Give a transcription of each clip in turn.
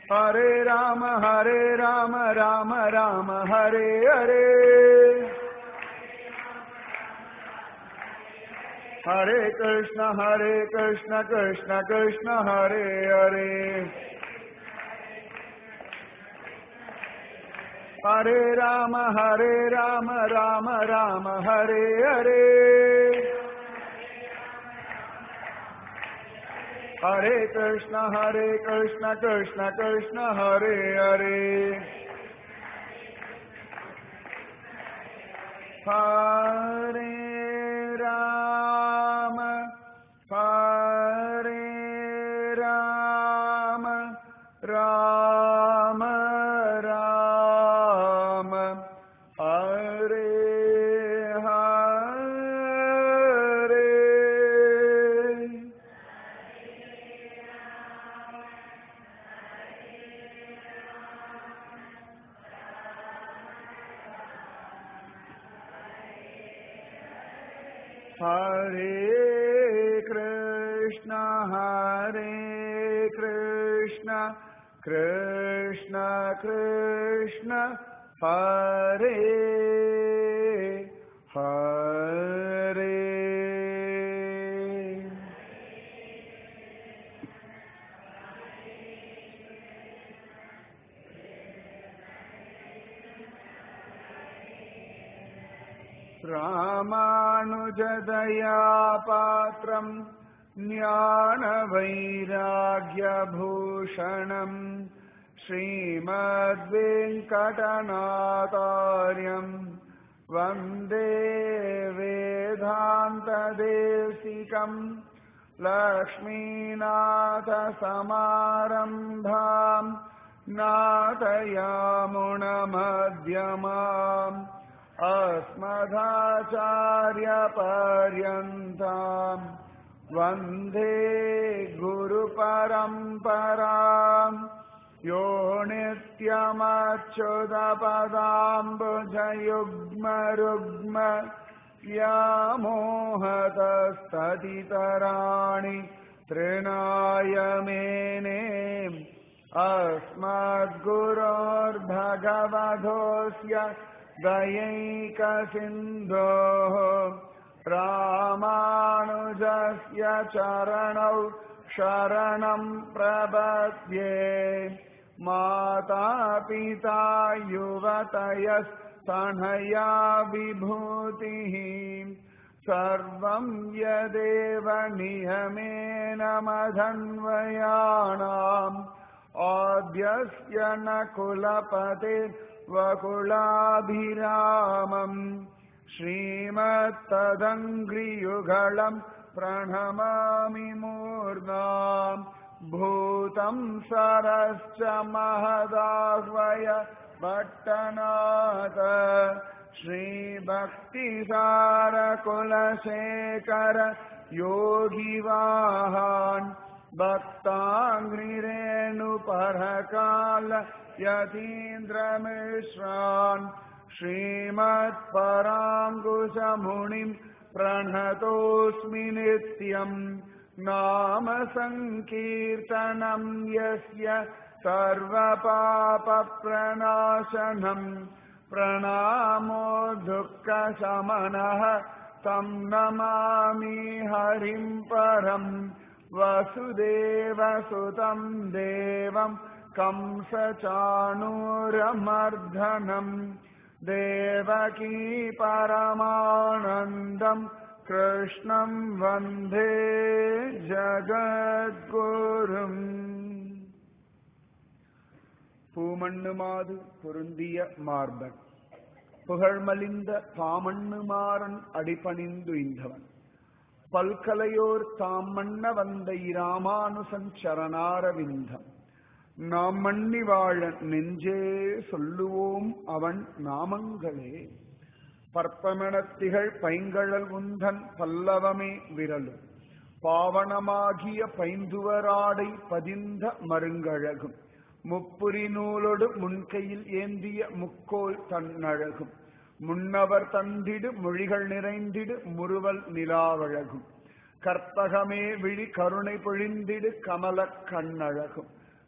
हरे राम हरे राम राम राम हरे हरे हरे कृष्ण हरे कृष्ण कृष्ण कृष्ण हरे हरे हरे राम हरे राम राम राम हरे हरे हरे कृष्ण हरे कृष्ण कृष्ण कृष्ण हरे हरे हरे राम हरे राम राम राम हरे हरे हरे कृष्ण हरे कृष्ण कृष्ण कृष्ण हरे हरे रामानुजदया पात्रम् ज्ञानवैराग्यभूषणम् श्रीमद्वेङ्कटनाथार्यम् वन्दे वेदान्तदेशिकम् लक्ष्मीनाथसमारम्भाम् नाथयामुणमध्यमाम् अस्मदाचार्यपर्यन्ताम् वन्दे गुरुपरम्पराम् यो नित्यमच्युतपदाम्बुजयुग्मरुग्म व्यामोहतस्ततितराणि तृणाय मेने अस्मद्गुरोर्भगवधोऽस्य दयैकसिन्धोः रामानुजस्य चरणौ शरणम् प्रपद्ये माता पिता युवतयस्तनया विभूतिः सर्वम् यदेव नियमेन मधन्वयाणाम् आद्यस्य न कुलपते वकुलाभिरामम् श्रीमत्तदङ्घ्रियुगळम् प्रणमामि मूर्धाम् भूतम् सरश्च महदाह्वय भट्टनाथ श्रीभक्तिसारकुलशेखर योगिवाहान् भक्ताङ्घ्रिरेणुपरकाल यतीन्द्रमिश्रान् श्रीमत्पराङ्कुशमुनिम् प्रणतोऽस्मि नित्यम् नाम सङ्कीर्तनम् यस्य सर्वपापप्रणाशनम् प्रणामो दुःखशमनः तं नमामि हरिम् परम् वसुदेवसुतं देवं कंसचाणूरमर्धनम् देवकी परमानन्दम् कृष्णम् वन्दे ஜகத்குரும் பூமண்ணுமாது பொருந்திய மார்பன் புகழ்மலிந்த பாமண்ணுமாறன் அடிபணிந்து இந்தவன் பல்கலையோர் தாம் மன்ன வந்த இராமானுசன் சரணாரவிந்தம் நாம் மன்னி வாழ நெஞ்சே சொல்லுவோம் அவன் நாமங்களே பற்பமெனத்திகள் பைங்கழல் உந்தன் பல்லவமே விரலும் பாவனமாகிய பைந்துவராடை பதிந்த மருங்கழகும் முப்புரி நூலொடு முன்கையில் ஏந்திய முக்கோல் தன்னழகும் முன்னவர் தந்திடு மொழிகள் நிறைந்திடு முறுவல் நிலாவழகும் கற்பகமே விழி கருணை பொழிந்திடு கமலக் கண்ணழகும்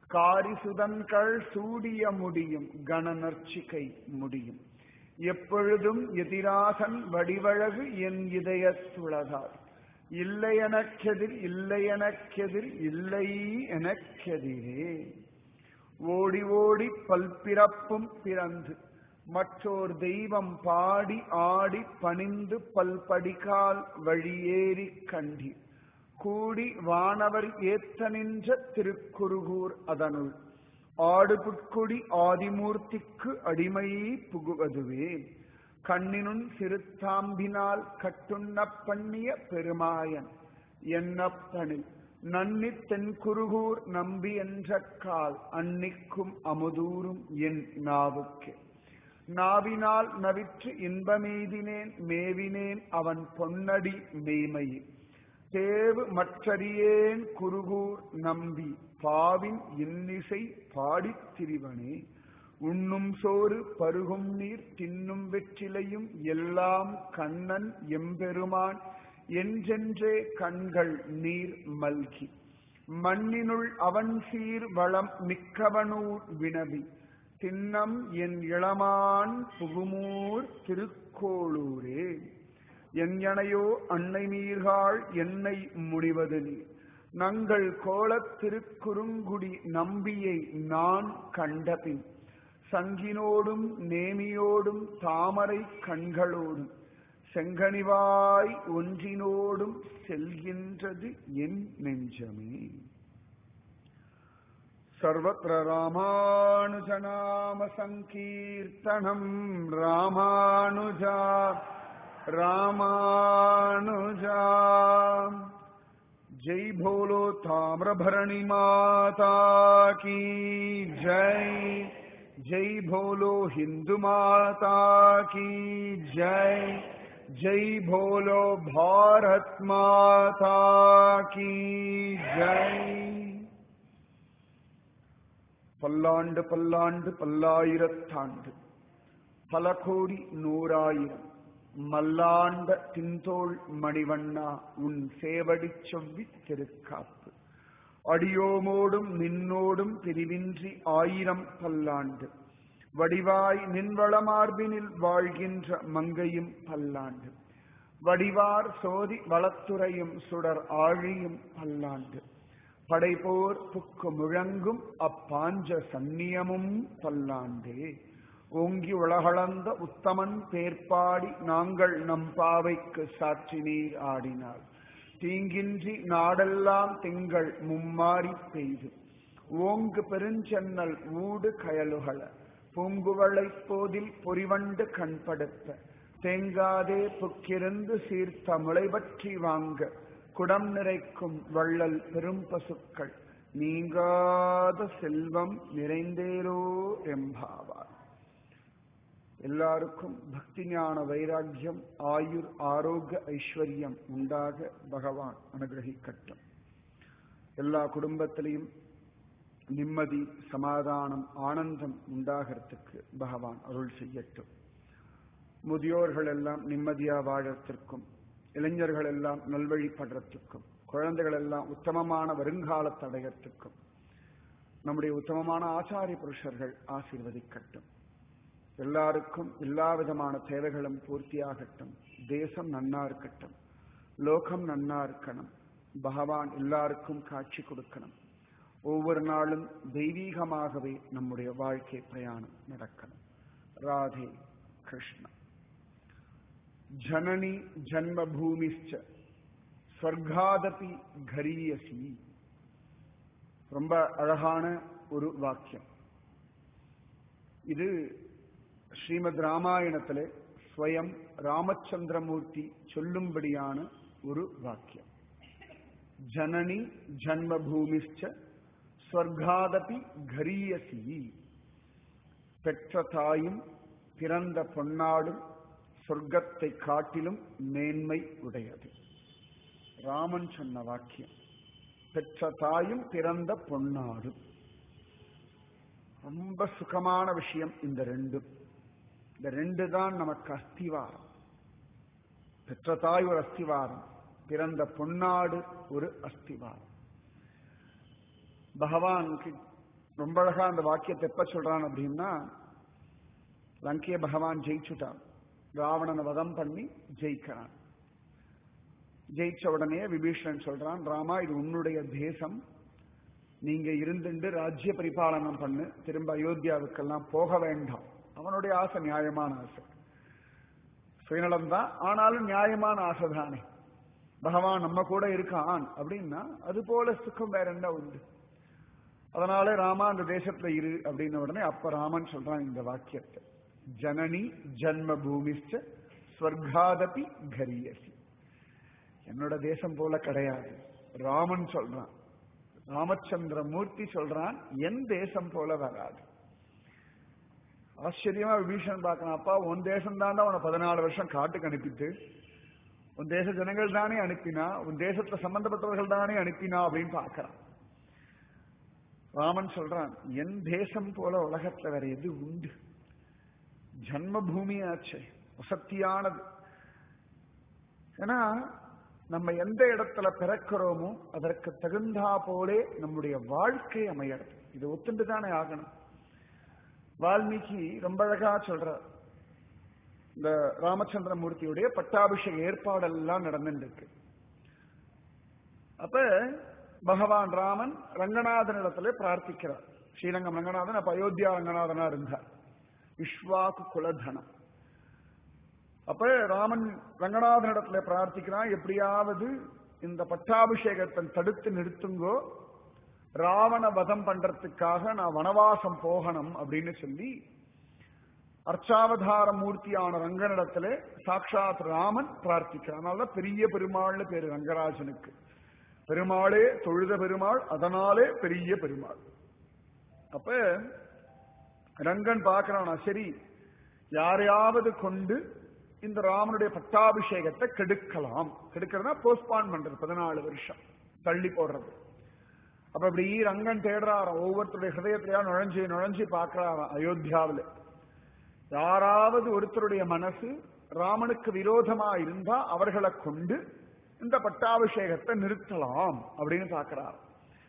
காரிசுதன்கள் சூடிய முடியும் கணநர்ச்சிகை முடியும் எப்பொழுதும் எதிராகன் வடிவழகு என் இதயத்துளதார் இல்லை எனக்கெதிர் இல்லை எனக்கெதிர் இல்லை எனக்கெதிரே ஓடி ஓடி பல்பிறப்பும் பிறந்து மற்றோர் தெய்வம் பாடி ஆடி பணிந்து பல்படிகால் வழியேறி கண்டி கூடி வானவர் ஏத்த நின்ற திருக்குருகூர் அதனுள் ஆடுபுட்கொடி ஆதிமூர்த்திக்கு அடிமையை புகுவதுவே கண்ணினுன் சிறுத்தாம்பினால் கட்டுண்ண பண்ணிய பெருமாயன் என்னப்பனில் நன்னி தென்குருகூர் நம்பி என்ற கால் அன்னிக்கும் அமுதூரும் என் நாவுக்கு நாவினால் நவிற்று இன்பமெய்தினேன் மேவினேன் அவன் பொன்னடி மெய்மையே தேவு மற்றறியேன் குருகூர் நம்பி பாவின் இன்னிசை பாடித் திரிவனே உண்ணும் சோறு பருகும் நீர் தின்னும் வெற்றிலையும் எல்லாம் கண்ணன் எம்பெருமான் என்றென்றே கண்கள் நீர் மல்கி மண்ணினுள் அவன் சீர் வளம் மிக்கவனூர் வினவி தின்னம் என் இளமான் புகுமூர் திருக்கோளூரே எங்கனையோ அன்னை நீர்காள் என்னை முடிவது நீர் நங்கள் கோலத் திருக்குறுங்குடி நம்பியை நான் கண்டபின் சங்கினோடும் நேமியோடும் தாமரை கண்களோடும் செங்கனிவாய் ஒன்றினோடும் செல்கின்றது என் நெஞ்சமே सर्वत्र रामानुजनाम सङ्कीर्तनम् रामानुजा रामानुजा जय भोलो ताम्रभरणि माता की जय जय भोलो हिंदू माता की जय जय भोलो भारत माता की जय பல்லாண்டு பல்லாண்டு பல்லாயிரத்தாண்டு பல கோடி நூறாயிரம் மல்லாண்ட தின்தோள் மணிவண்ணா உன் சேவடி சொவ்வி திருக்காப்பு அடியோமோடும் நின்னோடும் பிரிவின்றி ஆயிரம் பல்லாண்டு வடிவாய் நின்வளமார்பினில் வாழ்கின்ற மங்கையும் பல்லாண்டு வடிவார் சோதி வளத்துறையும் சுடர் ஆழியும் பல்லாண்டு படைபோர் புக்கு முழங்கும் அப்பாஞ்ச சந்நியமும் பல்லாண்டே ஓங்கி உலகளந்த உத்தமன் பேர்பாடி நாங்கள் நம் பாவைக்கு சாற்றி நீர் ஆடினார் தீங்கின்றி நாடெல்லாம் திங்கள் மும்மாறி பெய்து ஓங்கு பெருஞ்சென்னல் ஊடு கயலுகள பூங்குவளை போதில் பொறிவண்டு கண்படுத்த தேங்காதே புக்கிருந்து சீர்த்த முளைபற்றி வாங்க குடம் நிறைக்கும் வள்ளல் பெரும் பசுக்கள் நீங்காத செல்வம் நிறைந்தேரோ எம்பாவார் எல்லாருக்கும் பக்தி ஞான வைராக்கியம் ஆயுர் ஆரோக்கிய ஐஸ்வர்யம் உண்டாக பகவான் அனுகிரகிக்கட்டும் எல்லா குடும்பத்திலையும் நிம்மதி சமாதானம் ஆனந்தம் உண்டாகிறதுக்கு பகவான் அருள் செய்யட்டும் முதியோர்கள் எல்லாம் நிம்மதியா வாழறதுக்கும் இளைஞர்கள் எல்லாம் நல்வழிப்படுறதுக்கும் குழந்தைகள் எல்லாம் உத்தமமான வருங்காலத்தை அடையறதுக்கும் நம்முடைய உத்தமமான ஆச்சாரிய புருஷர்கள் ஆசீர்வதிக்கட்டும் எல்லாருக்கும் எல்லா விதமான தேவைகளும் பூர்த்தியாகட்டும் தேசம் நன்னா இருக்கட்டும் லோகம் நன்னா இருக்கணும் பகவான் எல்லாருக்கும் காட்சி கொடுக்கணும் ஒவ்வொரு நாளும் தெய்வீகமாகவே நம்முடைய வாழ்க்கை பிரயாணம் நடக்கணும் ராதே கிருஷ்ணா ஜனனி ஜன்மபூமிச்ச ஸ்வர்காதபி கரியசி ரொம்ப அழகான ஒரு வாக்கியம் இது ஸ்ரீமத் ராமாயணத்திலே ஸ்வயம் ராமச்சந்திரமூர்த்தி சொல்லும்படியான ஒரு வாக்கியம் ஜனனி ஜன்மபூமிச்ச ஸ்வர்காதபி கரியசி பெற்ற தாயும் பிறந்த பொன்னாடும் சொர்க்கத்தை காட்டிலும் மேன்மை உடையது ராமன் சொன்ன வாக்கியம் பெற்ற தாயும் பிறந்த பொன்னாடும் ரொம்ப சுகமான விஷயம் இந்த ரெண்டும் இந்த ரெண்டு தான் நமக்கு அஸ்திவாரம் பெற்ற தாய் ஒரு அஸ்திவாரம் பிறந்த பொன்னாடு ஒரு அஸ்திவாரம் பகவானுக்கு ரொம்ப அழகா அந்த வாக்கியத்தை எப்ப சொல்றான் அப்படின்னா லங்கைய பகவான் ஜெயிச்சுட்டான் ராவணனை வதம் பண்ணி ஜெயிக்கிறான் ஜெயிச்ச உடனே விபீஷணன் சொல்றான் ராமா இது உன்னுடைய தேசம் நீங்க இருந்துட்டு ராஜ்ய பரிபாலனம் பண்ணு திரும்ப அயோத்தியாவுக்கெல்லாம் போக வேண்டாம் அவனுடைய ஆசை நியாயமான ஆசை சுயநலம் தான் ஆனாலும் நியாயமான ஆசை தானே பகவான் நம்ம கூட இருக்கான் அப்படின்னா அது போல சுகம் வேற என்ன உண்டு அதனால ராமா அந்த தேசத்துல இரு அப்படின்ன உடனே அப்ப ராமன் சொல்றான் இந்த வாக்கியத்தை ஜனனி ஜன்ம பூமிஷ்ட ஸ்வர்காதபி கரியசி என்னோட தேசம் போல கிடையாது ராமன் சொல்றான் ராமச்சந்திர மூர்த்தி சொல்றான் என் தேசம் போல வராது ஆச்சரியமா விபீஷன் பார்க்கணும் அப்பா உன் தேசம் தாண்டா உன பதினாலு வருஷம் காட்டுக்கு அனுப்பிட்டு உன் தேச ஜனங்கள் தானே அனுப்பினா உன் தேசத்துல சம்பந்தப்பட்டவர்கள் தானே அனுப்பினா அப்படின்னு பார்க்கறான் ராமன் சொல்றான் என் தேசம் போல உலகத்துல வேற எது உண்டு ஜன்ம பூமியாச்சு வசத்தியானது ஏன்னா நம்ம எந்த இடத்துல பிறக்கிறோமோ அதற்கு தகுந்தா போலே நம்முடைய வாழ்க்கை அமையறது இது ஒத்துண்டு தானே ஆகணும் வால்மீகி ரொம்ப அழகா சொல்றார் இந்த ராமச்சந்திர மூர்த்தியுடைய பட்டாபிஷேக ஏற்பாடெல்லாம் நடந்துட்டு இருக்கு அப்ப பகவான் ராமன் ரங்கநாதனிடத்துல பிரார்த்திக்கிறார் ஸ்ரீரங்கம் ரங்கநாதன் அப்ப அயோத்தியா ரங்கநாதனா இருந்தார் விஸ்வாக்கு குலதனம் அப்ப ராமன் ரங்கநாதனிடத்துல பிரார்த்திக்கிறான் எப்படியாவது இந்த பட்டாபிஷேகத்தை தடுத்து நிறுத்துங்கோ ராவண வதம் பண்றதுக்காக நான் வனவாசம் போகணும் அப்படின்னு சொல்லி அர்ச்சாவதார மூர்த்தியான ரங்கனிடத்துல சாட்சாத் ராமன் பிரார்த்திக்கிறான் அதனால பெரிய பெருமாள்னு பேரு ரங்கராஜனுக்கு பெருமாளே தொழுத பெருமாள் அதனாலே பெரிய பெருமாள் அப்ப ரங்கன் பார்க்கிறானா சரி யாரையாவது கொண்டு இந்த ராமனுடைய பட்டாபிஷேகத்தை கெடுக்கலாம் கெடுக்கிறதுனா போஸ்ட்பான் பண்றது பதினாலு வருஷம் தள்ளி போடுறது அப்ப இப்படி ரங்கன் தேடுறாராம் ஒவ்வொருத்தருடைய ஹதயத்திலையா நுழைஞ்சு நுழைஞ்சு பார்க்கிறாராம் அயோத்தியாவில் யாராவது ஒருத்தருடைய மனசு ராமனுக்கு விரோதமா இருந்தா அவர்களை கொண்டு இந்த பட்டாபிஷேகத்தை நிறுத்தலாம் அப்படின்னு பார்க்கிறார்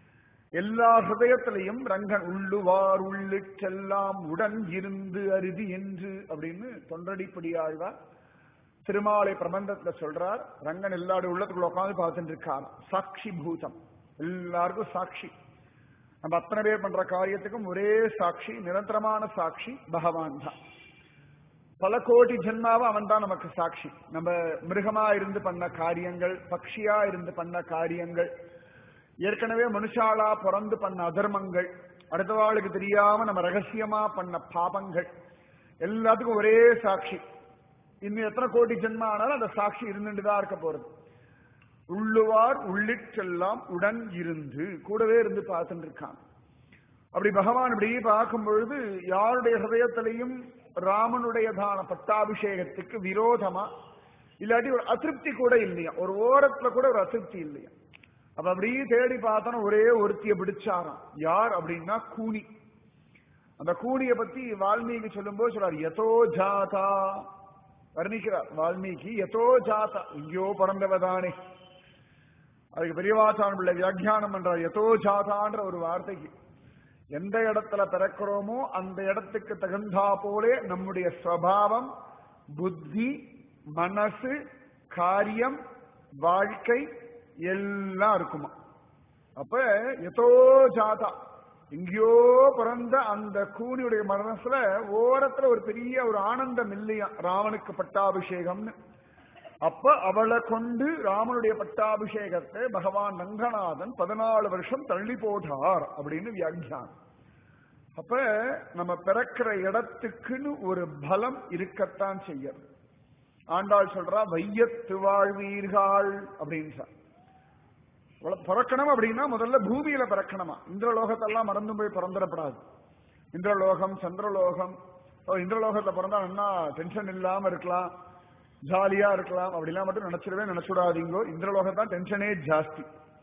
எல்லா ஹிருதயத்திலையும் ரங்கன் உள்ளுவார் உள்ளிட்டெல்லாம் உடன் இருந்து அருதி என்று அப்படின்னு தொண்டடிப்படியாழ்வார் திருமாலை பிரபந்தத்துல சொல்றார் ரங்கன் எல்லாருடைய உள்ளத்துக்குள்ள உட்காந்து பார்த்துட்டு இருக்கார் சாட்சி பூதம் எல்லாருக்கும் சாட்சி நம்ம அத்தனை பேர் பண்ற காரியத்துக்கும் ஒரே சாட்சி நிரந்தரமான சாட்சி பகவான் தான் பல கோடி ஜென்மாவை அவன் தான் நமக்கு சாட்சி நம்ம மிருகமா இருந்து பண்ண காரியங்கள் பக்ஷியா இருந்து பண்ண காரியங்கள் ஏற்கனவே மனுஷாலா பிறந்து பண்ண அதர்மங்கள் அடுத்த வாளுக்கு தெரியாம நம்ம ரகசியமா பண்ண பாபங்கள் எல்லாத்துக்கும் ஒரே சாட்சி இன்னும் எத்தனை கோடி ஜென்ம ஆனாலும் அந்த சாட்சி இருந்துட்டு தான் இருக்க போறது உள்ளுவார் உள்ளிட்டெல்லாம் உடன் இருந்து கூடவே இருந்து பார்த்துட்டு இருக்கான் அப்படி பகவான் இப்படி பார்க்கும் பொழுது யாருடைய ஹதயத்திலையும் ராமனுடையதான பட்டாபிஷேகத்துக்கு விரோதமா இல்லாட்டி ஒரு அதிருப்தி கூட இல்லையா ஒரு ஓரத்துல கூட ஒரு அதிருப்தி இல்லையா அப்ப அப்படியே தேடி பார்த்தோன்னா ஒரே ஒருத்திய பிடிச்சாராம் யார் அப்படின்னா கூனி அந்த கூனிய பத்தி வால்மீகி சொல்லும்போது சொல்றார் எதோ ஜாதா வர்ணிக்கிறார் வால்மீகி எதோ ஜாதா எங்கேயோ பிறந்தவதானே அதுக்கு பெரியவாச்சான் பிள்ளை வியாக்கியானம் பண்றார் எதோ ஜாதான்ற ஒரு வார்த்தைக்கு எந்த இடத்துல பிறக்கிறோமோ அந்த இடத்துக்கு தகுந்தா போலே நம்முடைய ஸ்வபாவம் புத்தி மனசு காரியம் வாழ்க்கை எல்லாம் இருக்குமா அப்ப எதோ ஜாதா எங்கேயோ பிறந்த அந்த கூனியுடைய மனசுல ஓரத்துல ஒரு பெரிய ஒரு ஆனந்தம் இல்லையா ராவனுக்கு பட்டாபிஷேகம்னு அப்ப அவளை கொண்டு ராமனுடைய பட்டாபிஷேகத்தை பகவான் ரங்கநாதன் பதினாலு வருஷம் தள்ளி போட்டார் அப்படின்னு வியாக்கியானம் அப்ப நம்ம பிறக்கிற இடத்துக்குன்னு ஒரு பலம் இருக்கத்தான் செய்யறது ஆண்டாள் சொல்றா வையத்து வாழ்வீர்கள் அப்படின்னு சார் பிறக்கணும் அப்படின்னா முதல்ல பூமியில பிறக்கணுமா இந்திரலோகத்தெல்லாம் மறந்து போய் பிறந்துடப்படாது இந்திரலோகம் சந்திரலோகம் இந்திரலோகத்துல பிறந்தா என்ன டென்ஷன் இல்லாம இருக்கலாம் ஜாலியா இருக்கலாம் அப்படிலாம் மட்டும் நினைச்சிடவே நினைச்சுடாதீங்கோ இந்திரலோகம் தான் டென்ஷனே ஜாஸ்தி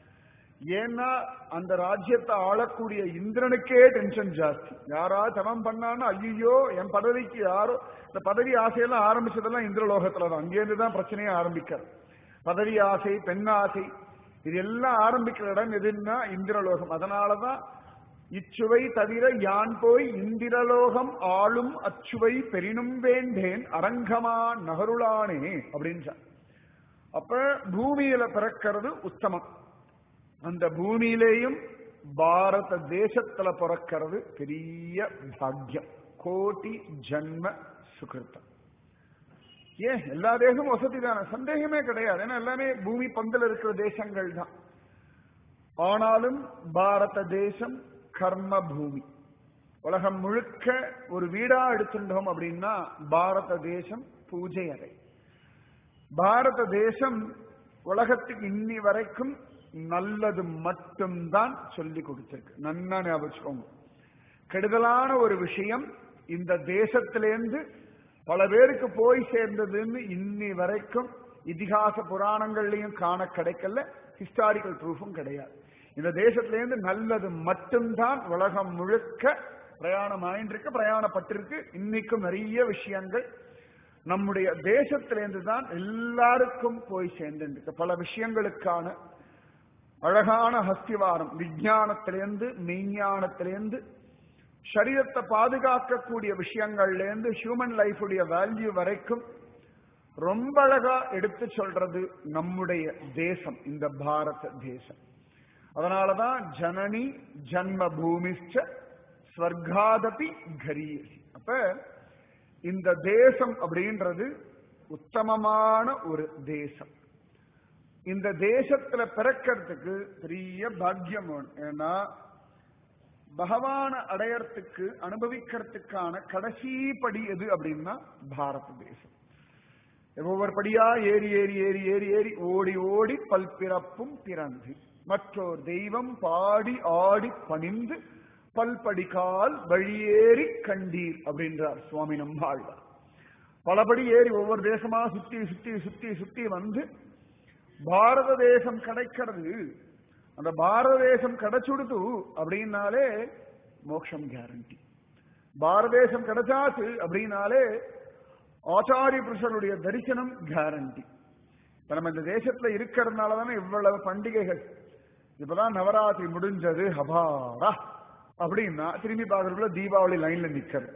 ஏன்னா அந்த ராஜ்யத்தை ஆளக்கூடிய இந்திரனுக்கே டென்ஷன் ஜாஸ்தி யாரா தவம் பண்ணான்னு ஐயோ என் பதவிக்கு யாரோ இந்த பதவி ஆசையெல்லாம் ஆரம்பிச்சதெல்லாம் இந்திரலோகத்துல தான் அங்கேருந்து தான் பிரச்சனையே ஆரம்பிக்கிறது பதவி ஆசை பெண் ஆசை இது எல்லாம் ஆரம்பிக்கிற இடம் எதுன்னா இந்திரலோகம் அதனாலதான் இச்சுவை தவிர யான் போய் இந்திரலோகம் ஆளும் அச்சுவை பெரினும் வேண்டேன் அரங்கமா நகருளானே அப்படின்றார் அப்ப பூமியில பிறக்கிறது உத்தமம் அந்த பூமியிலேயும் பாரத தேசத்துல பிறக்கிறது பெரிய பாக்கியம் கோட்டி ஜன்ம சுகிருத்தம் ஏன் எல்லா தேசமும் வசதி தானே சந்தேகமே கிடையாது ஏன்னா எல்லாமே பூமி பந்தில் இருக்கிற தேசங்கள் தான் ஆனாலும் பாரத தேசம் கர்ம பூமி உலகம் முழுக்க ஒரு வீடா எடுத்துட்டோம் அப்படின்னா பாரத தேசம் பூஜை அறை பாரத தேசம் உலகத்துக்கு இன்னி வரைக்கும் நல்லது மட்டும்தான் சொல்லி கொடுத்திருக்கு நன்னா ஞாபகம் கெடுதலான ஒரு விஷயம் இந்த தேசத்திலேருந்து பல பேருக்கு போய் சேர்ந்ததுன்னு இன்னி வரைக்கும் இதிகாச புராணங்கள்லயும் காண கிடைக்கல ஹிஸ்டாரிக்கல் ப்ரூஃபும் கிடையாது இந்த தேசத்திலேருந்து நல்லது மட்டும்தான் உலகம் முழுக்க பிரயாணம் ஆயின்றிருக்கு பிரயாணப்பட்டிருக்கு இன்னைக்கும் நிறைய விஷயங்கள் நம்முடைய தேசத்திலேருந்து தான் எல்லாருக்கும் போய் சேர்ந்துருக்கு பல விஷயங்களுக்கான அழகான ஹஸ்திவாரம் விஜயானத்திலேருந்து மெய்ஞானத்திலேருந்து சரீரத்தை பாதுகாக்கக்கூடிய விஷயங்கள்லேருந்து ஹியூமன் லைஃபுடைய வேல்யூ வரைக்கும் ரொம்ப அழகா எடுத்து சொல்றது நம்முடைய தேசம் இந்த பாரத தேசம் அதனாலதான் ஜனனி ஜன்ம பூமிஷ்ட ஸ்வர்காதபி கரியசி அப்ப இந்த தேசம் அப்படின்றது உத்தமமான ஒரு தேசம் இந்த தேசத்துல பிறக்கிறதுக்கு பெரிய பாக்கியம் வேணும் ஏன்னா பகவான அடையறதுக்கு அனுபவிக்கிறதுக்கான கடைசி படி எது அப்படின்னா பாரத தேசம் ஒவ்வொரு படியா ஏறி ஏறி ஏறி ஏறி ஏறி ஓடி ஓடி பல்பிறப்பும் பிறந்து மற்றோர் தெய்வம் பாடி ஆடி பணிந்து பல்படிகால் வழியேறி கண்டீர் அப்படின்றார் சுவாமி நம்பாழ்வார் பலபடி ஏறி ஒவ்வொரு தேசமா சுத்தி சுத்தி சுத்தி சுத்தி வந்து பாரத தேசம் கிடைக்கிறது அந்த பாரத தேசம் கிடைச்சுடுது அப்படின்னாலே மோட்சம் கேரண்டி பாரத தேசம் கிடைச்சாச்சு அப்படின்னாலே ஆச்சாரிய புருஷருடைய தரிசனம் கேரண்டி இப்ப நம்ம இந்த தேசத்துல இருக்கிறதுனால தானே இவ்வளவு பண்டிகைகள் இப்பதான் நவராத்திரி முடிஞ்சது ஹபாரா அப்படின்னா திரும்பி பார்க்கறதுக்குள்ள தீபாவளி லைன்ல நிக்கிறது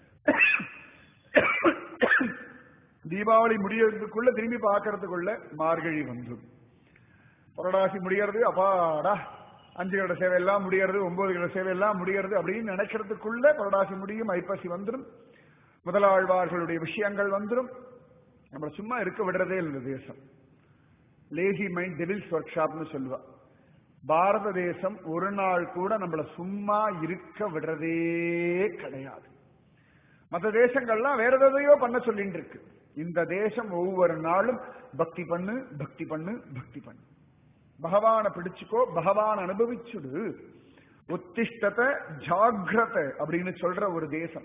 தீபாவளி முடியறதுக்குள்ள திரும்பி பார்க்கறதுக்குள்ள மார்கழி வந்துடும் புரடாசி முடியறது அப்பாடா அஞ்சு கிட சேவை எல்லாம் முடியறது ஒன்பது கிட சேவை எல்லாம் முடியறது அப்படின்னு நினைக்கிறதுக்குள்ள புரடாசி முடியும் ஐப்பசி வந்துடும் முதலாழ்வார்களுடைய விஷயங்கள் வந்துடும் நம்மள சும்மா இருக்க விடுறதே இல்லை தேசம் லேசி மைண்ட் டெவில்ஸ் ஒர்க் ஷாப்னு சொல்லுவா பாரத தேசம் ஒரு நாள் கூட நம்மள சும்மா இருக்க விடுறதே கிடையாது மற்ற தேசங்கள்லாம் வேற எதையோ பண்ண சொல்லிட்டு இருக்கு இந்த தேசம் ஒவ்வொரு நாளும் பக்தி பண்ணு பக்தி பண்ணு பக்தி பண்ணு பகவான பிடிச்சுக்கோ பகவான் அனுபவிச்சுடு உத்திஷ்டத்தை ஜாகிரத அப்படின்னு சொல்ற ஒரு தேசம்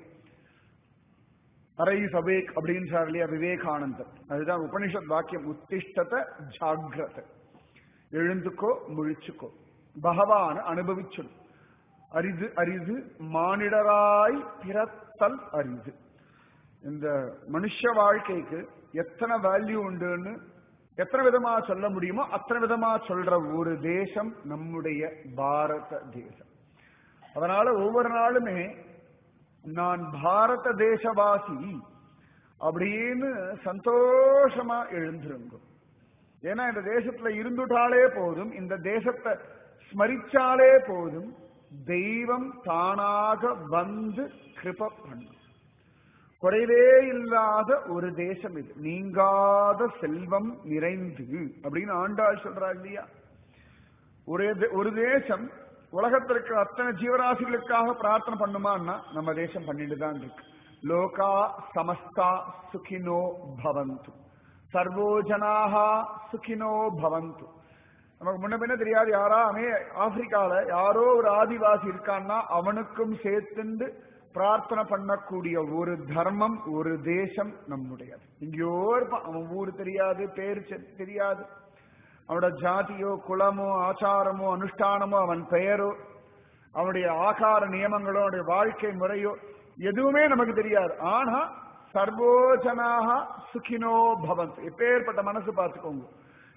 அரை சபேக் அப்படின்றார் இல்லையா விவேகானந்தர் அதுதான் உபனிஷத் வாக்கியம் உத்திஷ்டத்தை ஜாகிரத எழுந்துக்கோ முழிச்சுக்கோ பகவான் அனுபவிச்சுடு அரிது அரிது மானிடராய் பிறத்தல் அரிது இந்த மனுஷ வாழ்க்கைக்கு எத்தனை வேல்யூ உண்டுன்னு எத்தனை விதமா சொல்ல முடியுமோ அத்தனை விதமா சொல்ற ஒரு தேசம் நம்முடைய பாரத தேசம் அதனால ஒவ்வொரு நாளுமே நான் பாரத தேசவாசி அப்படின்னு சந்தோஷமா எழுந்திருங்க ஏன்னா இந்த தேசத்துல இருந்துட்டாலே போதும் இந்த தேசத்தை ஸ்மரிச்சாலே போதும் தெய்வம் தானாக வந்து கிருப பண்ணும் குறைவே இல்லாத ஒரு தேசம் இது நீங்காத செல்வம் நிறைந்து அப்படின்னு ஆண்டாள் சொல்றா இல்லையா ஒரே ஒரு தேசம் உலகத்தில் இருக்கிற அத்தனை ஜீவராசிகளுக்காக பிரார்த்தனை பண்ணுமான்னா நம்ம தேசம் பண்ணிட்டு தான் இருக்கு லோகா சமஸ்தா சுகினோ பவந்து சர்வோ ஜனாகா சுகினோ பவந்து நமக்கு முன்ன பின்ன தெரியாது யாரா அமே ஆப்பிரிக்கால யாரோ ஒரு ஆதிவாசி இருக்கான்னா அவனுக்கும் சேர்த்துண்டு பிரார்த்தனை பண்ணக்கூடிய ஒரு தர்மம் ஒரு தேசம் நம்முடையது இங்கேயோ இருப்பான் அவன் ஊர் தெரியாது பேர் தெரியாது அவனோட ஜாதியோ குலமோ ஆச்சாரமோ அனுஷ்டானமோ அவன் பெயரோ அவனுடைய ஆகார நியமங்களோ அவனுடைய வாழ்க்கை முறையோ எதுவுமே நமக்கு தெரியாது ஆனா சர்வோஜனாக சுகினோ பவந்த் எப்பேற்பட்ட மனசு பார்த்துக்கோங்க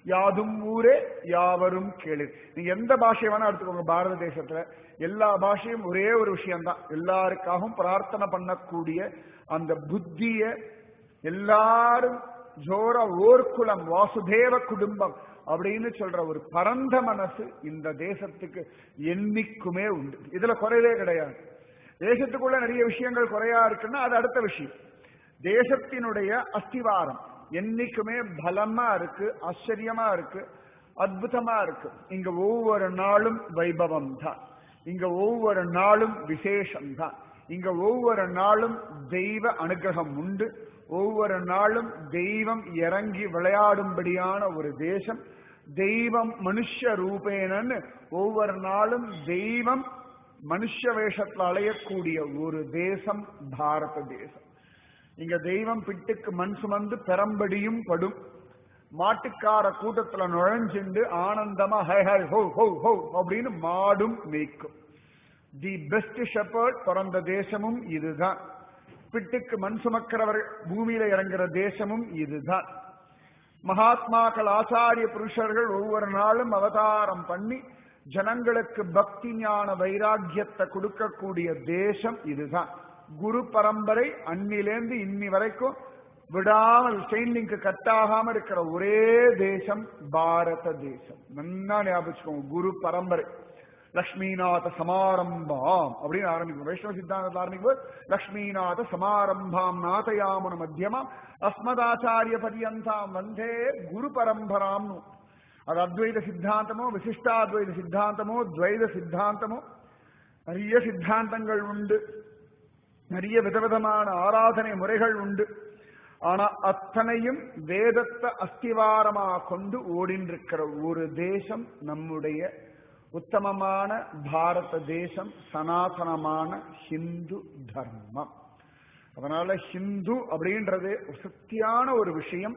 யாதும் ஊரே யாவரும் கேளு நீங்க எந்த பாஷையை வேணா எடுத்துக்கோங்க பாரத தேசத்துல எல்லா பாஷையும் ஒரே ஒரு விஷயம்தான் எல்லாருக்காகவும் பிரார்த்தனை பண்ணக்கூடிய அந்த புத்திய எல்லாரும் ஜோர ஓர்குலம் வாசுதேவ குடும்பம் அப்படின்னு சொல்ற ஒரு பரந்த மனசு இந்த தேசத்துக்கு என்னைக்குமே உண்டு இதுல குறைவே கிடையாது தேசத்துக்குள்ள நிறைய விஷயங்கள் குறையா இருக்குன்னா அது அடுத்த விஷயம் தேசத்தினுடைய அஸ்திவாரம் என்னைக்குமே பலமா இருக்கு ஆச்சரியமா இருக்கு அற்புதமா இருக்கு இங்க ஒவ்வொரு நாளும் வைபவம் தான் இங்க ஒவ்வொரு நாளும் விசேஷம் தான் இங்க ஒவ்வொரு நாளும் தெய்வ அனுகிரகம் உண்டு ஒவ்வொரு நாளும் தெய்வம் இறங்கி விளையாடும்படியான ஒரு தேசம் தெய்வம் மனுஷ ரூபேனன்னு ஒவ்வொரு நாளும் தெய்வம் மனுஷ வேஷத்துல அலையக்கூடிய ஒரு தேசம் பாரத தேசம் இங்க தெய்வம் பிட்டுக்கு மண் சுமந்து பெரம்படியும் படும் மாட்டுக்கார கூட்டத்துல நுழைஞ்சுண்டு ஆனந்தமா ஹை ஹை ஹோ ஹோ ஹோ அப்படின்னு மாடும் மேய்க்கும் தி பெஸ்ட் ஷெப்பர்ட் பிறந்த தேசமும் இதுதான் பிட்டுக்கு மண் சுமக்கிறவர் பூமியில இறங்குற தேசமும் இதுதான் மகாத்மாக்கள் ஆச்சாரிய புருஷர்கள் ஒவ்வொரு நாளும் அவதாரம் பண்ணி ஜனங்களுக்கு பக்தி ஞான வைராக்கியத்தை கொடுக்கக்கூடிய தேசம் இதுதான் குரு பரம்பரை அன்னிலேந்து இன்னி வரைக்கும் விடாமல் செயின் லிங்க் கட்டாகாம இருக்கிற ஒரே தேசம் பாரத தேசம் நன்னா ஞாபகம் குரு பரம்பரை லக்ஷ்மிநாத சமாரம்பாம் அப்படின்னு ஆரம்பிக்கும் வைஷ்ணவ சித்தாந்தத்தில் ஆரம்பிக்கும் லக்ஷ்மிநாத சமாரம்பாம் நாதயாமன மத்தியமாம் அஸ்மதாச்சாரிய பரியந்தாம் வந்தே குரு பரம்பராம்னு அது அத்வைத சித்தாந்தமோ விசிஷ்டாத்வைத சித்தாந்தமோ துவைத சித்தாந்தமோ நிறைய சித்தாந்தங்கள் உண்டு நிறைய விதவிதமான ஆராதனை முறைகள் உண்டு ஆனா அத்தனையும் வேதத்தை அஸ்திவாரமா கொண்டு ஓடின்றிருக்கிற ஒரு தேசம் நம்முடைய உத்தமமான பாரத தேசம் சனாதனமான ஹிந்து தர்மம் அதனால ஹிந்து அப்படின்றதே சத்தியான ஒரு விஷயம்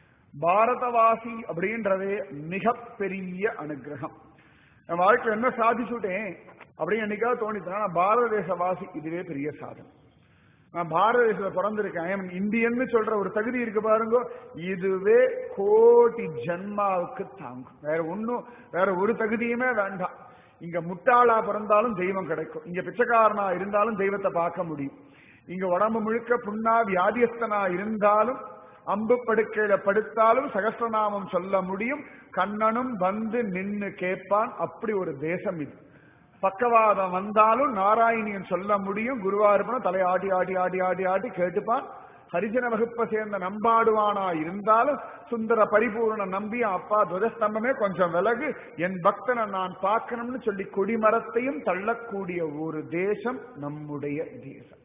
பாரதவாசி அப்படின்றதே மிகப்பெரிய அனுகிரகம் என் வாழ்க்கையில் என்ன சாதிச்சுட்டேன் அப்படின்னு என்னைக்காவது தோணித்தனா நான் பாரத தேசவாசி இதுவே பெரிய சாதனை நான் பாரத தேசத்துல பிறந்திருக்கேன் இந்தியன்னு சொல்ற ஒரு தகுதி இருக்கு பாருங்க இதுவே கோடி ஜன்மாவுக்கு தாங்கும் வேற ஒன்னும் வேற ஒரு தகுதியுமே வேண்டாம் இங்க முட்டாளா பிறந்தாலும் தெய்வம் கிடைக்கும் இங்க பிச்சைக்காரனா இருந்தாலும் தெய்வத்தை பார்க்க முடியும் இங்க உடம்பு முழுக்க புண்ணா வியாதியஸ்தனா இருந்தாலும் அம்பு படுக்கையில படுத்தாலும் சகஸ்ரநாமம் சொல்ல முடியும் கண்ணனும் வந்து நின்னு கேட்பான் அப்படி ஒரு தேசம் இது பக்கவாதம் வந்தாலும் நாராயணியன் சொல்ல முடியும் குருவாயிருப்பனும் தலை ஆடி ஆடி ஆடி ஆடி ஆடி கேட்டுப்பான் ஹரிஜன வகுப்பை சேர்ந்த நம்பாடுவானா இருந்தாலும் சுந்தர பரிபூர்ண நம்பி அப்பா துவஜஸ்தம்பமே கொஞ்சம் விலகு என் பக்தனை நான் பார்க்கணும்னு சொல்லி கொடிமரத்தையும் தள்ளக்கூடிய ஒரு தேசம் நம்முடைய தேசம்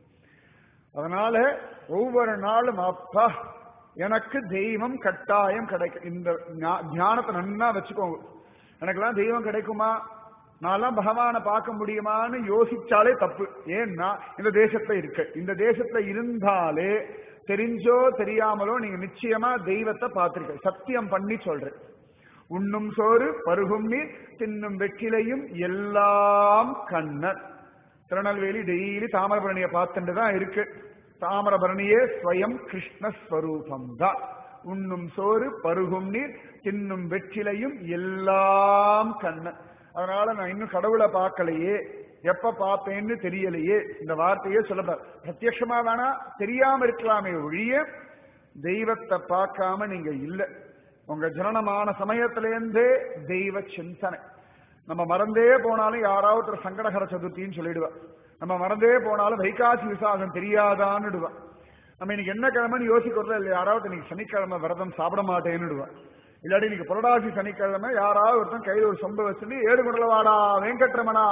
அதனால ஒவ்வொரு நாளும் அப்பா எனக்கு தெய்வம் கட்டாயம் கிடைக்கும் இந்த ஞானத்தை நன்னா வச்சுக்கோங்க எனக்கெல்லாம் தெய்வம் கிடைக்குமா நான்லாம் பகவானை பார்க்க முடியுமான்னு யோசிச்சாலே தப்பு ஏன்னா இந்த தேசத்துல இருக்கு இந்த தேசத்துல இருந்தாலே தெரிஞ்சோ தெரியாமலோ நீங்க நிச்சயமா தெய்வத்தை பார்த்திருக்க சத்தியம் பண்ணி சொல்றேன் உண்ணும் சோறு பருகும் நீர் தின்னும் வெற்றிலையும் எல்லாம் கண்ணன் திருநெல்வேலி டெய்லி தாமிரபரணியை பார்த்துட்டு தான் இருக்கு தாமிரபரணியே ஸ்வயம் கிருஷ்ணஸ்வரூபம் தான் உண்ணும் சோறு பருகும் நீர் தின்னும் வெற்றிலையும் எல்லாம் கண்ணன் அதனால நான் இன்னும் கடவுளை பார்க்கலையே எப்ப பார்ப்பேன்னு தெரியலையே இந்த வார்த்தையே சொல்ல பிரத்யட்சமா வேணா தெரியாம இருக்கலாமே ஒழிய தெய்வத்தை பார்க்காம நீங்க இல்ல உங்க ஜனனமான சமயத்திலேருந்தே தெய்வ சிந்தனை நம்ம மறந்தே போனாலும் யாராவது ஒரு சங்கடகர சதுர்த்தின்னு சொல்லிடுவா நம்ம மறந்தே போனாலும் வைகாசி விசாகம் தெரியாதான்னுடுவா நம்ம இன்னைக்கு என்ன கிழமைன்னு யோசிக்கிறதுல இல்லை யாராவது இன்னைக்கு சனிக்கிழமை விரதம் சாப்பிட மாட்டேன்னுடுவா இல்லாட்டி இன்னைக்கு புரடாசி சனிக்கிழமை யாராவது ஒருத்தன் கையில் ஒரு சொம்ப வச்சுட்டு ஏடு குடலவாடா வெங்கட்ரமணா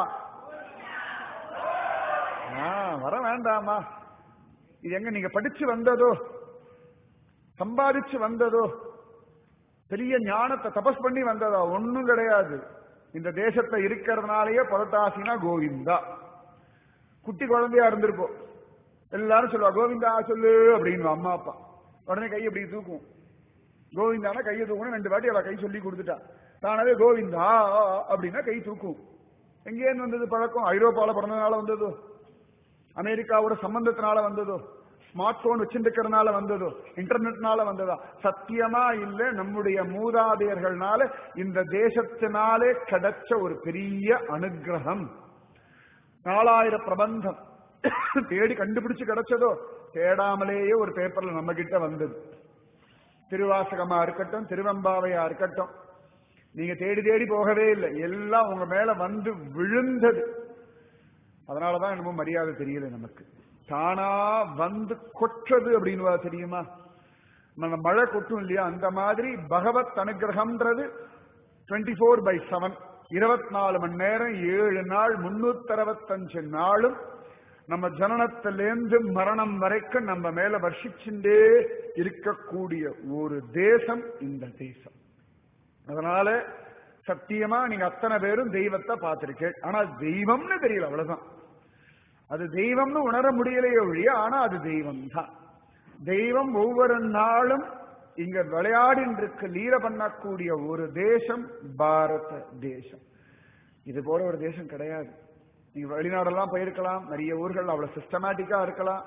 வர வேண்டாமா இது எங்க நீங்க படிச்சு வந்ததோ சம்பாதிச்சு வந்ததோ பெரிய ஞானத்தை தபஸ் பண்ணி வந்ததா ஒன்னும் கிடையாது இந்த தேசத்துல இருக்கிறதுனாலயே புரட்டாசினா கோவிந்தா குட்டி குழந்தையா இருந்திருப்போம் எல்லாரும் சொல்லுவா கோவிந்தா சொல்லு அப்படின்னு அம்மா அப்பா உடனே கை அப்படி தூக்கும் கோவிந்தானா கையை தூக்கணும் ரெண்டு வாட்டி அவ கை சொல்லி கொடுத்துட்டா தானாவே கோவிந்தா அப்படின்னா கை தூக்கும் எங்கேருந்து வந்தது பழக்கம் ஐரோப்பால பிறந்ததுனால வந்ததோ அமெரிக்காவோட சம்பந்தத்தினால வந்ததோ ஸ்மார்ட் போன் வச்சிருக்கிறதுனால வந்ததோ இன்டர்நெட்னால வந்ததா சத்தியமா இல்ல நம்முடைய மூதாதையர்கள்னால இந்த தேசத்தினாலே கிடைச்ச ஒரு பெரிய அனுகிரகம் நாலாயிரம் பிரபந்தம் தேடி கண்டுபிடிச்சு கிடைச்சதோ தேடாமலேயே ஒரு பேப்பர்ல நம்ம கிட்ட வந்தது திருவாசகமா இருக்கட்டும் திருவம்பாவையா இருக்கட்டும் நீங்க தேடி தேடி போகவே இல்லை எல்லாம் உங்க மேல வந்து விழுந்தது அதனாலதான் என்னமோ மரியாதை தெரியல நமக்கு தானா வந்து கொற்றது அப்படின்னு தெரியுமா நம்ம மழை கொட்டும் இல்லையா அந்த மாதிரி பகவத் அனுகிரகம்ன்றது டுவெண்ட்டி ஃபோர் பை செவன் இருபத்தி நாலு மணி நேரம் ஏழு நாள் முன்னூத்தி அறுபத்தஞ்சு நாளும் நம்ம ஜனனத்திலேருந்து மரணம் வரைக்கும் நம்ம மேல வர்ஷிச்சுட்டே இருக்கக்கூடிய ஒரு தேசம் இந்த தேசம் அதனால சத்தியமா நீங்க அத்தனை பேரும் தெய்வத்தை பார்த்திருக்கேன் ஆனா தெய்வம்னு தெரியல அவ்வளவுதான் அது தெய்வம்னு உணர முடியலையே ஒழிய ஆனா அது தெய்வம் தான் தெய்வம் ஒவ்வொரு நாளும் இங்க விளையாடின் இருக்கு லீல பண்ணக்கூடிய ஒரு தேசம் பாரத தேசம் இது போல ஒரு தேசம் கிடையாது நீங்க வெளிநாடெல்லாம் போயிருக்கலாம் நிறைய ஊர்கள் அவ்வளவு சிஸ்டமேட்டிக்கா இருக்கலாம்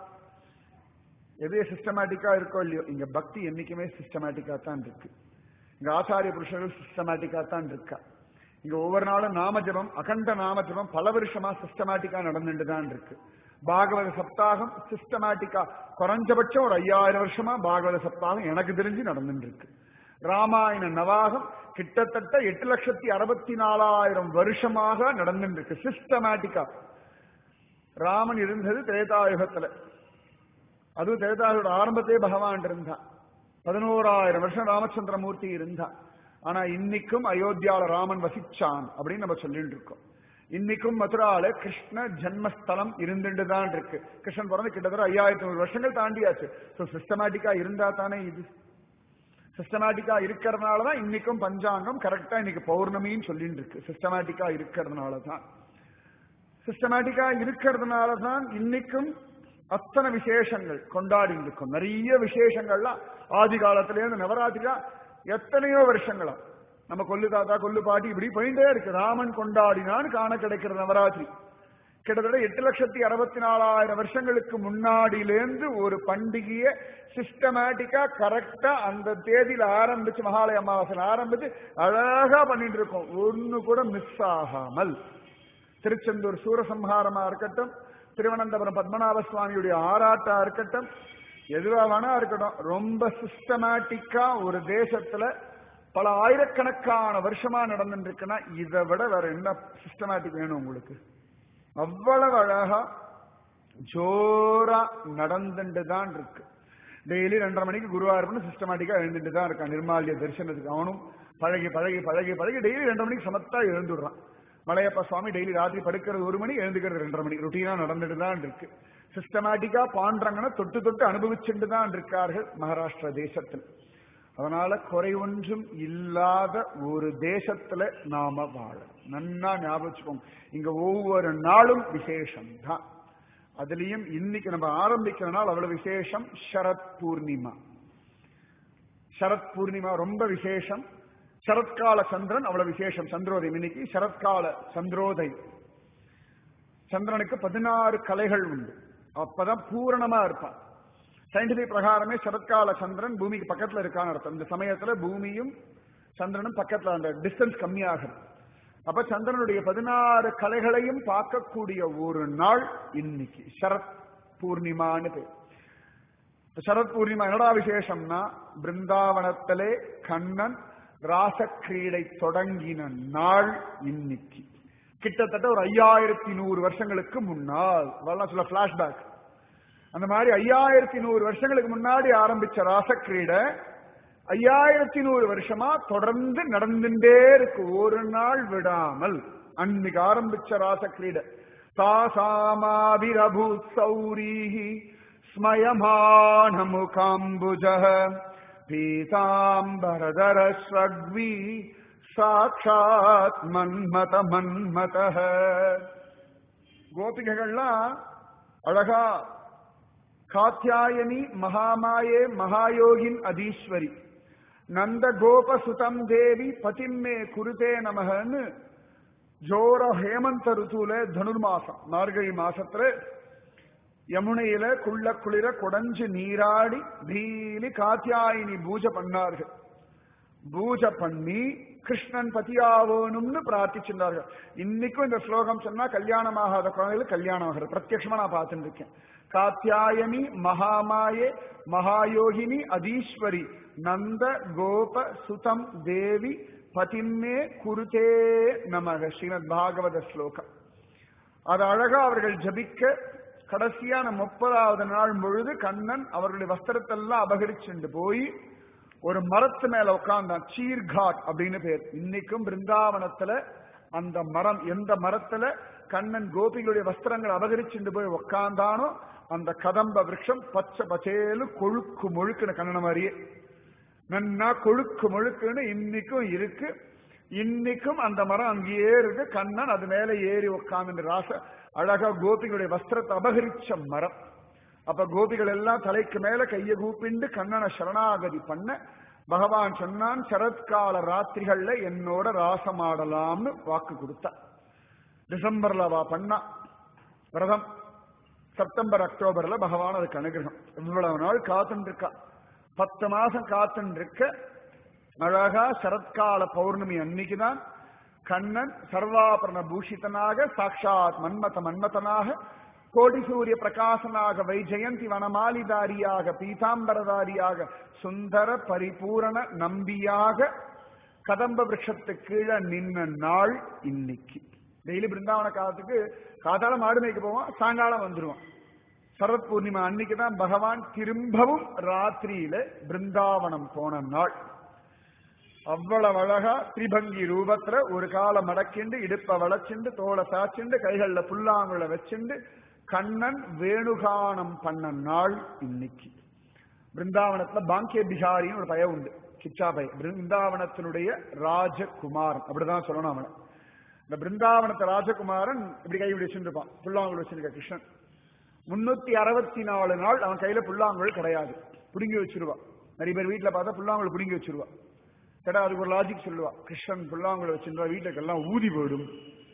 எது சிஸ்டமேட்டிக்கா இருக்கோ இல்லையோ இங்க பக்தி என்னைக்குமே சிஸ்டமேட்டிக்கா தான் இருக்கு இங்க ஆச்சாரிய புருஷர்கள் சிஸ்டமேட்டிக்கா தான் இருக்கா இங்க ஒவ்வொரு நாளும் நாம ஜபம் அகண்ட நாம ஜபம் பல வருஷமா சிஸ்டமேட்டிக்கா நடந்துட்டு தான் இருக்கு பாகவத சப்தாகம் சிஸ்டமேட்டிக்கா குறைஞ்சபட்சம் ஒரு ஐயாயிரம் வருஷமா பாகவத சப்தாகம் எனக்கு தெரிஞ்சு நடந்துட்டு இருக்கு ராமாயண நவாகம் கிட்டத்தட்ட எட்டு லட்சத்தி அறுபத்தி நாலாயிரம் வருஷமாக நடந்துட்டு இருக்கு சிஸ்டமேட்டிக்கா ராமன் இருந்தது திரேதாயுகத்துல அதுவும் திரேதாயுட ஆரம்பத்திலே பகவான் இருந்தான் பதினோராயிரம் வருஷம் ராமச்சந்திரமூர்த்தி இருந்தான் ஆனா இன்னைக்கும் அயோத்தியால ராமன் வசிச்சான் அப்படின்னு நம்ம சொல்லிட்டு இருக்கோம் இன்னைக்கும் மதுரால கிருஷ்ண ஜன்மஸ்தலம் இருந்துட்டு தான் இருக்கு கிருஷ்ணன் பிறந்து கிட்டத்தட்ட ஐயாயிரத்தி நூறு வருஷங்கள் தாண்டியாச்சு ஸோ சிஸ்டமேட்டிக்கா இருந்தா தானே இது சிஸ்டமேட்டிக்கா இருக்கிறதுனால தான் இன்னைக்கும் பஞ்சாங்கம் கரெக்டா இன்னைக்கு பௌர்ணமின்னு சொல்லிட்டு இருக்கு சிஸ்டமேட்டிக்கா இருக்கிறதுனால தான் சிஸ்டமேட்டிக்கா இருக்கிறதுனால தான் இன்னைக்கும் அத்தனை விசேஷங்கள் கொண்டாடி இருக்கும் நிறைய விசேஷங்கள்லாம் ஆதி காலத்திலேருந்து நவராத்திரியா எத்தனையோ வருஷங்களா நம்ம கொல்லு தாத்தா கொல்லு பாட்டி இப்படி போயிட்டே இருக்கு ராமன் கொண்டாடினான்னு காண கிடைக்கிற நவராத்திரி கிட்டத்தட்ட எட்டு லட்சத்தி அறுபத்தி நாலாயிரம் வருஷங்களுக்கு முன்னாடியிலேருந்து ஒரு பண்டிகையை சிஸ்டமேட்டிக்கா கரெக்டா அந்த தேதியில ஆரம்பிச்சு மகாலய அமாவாசையில் ஆரம்பிச்சு அழகா பண்ணிட்டு இருக்கோம் ஒண்ணு கூட மிஸ் ஆகாமல் திருச்செந்தூர் சூரசம்ஹாரமா இருக்கட்டும் திருவனந்தபுரம் பத்மநாப சுவாமியுடைய ஆராட்டா இருக்கட்டும் எதுவா வேணா இருக்கட்டும் ரொம்ப சிஸ்டமேட்டிக்கா ஒரு தேசத்துல பல ஆயிரக்கணக்கான வருஷமா நடந்துட்டு இருக்குன்னா இதை விட வேற என்ன சிஸ்டமேட்டிக் வேணும் உங்களுக்கு அவ்வளவு அழகா ஜோரா நடந்துட்டு தான் இருக்கு டெய்லி ரெண்டரை மணிக்கு குருவாயூர்னு சிஸ்டமேட்டிக்கா எழுந்துட்டு தான் இருக்கான் நிர்மாலிய தரிசனத்துக்கு அவனும் பழகி பழகி பழகி பழகி டெய்லி ரெண்டரை மணிக்கு சமத்தா எழுந்துடுறான் மலையப்பா சுவாமி டெய்லி ராத்திரி படுக்கிறது ஒரு மணி எழுந்துக்கிறது ரெண்டரை மணி ருட்டீனா நடந்துட்டு தான் இருக்கு சிஸ்டமேட்டிக்கா பாண்டரங்கன தொட்டு தொட்டு அனுபவிச்சுட்டு தான் இருக்கார்கள் மகாராஷ்டிரா தேசத்தில் அதனால குறை ஒன்றும் இல்லாத ஒரு தேசத்துல நாம வாழ நன்னா ஞாபகம் வச்சுக்கோங்க இங்க ஒவ்வொரு நாளும் விசேஷம் தான் அதுலயும் இன்னைக்கு நம்ம ஆரம்பிக்கிற நாள் அவ்வளவு விசேஷம் சரத் பூர்ணிமா சரத் பூர்ணிமா ரொம்ப விசேஷம் சரத்கால சந்திரன் அவ்வளவு விசேஷம் சந்திரோதயம் இன்னைக்கு சரத்கால சந்திரோதயம் சந்திரனுக்கு பதினாறு கலைகள் உண்டு அப்பதான் பூரணமா இருப்பான் சயின்டிபிக் பிரகாரமே சரத்கால சந்திரன் பூமிக்கு பக்கத்துல இருக்கான்னு அர்த்தம் இந்த சமயத்துல பூமியும் சந்திரனும் பக்கத்துல அந்த டிஸ்டன்ஸ் கம்மியாகும் அப்ப சந்திரனுடைய பதினாறு கலைகளையும் பார்க்கக்கூடிய ஒரு நாள் இன்னைக்கு சரத் பூர்ணிமான்னு பேர் சரத் பூர்ணிமா என்னடா விசேஷம்னா பிருந்தாவனத்திலே கண்ணன் ராசக்கிரீடை தொடங்கின நாள் இன்னைக்கு கிட்டத்தட்ட ஒரு ஐயாயிரத்தி நூறு வருஷங்களுக்கு முன்னால் அதெல்லாம் சொல்ல பிளாஷ்பேக் அந்த மாதிரி ஐயாயிரத்தி நூறு வருஷங்களுக்கு முன்னாடி ஆரம்பிச்ச ராசக்கிரீடை ஐயாயிரத்தி நூறு வருஷமா தொடர்ந்து நடந்துட்டே இருக்கு ஒரு நாள் விடாமல் அன்னைக்கு ஆரம்பிச்ச ராசக்கிரீடை தாசாமாவிரபூத் சௌரீஹி ஸ்மயமான முகாம்புஜ பீதாம்பரதர ஸ்ரக்வி சாட்சாத் மன்மத மன்மத கோபிகைகள்லாம் அழகா காத்தியாயனி மகாமாயே மகாயோகின் அதீஸ்வரி நந்த கோப சுதம் தேவி பதிம்மே குருதே நமகன்னு ஜோர ஹேமந்த ருத்துல தனுர்மாசம் மார்கழி மாசத்துல யமுனையில குள்ள குளிர குடஞ்சு நீராடி டெய்லி காத்தியாயினி பூஜை பண்ணார்கள் பூஜை பண்ணி கிருஷ்ணன் பதியாவோனும்னு பிரார்த்திச்சிருந்தார்கள் இன்னைக்கும் இந்த ஸ்லோகம் சொன்னா கல்யாணம் ஆகாத குழந்தைகளுக்கு கல்யாணம் ஆகிறது பிரத்யட்சமா நான் பார்த்துட்டு இருக்கேன் காத்தியாயனி மகாமாயே மகாயோகினி அதீஸ்வரி நந்த கோப சுதம் தேவி பதின்னே குருதே நமக ஸ்ரீமத் பாகவத ஸ்லோகம் அது அழகா அவர்கள் ஜபிக்க கடைசியான முப்பதாவது நாள் பொழுது கண்ணன் அவர்களுடைய வஸ்திரத்தெல்லாம் அபகரிச்சுண்டு போய் ஒரு மரத்து மேல உட்கார்ந்தான் சீர்காட் அப்படின்னு பேர் இன்னைக்கும் பிருந்தாவனத்துல அந்த மரம் எந்த மரத்துல கண்ணன் கோபிகளுடைய வஸ்திரங்கள் அபகரிச்சுண்டு போய் உட்கார்ந்தானோ அந்த கதம்ப விருஷம் பச்சை பச்சேலு கொழுக்கு முழுக்குன்னு கண்ணன மாதிரியே நன்னா கொழுக்கு முழுக்குன்னு இன்னைக்கும் இருக்கு இன்னைக்கும் அந்த மரம் அங்கேயே இருக்கு கண்ணன் அது மேல ஏறி உட்கார்ந்து ராச அழகா கோபிகளுடைய வஸ்திரத்தை அபகரிச்ச மரம் அப்ப கோபிகள் எல்லாம் தலைக்கு மேல கைய கூப்பிண்டு கண்ணனை சரணாகதி பண்ண பகவான் சொன்னான் சரத்கால ராத்திரிகள்ல என்னோட ராசமாடலாம்னு வாக்கு கொடுத்தா டிசம்பர்ல வா பண்ணா விரதம் செப்டம்பர் அக்டோபர்ல பகவான் அதுக்கு அனுகிரகம் இவ்வளவு நாள் காத்துட்டு இருக்கா பத்து மாசம் காத்துட்டு இருக்க அழகா சரத்கால பௌர்ணமி அன்னைக்குதான் கண்ணன் சர்வாபரண பூஷிதனாக சாட்சாத் மன்மத மன்மதனாக கோடி சூரிய பிரகாசனாக வைஜெயந்தி வனமாலிதாரியாக பீதாம்பரதாரியாக சுந்தர பரிபூரண நம்பியாக கதம்ப விரக்ஷத்துக்கு கீழே நின்ன நாள் இன்னைக்கு டெய்லி பிருந்தாவன காலத்துக்கு காதால மாடு மேய்க்க போவான் சாயங்காலம் வந்துருவான் சரத் பூர்ணிமா அன்னைக்கு தான் பகவான் திரும்பவும் ராத்திரியில பிருந்தாவனம் போன நாள் அவ்வளவு அழகா திரிபங்கி ரூபத்துல ஒரு கால மடக்கிண்டு இடுப்ப வளைச்சிண்டு தோலை சாச்சிண்டு கைகள்ல புல்லாங்குழ வச்சுண்டு கண்ணன் வேணுகானம் பண்ண நாள் இன்னைக்கு பிருந்தாவனத்துல பாங்கிய பிகாரின்னு ஒரு பய உண்டு கிச்சா பய பிருந்தாவனத்தினுடைய ராஜகுமாரன் அப்படிதான் சொல்லணும் அவனை இந்த பிருந்தாவனத்தை ராஜகுமாரன் இப்படி கை இப்படி வச்சுருப்பான் புல்லாங்குழல் வச்சிருக்க கிருஷ்ணன் முன்னூத்தி அறுபத்தி நாலு நாள் அவன் கையில புல்லாங்குழல் கிடையாது புடுங்கி வச்சிருவான் நிறைய பேர் வீட்டுல பார்த்தா புல்லாங்குழல் புடுங்கி வச்சிருவா கேட்டா அதுக்கு ஒரு லாஜிக் சொல்லுவா கிருஷ்ணன் புல்லாங்குழல் வச்சிருந்தா வீட்டுக்கு எல்லாம் ஊதி போயிடும்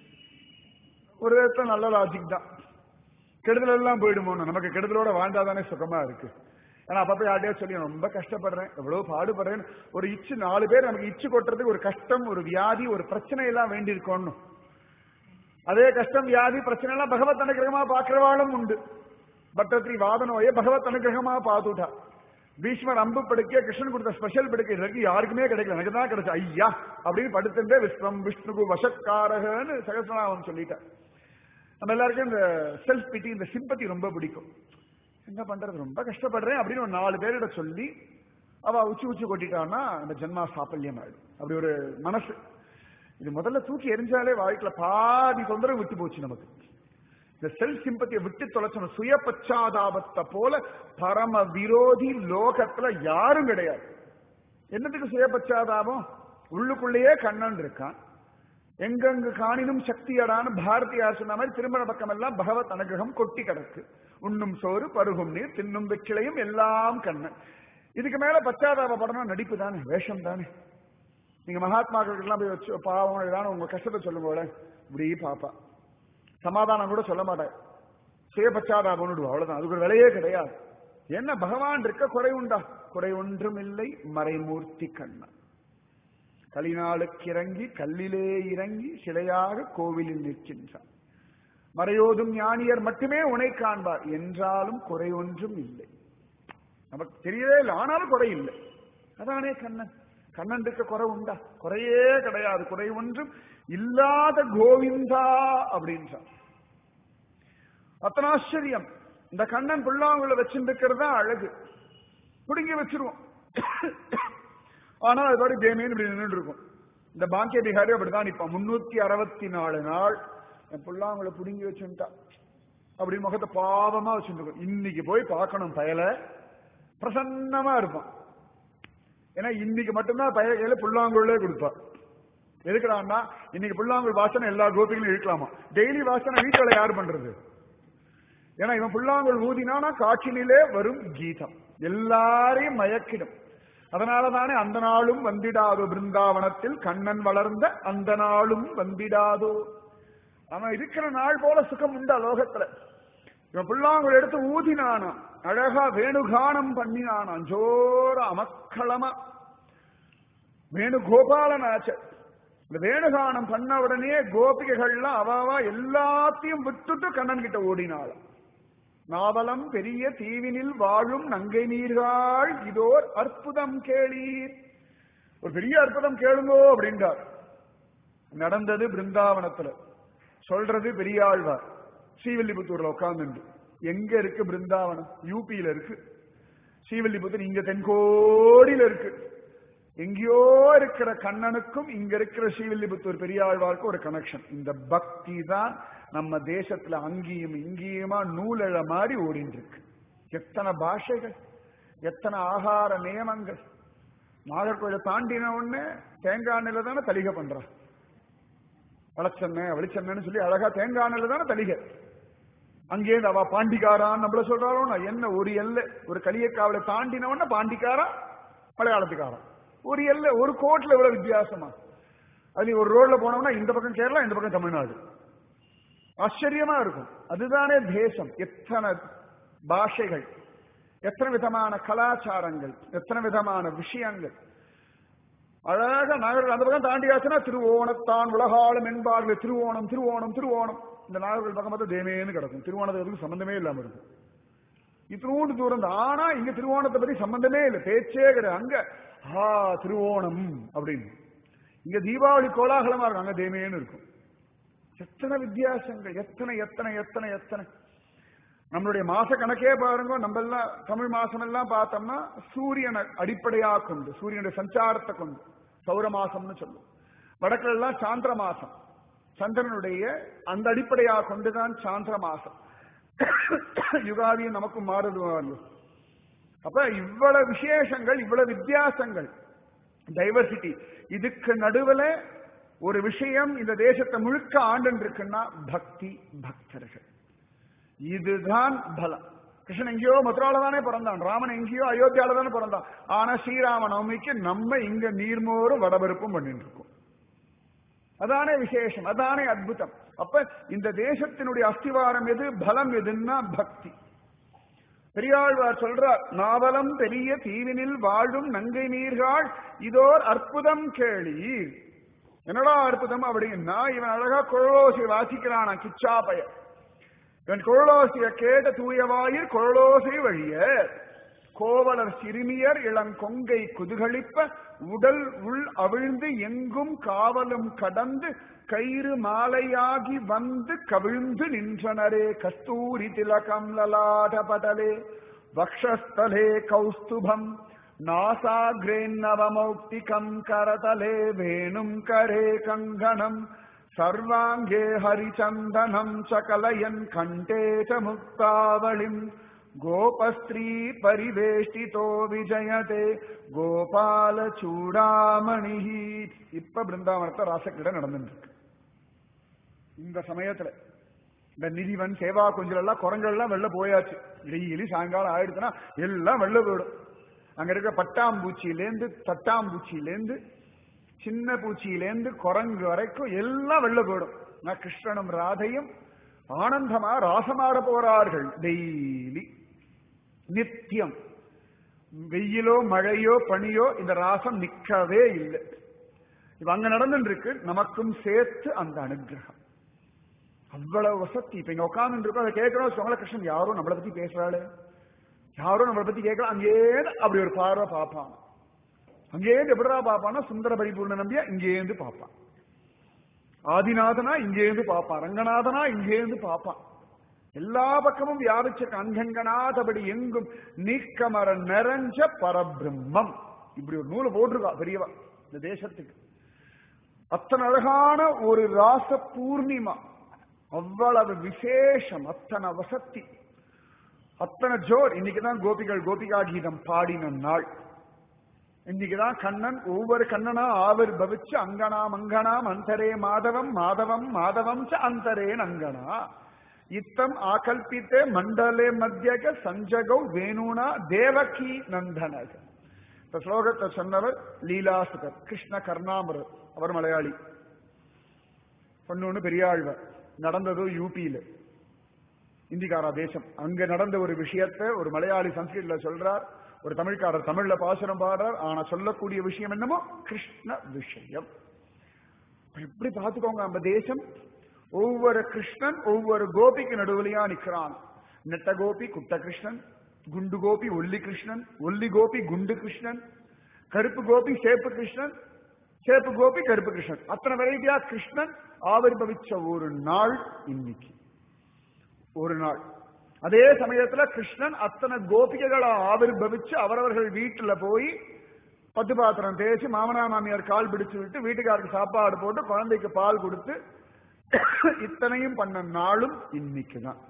ஒரு விதத்துல நல்ல லாஜிக் தான் கெடுதல் எல்லாம் போயிடுமோ நமக்கு கெடுதலோட வாழ்ந்தாதானே சுகமா இருக்கு ஏன்னா அப்ப போய் யார்ட்டையா சொல்லி நான் ரொம்ப கஷ்டப்படுறேன் எவ்வளவு பாடுபடுறேன் ஒரு இச்சு நாலு பேர் நமக்கு இச்சு கொட்டுறதுக்கு ஒரு கஷ்டம் ஒரு வியாதி ஒரு பிரச்சனை எல்லாம் வேண்டி இருக்கணும் அதே கஷ்டம் வியாதி பிரச்சனை எல்லாம் பகவத் அனுகிரகமா பாக்குறவாளும் உண்டு பட்டத்திரி வாதனோய பகவத் அனுகிரகமா பார்த்துட்டா பீஷ்மர் அம்பு படுக்க கிருஷ்ணன் கொடுத்த ஸ்பெஷல் படுக்கை இருக்கு யாருக்குமே கிடைக்கல எனக்கு தான் கிடைச்சு ஐயா அப்படின்னு படுத்துட்டே விஸ்வம் விஷ்ணுகு வசக்காரகன்னு சகசநாமம் சொல்லிட்டார் நம்ம எல்லாருக்கும் இந்த செல்ஃப் பிட்டி இந்த சிம்பத்தி ரொம்ப பிடிக்கும் என்ன பண்றது ரொம்ப கஷ்டப்படுறேன் அப்படின்னு ஒரு நாலு பேரிட சொல்லி அவ உச்சி உச்சி கொட்டிட்டான்னா அந்த ஜென்மா சாப்பல்யம் ஆயிடும் அப்படி ஒரு மனசு இது முதல்ல தூக்கி எரிஞ்சாலே வாழ்க்கையில பாதி தொந்தரவு விட்டு போச்சு நமக்கு இந்த செல்ஃப் சிம்பத்தியை விட்டு தொலைச்சணும் சுய பச்சாதாபத்தை போல பரம விரோதி லோகத்துல யாரும் கிடையாது என்னத்துக்கு சுய பச்சாதாபம் உள்ளுக்குள்ளேயே கண்ணன் இருக்கான் எங்கெங்கு காணினும் சக்தியடான பாரதியார் சொன்ன மாதிரி திருமண பக்கம் எல்லாம் பகவத் அனுகிரகம் கொட்டி கிடக்கு உண்ணும் சோறு பருகும் நீர் தின்னும் வெற்றிலையும் எல்லாம் கண்ணன் இதுக்கு மேல பச்சாதாபப்படணும் நடிப்பு தானே வேஷம் தானே நீங்க மகாத்மாக்களுக்கு எல்லாம் போய் வச்சு பாவம் ஏதாவது உங்க கஷ்டத்தை சொல்லுங்க இப்படி பாப்பா சமாதானம் கூட சொல்ல மாட்டேன் சுய பச்சாதாபம் அவ்வளவுதான் அதுக்கு ஒரு விலையே கிடையாது என்ன பகவான் இருக்க குறை உண்டா குறை ஒன்றும் இல்லை மறைமூர்த்தி கண்ணன் கலிநாளுக்கு இறங்கி கல்லிலே இறங்கி சிலையாக கோவிலில் நிற்கின்றார் மறையோதும் ஞானியர் மட்டுமே உனை காண்பார் என்றாலும் குறை ஒன்றும் இல்லை நமக்கு தெரியவே இல்லை ஆனாலும் குறை இல்லை அதானே கண்ணன் கண்ணன் இருக்க குறை உண்டா குறையே கிடையாது குறை ஒன்றும் இல்லாத கோவிந்தா அப்படின்றார் அத்தனை ஆச்சரியம் இந்த கண்ணன் புல்லாங்குள்ள வச்சிருக்கிறது தான் அழகு புடுங்கி வச்சிருவோம் ஆனா அது பாடி கேமேன்னு இப்படி நின்று இருக்கும் இந்த பாக்கிய பிகாரி அப்படிதான் நிப்பான் முன்னூத்தி அறுபத்தி நாலு நாள் என் புல்லாங்குள்ள புடுங்கி வச்சுட்டா அப்படி முகத்தை பாவமா வச்சுருக்கும் இன்னைக்கு போய் பார்க்கணும் பயல பிரசன்னமா இருப்பான் ஏன்னா இன்னைக்கு மட்டும்தான் பய கையில புல்லாங்குழலே கொடுப்பா எதுக்குறான்னா இன்னைக்கு புல்லாங்குழல் வாசனை எல்லா கோபிகளும் இருக்கலாமா டெய்லி வாசனை வீட்டுல யார் பண்றது ஏன்னா இவன் புல்லாங்குழல் ஊதினானா காட்சினிலே வரும் கீதம் எல்லாரையும் மயக்கிடும் அதனால தானே அந்த நாளும் வந்திடாதோ பிருந்தாவனத்தில் கண்ணன் வளர்ந்த அந்த நாளும் வந்திடாதோ அவன் இருக்கிற நாள் போல சுகம் உண்டா லோகத்துல இவன் புல்லாங்குழல் எடுத்து ஊதினானாம் அழகா வேணுகானம் பண்ணினானாம் ஜோர அமக்களமா வேணுகோபாலன் ஆச்ச இந்த வேணுகானம் பண்ண உடனே கோபிகைகள்லாம் அவாவா எல்லாத்தையும் விட்டுட்டு கண்ணன் கிட்ட ஓடினாளாம் நாவலம் பெரிய தீவினில் வாழும் நங்கை நீர்கள் இதோர் அற்புதம் கேளீர் ஒரு பெரிய அற்புதம் கேளுங்கோ அப்படின்றார் நடந்தது பிருந்தாவனத்துல சொல்றது பெரியாழ்வார் ஸ்ரீவில்லிபுத்தூர்ல உட்கார்ந்து எங்க இருக்கு பிருந்தாவனம் யூபியில இருக்கு ஸ்ரீவில்லிபுத்தூர் இங்க தென்கோடியில இருக்கு எங்கேயோ இருக்கிற கண்ணனுக்கும் இங்க இருக்கிற ஸ்ரீவில்லிபுத்தூர் பெரியாழ்வாருக்கும் ஒரு கனெக்ஷன் இந்த பக்தி தான் நம்ம தேசத்துல அங்கேயும் இங்கேயுமா நூலழ மாதிரி ஓடிட்டு இருக்கு எத்தனை பாஷைகள் எத்தனை ஆகார நியமங்கள் நாகர்கோயிலை தாண்டின உடனே தேங்காய் எண்ணெயில தானே தலிகை பண்றான் வளச்செண்ணெய் வெளிச்செண்ணெய்னு சொல்லி அழகா தேங்காய் எண்ணெயில தானே தலிகை அங்கே அவ பாண்டிக்காரான்னு நம்மள சொல்றாரோ நான் என்ன ஒரு எல்லை ஒரு களியக்காவலை தாண்டின உடனே பாண்டிக்காரா மலையாளத்துக்காரன் ஒரு எல்லை ஒரு கோட்ல இவ்வளவு வித்தியாசமா அது ஒரு ரோட்ல போனோம்னா இந்த பக்கம் கேரளா இந்த பக்கம் தமிழ்நாடு ஆச்சரியமா இருக்கும் அதுதானே தேசம் எத்தனை பாஷைகள் எத்தனை விதமான கலாச்சாரங்கள் எத்தனை விதமான விஷயங்கள் அழகாக நாகர்கள் அந்த பக்கம் தாண்டியாச்சுன்னா திருவோணத்தான் உலகாலம் என்பார்கள் திருவோணம் திருவோணம் திருவோணம் இந்த நாகர்கள் பக்கம் பார்த்தா தேமேன்னு கிடக்கும் திருவோணத்துக்கு சம்பந்தமே இல்லாம இருக்கும் இத்தினூண்டு தூரம் தான் ஆனா இங்க திருவோணத்தை பத்தி சம்பந்தமே இல்லை பேச்சே கிடையாது அங்க ஆ திருவோணம் அப்படின்னு இங்க தீபாவளி கோலாகலமா இருக்கும் அங்க தேமேன்னு இருக்கும் எத்தனை வித்தியாசங்கள் எத்தனை எத்தனை எத்தனை எத்தனை நம்மளுடைய மாச கணக்கே பாருங்க நம்ம எல்லாம் தமிழ் மாசம் எல்லாம் பார்த்தோம்னா சூரியனை அடிப்படையா கொண்டு சூரியனுடைய சஞ்சாரத்தை கொண்டு சௌர மாசம்னு சொல்லும் வடக்குல எல்லாம் சாந்திர மாசம் சந்திரனுடைய அந்த அடிப்படையா கொண்டுதான் சாந்திர மாசம் யுகாதியும் நமக்கும் மாறுது அப்ப இவ்வளவு விசேஷங்கள் இவ்வளவு வித்தியாசங்கள் டைவர்சிட்டி இதுக்கு நடுவுல ஒரு விஷயம் இந்த தேசத்தை முழுக்க ஆண்டு இருக்குன்னா பக்தி பக்தர்கள் இதுதான் பலம் கிருஷ்ணன் எங்கேயோ மதுரால தானே பிறந்தான் ராமன் எங்கேயோ அயோத்தியால தானே பிறந்தான் ஆனா ஸ்ரீராம நவமிக்கு நம்ம இங்க நீர்மோரும் வடபருப்பும் பண்ணிட்டு இருக்கோம் அதானே விசேஷம் அதானே அத்புதம் அப்ப இந்த தேசத்தினுடைய அஸ்திவாரம் எது பலம் எதுன்னா பக்தி பெரியாழ்வார் சொல்றார் நாவலம் பெரிய தீவினில் வாழும் நங்கை நீர்கள் இதோர் அற்புதம் கேளீர் என்னடா அற்புதம் அப்படின்னா இவன் அழகா குழலோசி வாசிக்கிறானா கிச்சா பய இவன் குழலோசிய கேட்ட தூயவாயிர் குழலோசை வழிய கோவலர் சிறுமியர் இளங்கொங்கை குதுகளிப்ப உடல் உள் அவிழ்ந்து எங்கும் காவலும் கடந்து கயிறு மாலையாகி வந்து கவிழ்ந்து நின்றனரே கஸ்தூரி திலகம் லலாட படலே வக்ஷஸ்தலே கௌஸ்துபம் நாசாகிரேன்னவமௌக்திகம் கரதலே வேணும் கரே கங்கணம் சர்வாங்கே ஹரிச்சந்தனம் சகலயன் கண்டே ச முக்தாவளிம் கோபஸ்திரீ பரிவேஷ்டிதோ விஜயதே கோபால சூடாமணி இப்ப பிருந்தாவனத்தை ராசக்கிட்ட நடந்துட்டு இருக்கு இந்த சமயத்துல இந்த நிதிவன் சேவா குஞ்சல் எல்லாம் குரங்கள் எல்லாம் வெளில போயாச்சு டெய்லி சாயங்காலம் ஆயிடுச்சுன்னா எல்லாம் வெளில போயிடும் அங்க இருக்க பட்டாம்பூச்சியிலேருந்து தட்டாம்பூச்சியிலேருந்து சின்ன பூச்சியிலேருந்து குரங்கு வரைக்கும் எல்லாம் வெளில போயிடும் நான் கிருஷ்ணனும் ராதையும் ஆனந்தமா ராசமாட போறார்கள் டெய்லி நித்தியம் வெயிலோ மழையோ பனியோ இந்த ராசம் நிக்கவே இல்லை இப்ப அங்க நடந்துட்டு இருக்கு நமக்கும் சேர்த்து அந்த அனுகிரகம் அவ்வளவு வசதி இப்ப இங்க உட்கார்ந்து இருக்கோம் அதை கேட்கிறோம் சொங்கல கிருஷ்ணன் யாரும் நம்மளை பத்தி பேசுறாளே யாரும் நம்மளை பத்தி கேட்கலாம் அங்கே அப்படி ஒரு பார்வை பார்ப்பான் அங்கேருந்து எப்படிடா பார்ப்பான்னா சுந்தர பரிபூர்ண நம்பியா இங்கேருந்து பார்ப்பான் ஆதிநாதனா இங்கேருந்து பார்ப்பான் ரங்கநாதனா இங்கேருந்து பார்ப்பான் எல்லா பக்கமும் வியாபிச்ச கண்கங்கனாதபடி எங்கும் நீக்கமர நிறைஞ்ச பரபிரம்மம் இப்படி ஒரு நூலை போட்டிருக்கா பெரியவா இந்த தேசத்துக்கு அத்தனை அழகான ஒரு ராச பூர்ணிமா அவ்வளவு விசேஷம் அத்தனை வசத்தி அத்தனை ஜோர் இன்னைக்குதான் கோபிகள் கோபிகா கீதம் பாடின நாள் இன்னைக்குதான் கண்ணன் ஒவ்வொரு கண்ணனா ஆவிர் பவிச்சு அங்கனா மங்கனாம் அந்தரே மாதவம் மாதவம் மாதவம் ச அந்தரே நங்கனா இத்தம் ஆகல்பித்தே மண்டலே மத்தியக சஞ்சகௌ வேணுனா தேவகி நந்தனக இந்த ஸ்லோகத்தை சொன்னவர் லீலாசுகர் கிருஷ்ண கர்ணாமரர் அவர் மலையாளி பொண்ணு பெரியாழ்வர் நடந்ததோ யூபியில இந்திகாரா தேசம் அங்க நடந்த ஒரு விஷயத்தை ஒரு மலையாளி சம்ஸ்கிருத்ல சொல்றார் ஒரு தமிழ்காரர் தமிழ்ல பாசுரம் பாடுறார் ஆனா சொல்லக்கூடிய விஷயம் என்னமோ கிருஷ்ண விஷயம் எப்படி பார்த்துக்கோங்க நம்ம தேசம் ஒவ்வொரு கிருஷ்ணன் ஒவ்வொரு கோபிக்கு நடுவுலையா நிக்கிறான் நெட்ட கோபி குட்ட கிருஷ்ணன் குண்டு கோபி ஒல்லி கிருஷ்ணன் ஒல்லி கோபி குண்டு கிருஷ்ணன் கருப்பு கோபி சேப்பு கிருஷ்ணன் சேப்பு கோபி கருப்பு கிருஷ்ணன் அத்தனை வெரைட்டியா கிருஷ்ணன் ஆவிர்பவிச்ச ஒரு நாள் இன்னைக்கு ஒரு நாள் அதே சமயத்துல கிருஷ்ணன் அத்தனை கோபிகைகளை ஆவிர்பவிச்சு அவரவர்கள் வீட்டுல போய் பத்து பாத்திரம் தேய்ச்சி மாமனா மாமியார் கால் பிடிச்சு விட்டு வீட்டுக்காருக்கு சாப்பாடு போட்டு குழந்தைக்கு பால் கொடுத்து இத்தனையும் பண்ண நாளும் இன்னைக்கு தான்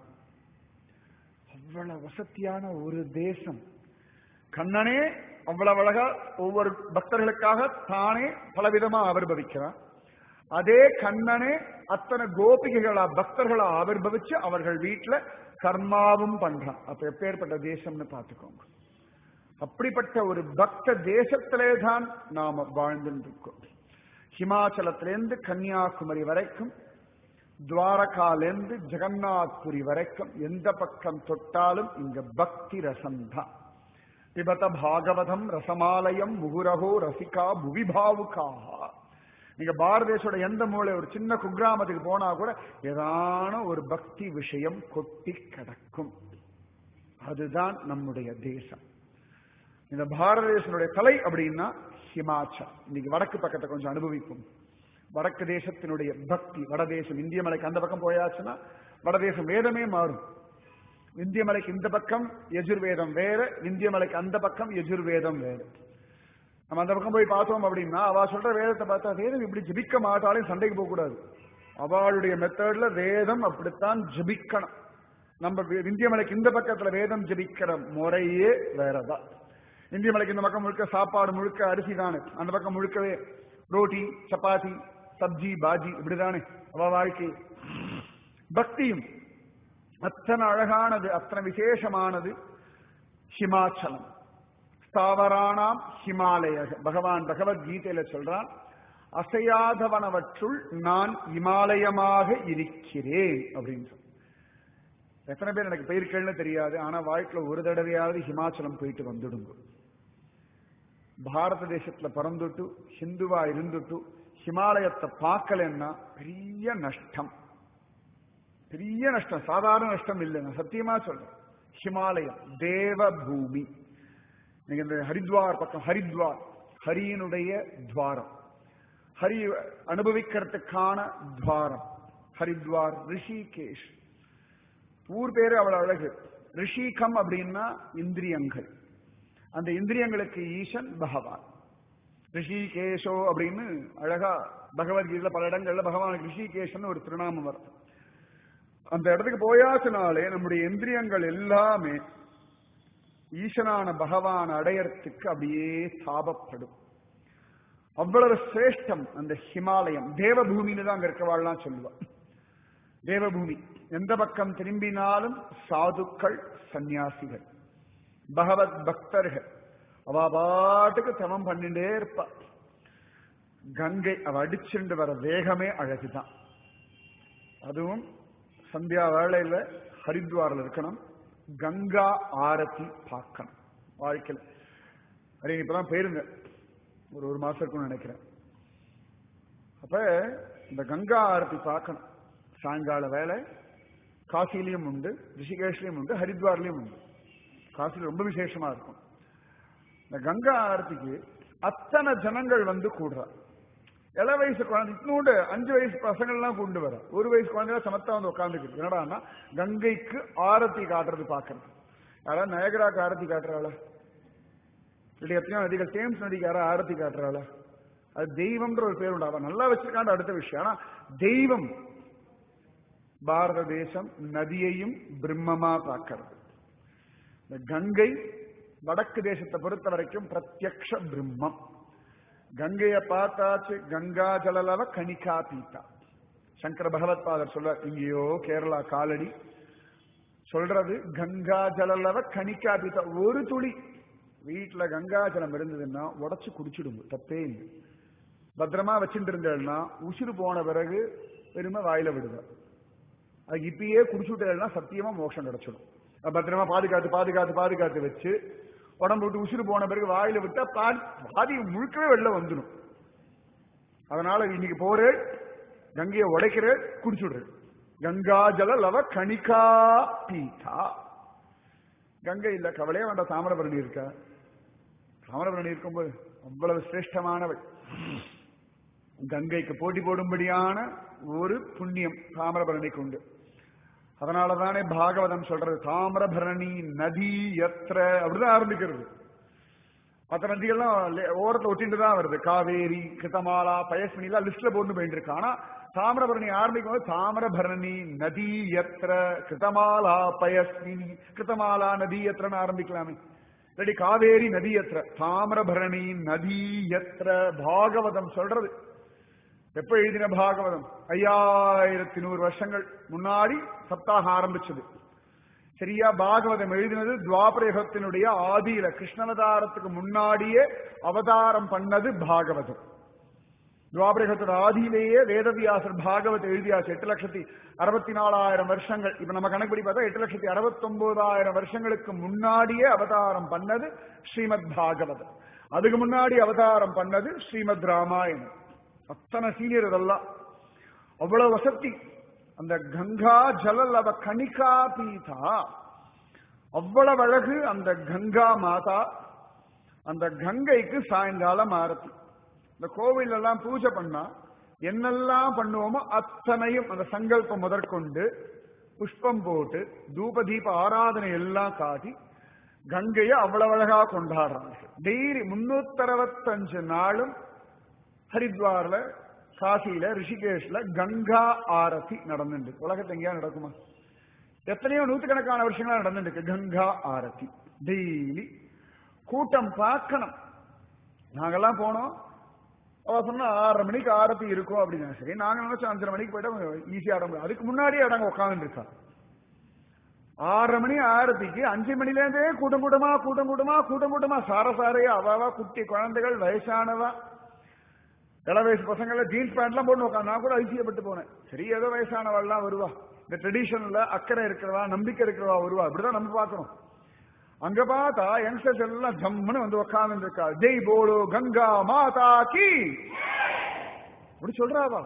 அவ்வளவு வசதியான ஒரு தேசம் கண்ணனே அவ்வளவு அழகா ஒவ்வொரு பக்தர்களுக்காக தானே பலவிதமா ஆவிர்பவிக்கிறான் அதே கண்ணனே அத்தனை கோபிகைகளா பக்தர்களா ஆவிர்பவிச்சு அவர்கள் வீட்டுல கர்மாவும் பண்றான் அப்ப எப்பேற்பட்ட தேசம்னு பார்த்துக்கோங்க அப்படிப்பட்ட ஒரு பக்த தேசத்திலே தான் நாம வாழ்ந்துட்டு இருக்கோம் ஹிமாச்சலத்திலேருந்து கன்னியாகுமரி வரைக்கும் துவாரகாலேருந்து ஜெகநாத்புரி வரைக்கும் எந்த பக்கம் தொட்டாலும் இங்க பக்தி ரசம்தான் பிபத பாகவதம் ரசமாலயம் முகுரகோ ரசிகா புவிபாவுக்காக நீங்க பாரதேசோட எந்த மூலை ஒரு சின்ன குக்கிராமத்துக்கு போனா கூட ஏதான ஒரு பக்தி விஷயம் கொட்டி கிடக்கும் அதுதான் நம்முடைய தேசம் இந்த பாரத தேசனுடைய தலை அப்படின்னா ஹிமாச்சல் இன்னைக்கு வடக்கு பக்கத்தை கொஞ்சம் அனுபவிப்போம் வடக்கு தேசத்தினுடைய பக்தி வடதேசம் இந்திய மலைக்கு அந்த பக்கம் போயாச்சுன்னா வடதேசம் வேதமே மாறும் இந்திய மலைக்கு இந்த பக்கம் எஜுர்வேதம் வேற இந்திய மலைக்கு அந்த பக்கம் எஜுர்வேதம் வேற நம்ம அந்த பக்கம் போய் பார்த்தோம் அப்படின்னா அவ சொல்ற வேதத்தை பார்த்தா வேதம் இப்படி ஜபிக்க மாட்டாலே சண்டைக்கு போக கூடாது அவளுடைய மெத்தட்ல வேதம் அப்படித்தான் ஜபிக்கணும் நம்ம இந்திய மலைக்கு இந்த பக்கத்துல வேதம் ஜபிக்கிற முறையே வேறதான் இந்திய மலைக்கு இந்த பக்கம் முழுக்க சாப்பாடு முழுக்க அரிசி தானே அந்த பக்கம் முழுக்கவே ரோட்டி சப்பாத்தி சப்ஜி பாஜி இப்படிதானே அவ வாழ்க்கை பக்தியும் அத்தனை அழகானது அத்தனை விசேஷமானது ஹிமாச்சலம் ஸ்தாவரானாம் ஹிமாலய பகவான் பகவத்கீதையில சொல்றான் அசையாதவனவற்றுள் நான் இமாலயமாக இருக்கிறேன் அப்படின்னு சொல்லி எத்தனை பேர் எனக்கு போயிருக்கேன்னு தெரியாது ஆனா வாழ்க்கையில ஒரு தடவையாவது ஹிமாச்சலம் போயிட்டு வந்துடுங்க பாரத தேசத்துல பிறந்துட்டு ஹிந்துவா இருந்துட்டு ஹிமாலயத்தை பார்க்கலன்னா பெரிய நஷ்டம் பெரிய நஷ்டம் சாதாரண நஷ்டம் இல்லை நான் சத்தியமா சொல்றேன் ஹிமாலயம் தேவ பூமி நீங்க இந்த ஹரித்வார் பக்கம் ஹரித்வார் ஹரியினுடைய துவாரம் ஹரி அனுபவிக்கிறதுக்கான துவாரம் ஹரித்வார் ரிஷிகேஷ் ஊர் பேரு அவ்வளவு அழகு ரிஷிகம் அப்படின்னா இந்திரியங்கள் அந்த இந்திரியங்களுக்கு ஈசன் பகவான் ரிஷிகேஷோ அப்படின்னு அழகா பகவத்கீதையில பல இடங்கள்ல பகவானுக்கு ரிஷிகேஷன் ஒரு திருநாமம் வரும் அந்த இடத்துக்கு போயாச்சுனாலே நம்முடைய இந்திரியங்கள் எல்லாமே ஈசனான பகவான் அடையறதுக்கு அப்படியே தாபப்படும் அவ்வளவு சிரேஷ்டம் அந்த ஹிமாலயம் தேவபூமின்னு தான் அங்க இருக்கவாள்லாம் சொல்லுவா தேவபூமி எந்த பக்கம் திரும்பினாலும் சாதுக்கள் சந்நியாசிகள் பகவத் பக்தர்கள் அவ பாட்டுக்கு தவம் பண்ணிட்டே இருப்பா கங்கை அவ அடிச்சுண்டு வர வேகமே அழகுதான் அதுவும் சந்தியா வேளையில ஹரித்வாரில் இருக்கணும் கங்கா ஆரத்தி பார்க்கணும் வாழ்க்கையில் அது இப்பதான் போயிருங்க ஒரு ஒரு மாசம் இருக்கும்னு நினைக்கிறேன் அப்ப இந்த கங்கா ஆரத்தி பார்க்கணும் சாயங்கால வேலை காசிலையும் உண்டு ரிஷிகேஷ்லயும் உண்டு ஹரித்வார்லயும் உண்டு காசில ரொம்ப விசேஷமா இருக்கும் இந்த கங்கா ஆரத்திக்கு அத்தனை ஜனங்கள் வந்து கூடுறா இள வயசு குழந்தை இன்னொன்று அஞ்சு வயசு பசங்கள்லாம் கொண்டு வர ஒரு வயசு குழந்தைல சமத்தா வந்து உட்காந்துருக்கு என்னடான்னா கங்கைக்கு ஆரத்தி காட்டுறது பாக்குறது யாராவது நயகராக்கு ஆரத்தி காட்டுறாளா இல்லை எத்தனையோ நதிகள் தேம்ஸ் நதிக்கு யாரா ஆரத்தி காட்டுறாளா அது தெய்வம்ன்ற ஒரு பேர் உண்டு அவன் நல்லா வச்சிருக்காண்ட அடுத்த விஷயம் ஆனா தெய்வம் பாரத தேசம் நதியையும் பிரம்மமா பார்க்கறது இந்த கங்கை வடக்கு தேசத்தை பொறுத்த வரைக்கும் பிரத்யக்ஷ பிரம்மம் கங்கைய பார்த்தாச்சு கங்கா ஜலலவ கணிகா பீத்தா சங்கர பகவத் பாதர் சொல்ற இங்கேயோ கேரளா காலடி சொல்றது கங்கா ஜலலவ கணிகா பீத்தா ஒரு துளி வீட்டுல கங்கா ஜலம் இருந்ததுன்னா உடச்சு குடிச்சிடுங்க தப்பே இல்லை பத்திரமா வச்சுட்டு இருந்தேன்னா உசுறு போன பிறகு பெருமை வாயில விடுவேன் அது இப்பயே குடிச்சுட்டேன்னா சத்தியமா மோட்சம் கிடைச்சிடும் அது பத்திரமா பாதுகாத்து பாதுகாத்து பாதுகாத்து வச்சு உடம்பு விட்டு உசுறு போன பிறகு வாயில விட்டா பாதி பாதி முழுக்கவே வெளில வந்துடும் அதனால இன்னைக்கு போரு கங்கையை உடைக்கிற குடிச்சுடுற கங்கா ஜல லவ கணிகா பீதா கங்கை இல்ல கவலையே வேண்டாம் தாமிரபரணி இருக்கா தாமிரபரணி இருக்கும்போது அவ்வளவு சிரேஷ்டமானவள் கங்கைக்கு போட்டி போடும்படியான ஒரு புண்ணியம் தாமிரபரணிக்கு உண்டு அதனால தானே பாகவதம் சொல்றது தாமிரபரணி நதி எத்திர அப்படிதான் ஆரம்பிக்கிறது மற்ற நதிகள்லாம் லே- ஓரத்துல ஒட்டிட்டு தான் வருது காவேரி கிருத்தமாலா பயஸ்வினி எல்லாம் லிஸ்ட்ல போட்டு போயிட்டு இருக்கு ஆனா தாமிரபரணி ஆரம்பிக்கும் போது தாமிரபரணி நதி எத்திர கிருத்தமாலா பயஸ்வினி கிருத்தமாலா நதி எத்திரன்னு ஆரம்பிக்கலாமே இல்லாட்டி காவேரி நதி எத்திர தாமிரபரணி நதி எத்திர பாகவதம் சொல்றது எப்ப எழுதின பாகவதம் ஐயாயிரத்தி நூறு வருஷங்கள் முன்னாடி சப்தாக ஆரம்பிச்சது சரியா பாகவதம் எழுதினது துவாபரயுகத்தினுடைய ஆதியில கிருஷ்ணவதாரத்துக்கு முன்னாடியே அவதாரம் பண்ணது பாகவதம் துவாபரயுகத்தோட ஆதியிலேயே வேதவியாசர் பாகவத் எழுதியாச்சு எட்டு லட்சத்தி அறுபத்தி நாலாயிரம் வருஷங்கள் இப்ப நம்ம கணக்குப்படி பார்த்தா எட்டு லட்சத்தி அறுபத்தி ஒன்பதாயிரம் வருஷங்களுக்கு முன்னாடியே அவதாரம் பண்ணது ஸ்ரீமத் பாகவதம் அதுக்கு முன்னாடி அவதாரம் பண்ணது ஸ்ரீமத் ராமாயணம் அத்தனை சீனியர் இதெல்லாம் அவ்வளவு வசதி அந்த கங்கா ஜலல் அவ கணிகா பீதா அவ்வளவு அழகு அந்த கங்கா மாதா அந்த கங்கைக்கு சாயங்காலம் ஆரத்தி இந்த கோவில் எல்லாம் பூஜை பண்ணா என்னெல்லாம் பண்ணுவோமோ அத்தனையும் அந்த சங்கல்பம் முதற்கொண்டு புஷ்பம் போட்டு தூப தீப ஆராதனை எல்லாம் காட்டி கங்கையை அவ்வளவு அழகா கொண்டாடுறாங்க டெய்லி முன்னூத்தி நாளும் ஹரித்வார்ல காசியில ரிஷிகேஷ்ல கங்கா ஆரத்தி நடந்துட்டு உலகத்துல எங்கேயா நடக்குமா எத்தனையோ நூத்துக்கணக்கான வருஷங்களா நடந்துட்டு இருக்கு கங்கா ஆரத்தி டெய்லி கூட்டம் பார்க்கணும் நாங்கெல்லாம் போனோம் அவ சொன்னா ஆறரை மணிக்கு ஆரத்தி இருக்கும் அப்படின்னு சரி நாங்க நினைச்சோம் அஞ்சரை மணிக்கு போயிட்டா ஈஸியா ஆட முடியும் அதுக்கு முன்னாடியே அடங்க உட்காந்துட்டு இருக்கா ஆறரை மணி ஆரத்திக்கு அஞ்சு மணில இருந்தே கூட்டம் கூட்டமா கூட்டம் கூட்டமா கூட்டம் கூட்டமா சாரசாரையா அவாவா குட்டி குழந்தைகள் வயசானவா இள வயசு பசங்கள ஜீன்ஸ் பேண்ட்லாம் போட்டு உட்காந்து நான் கூட ஐசியப்பட்டு போனேன் சரி ஏதோ வயசானவாள்லாம் வருவா இந்த ட்ரெடிஷன்ல அக்கறை இருக்கிறவா நம்பிக்கை இருக்கிறவா வருவா இப்படிதான் நம்ம பார்க்கணும் அங்க பார்த்தா யங்ஸ்டர்ஸ் எல்லாம் ஜம்முன்னு வந்து உட்கார்ந்து இருக்கா ஜெய் போலோ கங்கா மாதா கி அப்படி சொல்றாவா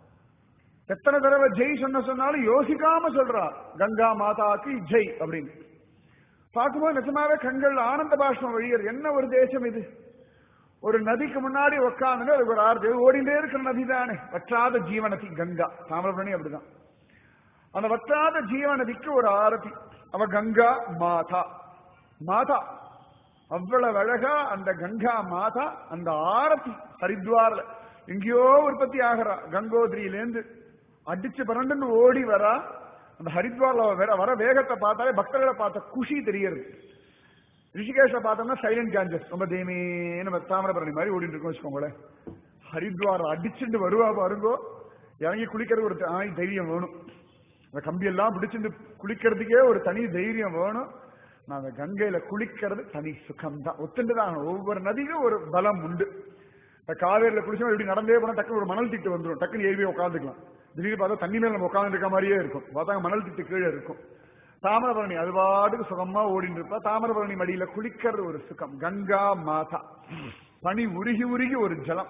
எத்தனை தடவை ஜெய் சொன்ன சொன்னாலும் யோசிக்காம சொல்றா கங்கா மாதா கி ஜெய் அப்படின்னு பார்க்கும்போது நிஜமாவே கண்கள் ஆனந்த பாஷ்பம் வழியர் என்ன ஒரு தேசம் இது ஒரு நதிக்கு முன்னாடி உட்கார்ந்து அதுக்கு ஒரு ஆறு ஓடிண்டே இருக்கிற நதி தானே வற்றாத ஜீவநதி கங்கா தாமிரபரணி அப்படிதான் அந்த வற்றாத ஜீவநதிக்கு ஒரு ஆரதி அவ கங்கா மாதா மாதா அவ்வளவு அழகா அந்த கங்கா மாதா அந்த ஆரத்தி ஹரித்வார்ல எங்கேயோ உற்பத்தி ஆகிறா கங்கோத்ரியிலேருந்து அடிச்சு பரண்டுன்னு ஓடி வரா அந்த ஹரித்வார்ல வர வர வேகத்தை பார்த்தாலே பக்தர்களை பார்த்த குஷி தெரியறது ரிஷிகேஷ பார்த்தோம்னா சைலண்ட் கேஞ்சஸ் ரொம்ப தேமே நம்ம தாமிரபரணி மாதிரி ஓடிட்டு இருக்கோம் வச்சுக்கோங்களேன் ஹரித்வார் அடிச்சுட்டு வருவா பாருங்கோ இறங்கி குளிக்கிறது ஒரு தனி தைரியம் வேணும் அந்த கம்பியெல்லாம் பிடிச்சிட்டு குளிக்கிறதுக்கே ஒரு தனி தைரியம் வேணும் நான் அந்த கங்கையில குளிக்கிறது தனி சுகம் தான் ஒத்துண்டு தான் ஒவ்வொரு நதிக்கும் ஒரு பலம் உண்டு இந்த காவேரியில குளிச்சோம் இப்படி நடந்தே போனா டக்குனு ஒரு மணல் திட்டு வந்துடும் டக்குனு ஏறி உட்காந்துக்கலாம் திடீர்னு பார்த்தா தண்ணி மேல நம்ம உட்கார்ந்து இருக்க மாதிரியே இருக்கும் பார்த்தா மணல் திட்டு கீழே இருக்கும் தாமிரபரணி அது பாட்டுக்கு சுகமா ஓடிட்டு இருப்பா தாமிரபரணி மடியில குளிக்கிறது ஒரு சுகம் கங்கா மாதா பனி உருகி உருகி ஒரு ஜலம்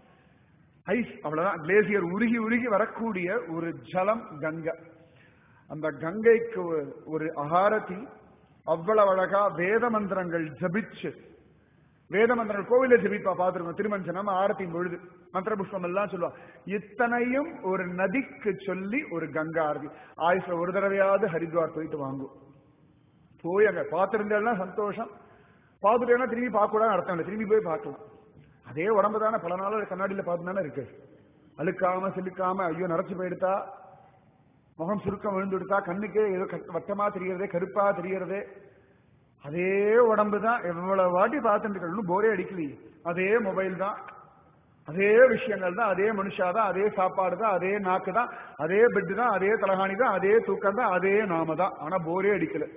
ஐஸ் அவ்வளவுதான் கிளேசியர் உருகி உருகி வரக்கூடிய ஒரு ஜலம் கங்கை அந்த கங்கைக்கு ஒரு- ஒரு அகாரதி அவ்வளவு அழகா வேத மந்திரங்கள் ஜபிச்சு வேத மந்திரங்கள் கோவில ஜபிப்பா பார்த்திருக்கோம் திருமஞ்சனம் ஆரத்தி பொழுது மந்திர புஷ்பம் எல்லாம் சொல்லுவா இத்தனையும் ஒரு நதிக்கு சொல்லி ஒரு கங்கா ஆரதி ஆயுஷ்ல ஒரு தடவையாவது ஹரித்வார் போயிட்டு வாங்கும் போய் அங்க பார்த்திருந்தேன்னா சந்தோஷம் பார்த்துட்டேன்னா திரும்பி பார்க்க கூடாது அர்த்தம் இல்லை திரும்பி போய் பார்க்கலாம் அதே உடம்பு தானே பல நாள் கண்ணாடியில பார்த்து தானே இருக்கு அழுக்காம சிலுக்காம ஐயோ நரைச்சு போயிடுத்தா முகம் சுருக்கம் விழுந்து விடுத்தா கண்ணுக்கே ஏதோ கட்- வட்டமா தெரியறதே கருப்பா தெரியறதே அதே உடம்பு தான் எவ்வளவு வாட்டி பார்த்துட்டு இருக்கணும் போரே அடிக்கலையே அதே மொபைல் தான் அதே விஷயங்கள் தான் அதே மனுஷா தான் அதே சாப்பாடு தான் அதே நாக்கு தான் அதே பெட் தான் அதே தலகாணி தான் அதே தூக்கம் தான் அதே நாம தான் ஆனா போரே அடிக்கல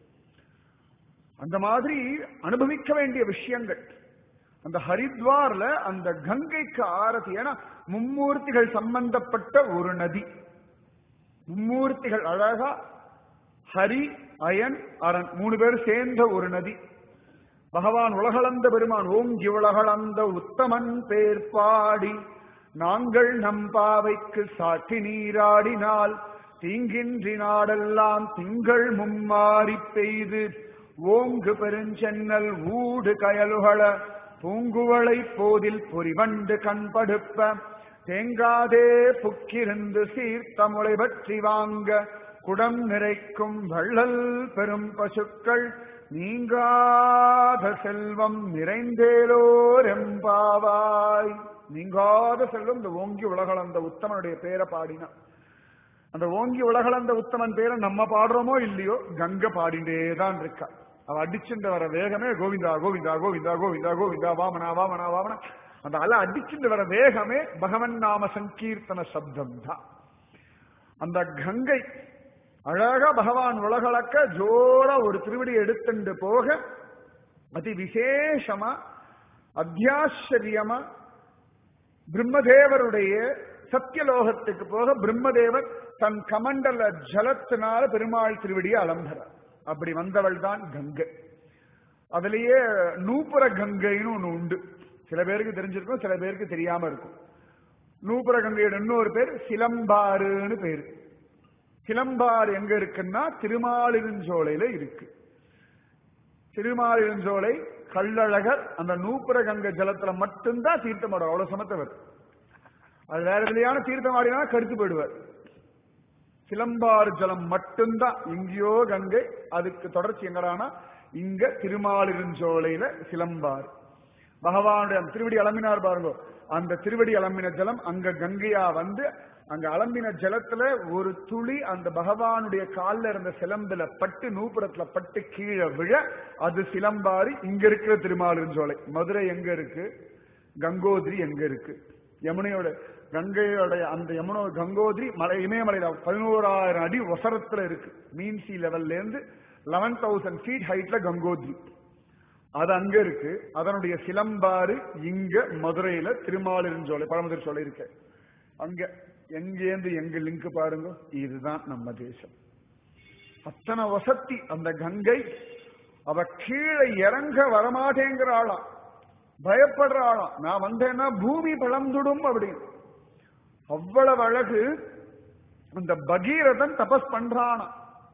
அந்த மாதிரி அனுபவிக்க வேண்டிய விஷயங்கள் அந்த ஹரித்வார்ல அந்த கங்கைக்கு ஆரத்தி ஏன்னா மும்மூர்த்திகள் சம்பந்தப்பட்ட ஒரு நதி மும்மூர்த்திகள் அழகா ஹரி அயன் அரண் மூணு பேர் சேர்ந்த ஒரு நதி பகவான் உலகளந்த பெருமான் ஓங்கி உலகளந்த உத்தமன் பேர் பாடி நாங்கள் நம் பாவைக்கு சாட்சி நீராடினால் தீங்கின்றி நாடெல்லாம் திங்கள் மும்மாறி பெய்து ஓங்கு பெருஞ்சென்னல் ஊடு கயலுகள பூங்குவளை போதில் பொறிவண்டு கண்படுப்ப தேங்காதே புக்கிருந்து சீர்த்த முளை பற்றி வாங்க குடம் நிறைக்கும் வள்ளல் பெரும் பசுக்கள் நீங்காத செல்வம் நிறைந்தேலோரெம்பாவாய் நீங்காத செல்வம் இந்த ஓங்கி உலகளந்த உத்தமனுடைய பேரை பாடினான் அந்த ஓங்கி உலகளந்த உத்தமன் பேரை நம்ம பாடுறோமோ இல்லையோ கங்க பாடிண்டே தான் இருக்கா அவ அடிச்சுட்டு வர வேகமே கோவிந்தா கோவிந்தா கோவிந்தா கோவிந்தா கோவிந்தா வாமனா வாமனா வாமனா அந்த அலை அடிச்சுட்டு வர வேகமே பகவன் நாம சங்கீர்த்தன சப்தம் தான் அந்த கங்கை அழகா பகவான் உலகளக்க ஜோரா ஒரு திருவடி எடுத்துண்டு போக அதி விசேஷமா அத்தியாச்சரியமா பிரம்மதேவருடைய சத்தியலோகத்துக்கு போக பிரம்மதேவர் தன் கமண்டல ஜலத்தினால பெருமாள் திருவடியை அலம்புறார் அப்படி வந்தவள் தான் கங்கை அதுலயே நூப்புர கங்கைன்னு ஒண்ணு உண்டு சில பேருக்கு தெரிஞ்சிருக்கும் சில பேருக்கு தெரியாம இருக்கும் நூப்புர கங்கையோட இன்னொரு பேர் சிலம்பாறுன்னு பேரு சிலம்பாறு எங்க இருக்குன்னா திருமாலிருஞ்சோலையில இருக்கு திருமாலிருஞ்சோலை கள்ளழகர் அந்த நூப்புர கங்கை ஜலத்துல மட்டும்தான் தீர்த்தமாடும் அவ்வளவு சமத்தவர் அது வேற எதுலையான தீர்த்தம் ஆடினா கருத்து போயிடுவார் சிலம்பாறு ஜலம் மட்டும்தான் இங்கேயோ கங்கை அதுக்கு தொடர்ச்சி எங்கடானா இங்க திருமாலிருஞ்சோலையில சிலம்பாறு பகவானுடைய அந்த திருவடி அலம்பினார் பாருங்க அந்த திருவடி அலம்பின ஜலம் அங்க கங்கையா வந்து அங்க அலம்பின ஜலத்துல ஒரு துளி அந்த பகவானுடைய கால்ல இருந்த சிலம்புல பட்டு நூப்புறத்துல பட்டு கீழே விழ அது சிலம்பாரி இங்க இருக்கிற திருமாலிருஞ்சோலை மதுரை எங்க இருக்கு கங்கோத்ரி எங்க இருக்கு யமுனையோட கங்கையோட அந்த யமுனோ கங்கோத்ரி மலை இமயமலையில பதினோராயிரம் அடி ஒசரத்துல இருக்கு மீன் சி லெவல்ல இருந்து லெவன் தௌசண்ட் ஃபீட் ஹைட்ல கங்கோத்ரி அது அங்க இருக்கு அதனுடைய சிலம்பாறு இங்க மதுரையில திருமாலிருஞ்சோலை பழமுதிர் சோலை இருக்கு அங்க எங்கேந்து எங்க லிங்க் பாருங்க இதுதான் நம்ம தேசம் அத்தனை வசத்தி அந்த கங்கை அவ கீழே இறங்க வரமாட்டேங்கிறாளாம் பயப்படுறாளாம் நான் வந்தேன்னா பூமி பழந்துடும் அப்படின்னு அவ்வளவு அழகு அந்த பகீரதன் தபஸ் பண்றானா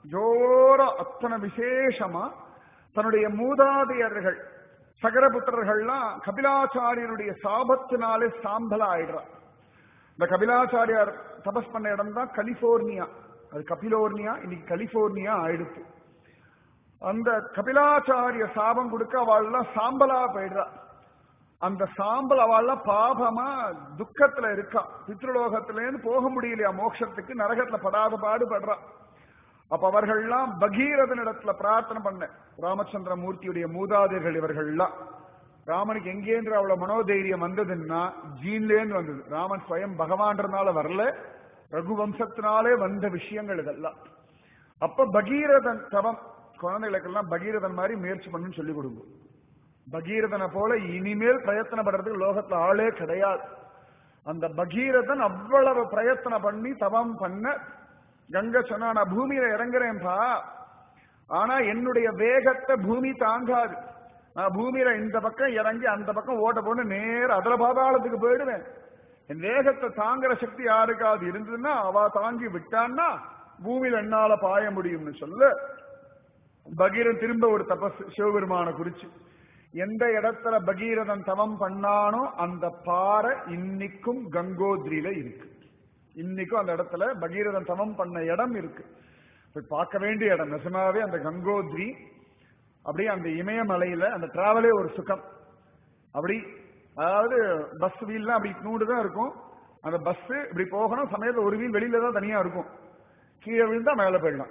ஜோர அத்தனை விசேஷமா தன்னுடைய மூதாதையர்கள் சகரபுத்திரர்கள்லாம் கபிலாச்சாரியருடைய சாபத்தினாலே சாம்பல ஆயிடுறான் இந்த கபிலாச்சாரியார் தபஸ் பண்ண இடம் தான் கலிபோர்னியா அது கபிலோர்னியா இன்னைக்கு கலிபோர்னியா ஆயிடுச்சு அந்த கபிலாச்சாரிய சாபம் கொடுக்க அவள்லாம் சாம்பலா போயிடுறா அந்த சாம்பல் அவள்லாம் பாபமா துக்கத்துல இருக்கா பித்ருலோகத்திலேருந்து போக முடியலையா மோட்சத்துக்கு நரகத்துல படாத பாடுபடுறா அப்ப அவர்கள்லாம் பகீரதனிடத்துல பிரார்த்தனை பண்ண ராமச்சந்திர மூர்த்தியுடைய மூதாதையர்கள் இவர்கள்லாம் ராமனுக்கு எங்கேருந்து அவ்வளவு மனோதைரியம் வந்ததுன்னா ஜீன்லேருந்து வந்தது ராமன் ஸ்வயம் பகவான்றனால வரல ரகுவம்சத்தினாலே வந்த விஷயங்கள் இதெல்லாம் அப்ப பகீரதன் தவம் குழந்தைகளுக்கெல்லாம் பகீரதன் மாதிரி முயற்சி பண்ணுன்னு சொல்லி கொடுங்க பகீரதனை போல இனிமேல் பிரயத்தனப்படுறதுக்கு லோகத்துல ஆளே கிடையாது அந்த பகீரதன் அவ்வளவு பிரயத்தனம் பண்ணி தவம் பண்ண கங்கை சொன்னா நான் பூமியில இறங்குறேன்பா ஆனா என்னுடைய வேகத்தை பூமி தாங்காது நான் பூமியில இந்த பக்கம் இறங்கி அந்த பக்கம் ஓட்ட போட்டு நேர அதல பாதாளத்துக்கு போயிடுவேன் என் வேகத்தை தாங்குற சக்தி யாருக்காவது இருந்ததுன்னா அவ தாங்கி விட்டான்னா பூமியில என்னால பாய முடியும்னு சொல்ல பகீரன் திரும்ப ஒரு தபஸ் சிவபெருமான குறிச்சு எந்த இடத்துல பகீரதன் தவம் பண்ணானோ அந்த பாறை இன்னைக்கும் கங்கோத்ரியில இருக்கு இன்னைக்கும் அந்த இடத்துல பகீரதன் தவம் பண்ண இடம் இருக்கு போய் பார்க்க வேண்டிய இடம் நிஜமாவே அந்த கங்கோத்ரி அப்படியே அந்த இமயமலையில அந்த டிராவலே ஒரு சுகம் அப்படி அதாவது பஸ் வீல்லாம் அப்படி நூடு தான் இருக்கும் அந்த பஸ் இப்படி போகணும் சமயத்துல ஒரு வீல் வெளியில தான் தனியா இருக்கும் கீழே விழுந்தா மேல போயிடலாம்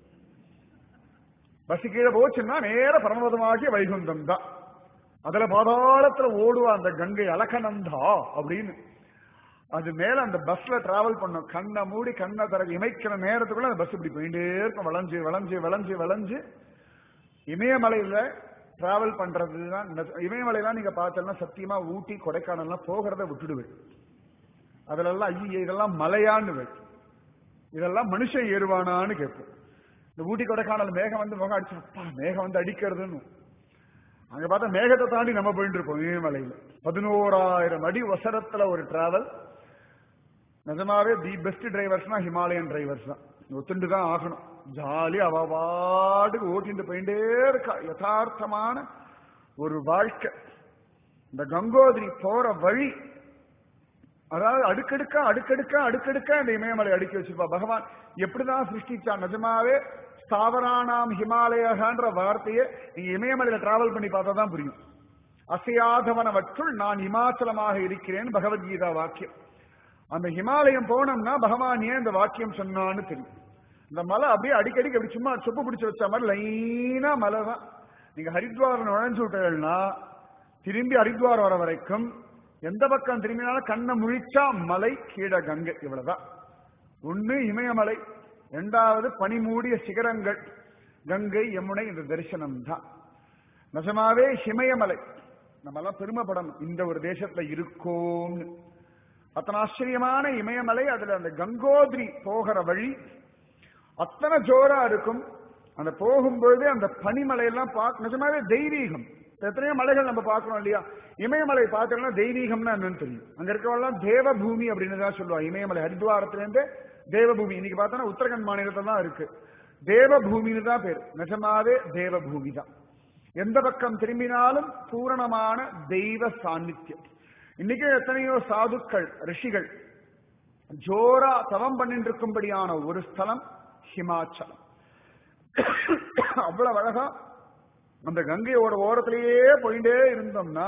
பஸ் கீழே போச்சுன்னா நேர பரமபதமாகிய வைகுந்தம் தான் அதுல பாதாளத்துல ஓடுவா அந்த கங்கை அலகநந்தா அப்படின்னு அது மேல அந்த பஸ்ல டிராவல் பண்ணும் கண்ணை மூடி கண்ணை திறக்க இமைக்கிற நேரத்துக்குள்ள அந்த பஸ் இப்படி போயிட்டே இருக்கும் வளைஞ்சு வளைஞ்சு வளைஞ்சு வளைஞ்சு இமயமலையில டிராவல் பண்றதுதான் இமயமலையெல்லாம் நீங்க பார்த்தோம்னா சத்தியமா ஊட்டி கொடைக்கானல்லாம் போகிறத விட்டுடுவேன் அதுல எல்லாம் ஐயோ இதெல்லாம் மலையான்னு இதெல்லாம் மனுஷன் ஏறுவானான்னு கேட்போம் இந்த ஊட்டி கொடைக்கானல் மேகம் வந்து முகம் அடிச்சு அப்பா மேகம் வந்து அடிக்கிறதுன்னு அங்க பார்த்தா மேகத்தை தாண்டி நம்ம போயிட்டு இருப்போம் இமயமலையில பதினோராயிரம் அடி வசரத்துல ஒரு டிராவல் நிஜமாவே தி பெஸ்ட் டிரைவர்ஸ்னா ஹிமாலயன் டிரைவர்ஸ் தான் ஒத்துண்டு தான் ஆகணும் ஜாலி அவ பாட்டுக்கு ஓட்டிட்டு போயிட்டே இருக்கா யதார்த்தமான ஒரு வாழ்க்கை இந்த கங்கோதிரி போற வழி அதாவது அடுக்கடுக்கா அடுக்கடுக்கா அடுக்கடுக்கா இந்த இமயமலை அடுக்கி வச்சிருப்பா பகவான் எப்படிதான் சிருஷ்டிச்சான் நிஜமாவே ஸ்தாவரானாம் ஹிமாலயன்ற வார்த்தையை நீங்க இமயமலையில டிராவல் பண்ணி பார்த்தா தான் புரியும் அசையாதவனவற்றுள் நான் இமாச்சலமாக இருக்கிறேன் பகவத்கீதா வாக்கியம் அந்த ஹிமாலயம் போனோம்னா பகவான் ஏன் இந்த வாக்கியம் சொன்னான்னு தெரியும் இந்த மலை அப்படியே அடிக்கடிக்கு அப்படி சும்மா சொப்பு பிடிச்சு வச்ச மாதிரி லைனா மலை தான் நீங்க ஹரித்வார் நுழைஞ்சு விட்டீங்கன்னா திரும்பி ஹரித்வார் வர வரைக்கும் எந்த பக்கம் திரும்பினாலும் கண்ணை முழிச்சா மலை கீழே கங்கை இவ்வளவுதான் ஒண்ணு இமயமலை இரண்டாவது பனிமூடிய சிகரங்கள் கங்கை யமுனை இந்த தரிசனம் தான் நிஜமாவே ஹிமயமலை நம்மெல்லாம் பெருமைப்படணும் இந்த ஒரு தேசத்துல இருக்கோம்னு அத்தனை ஆச்சரியமான இமயமலை அதுல அந்த கங்கோத்ரி போகிற வழி அத்தனை ஜோரா இருக்கும் அந்த போகும்பொழுது அந்த பனிமலையெல்லாம் பார்க்க நிஜமாவே தெய்வீகம் எத்தனையோ மலைகள் நம்ம பார்க்கிறோம் இல்லையா இமயமலை பார்த்தோம்னா தெய்வீகம்னா என்னன்னு தெரியும் அங்க இருக்கவெல்லாம் தேவபூமி அப்படின்னு தான் சொல்லுவாங்க இமயமலை ஹரித்வாரத்திலேருந்து தேவபூமி இன்னைக்கு பார்த்தோன்னா உத்தரகண்ட் மாநிலத்தில் தான் இருக்கு தேவபூமின்னு தான் பேர் நிஜமாவே தேவபூமி தான் எந்த பக்கம் திரும்பினாலும் பூரணமான தெய்வ சாநித்தியம் இன்னைக்கு எத்தனையோ சாதுக்கள் ரிஷிகள் ஜோரா தவம் பண்ணிட்டு இருக்கும்படியான ஒரு ஸ்தலம் ஹிமாச்சலம் அவ்வளவு அழகா அந்த கங்கையோட ஓரத்திலேயே போயிட்டே இருந்தோம்னா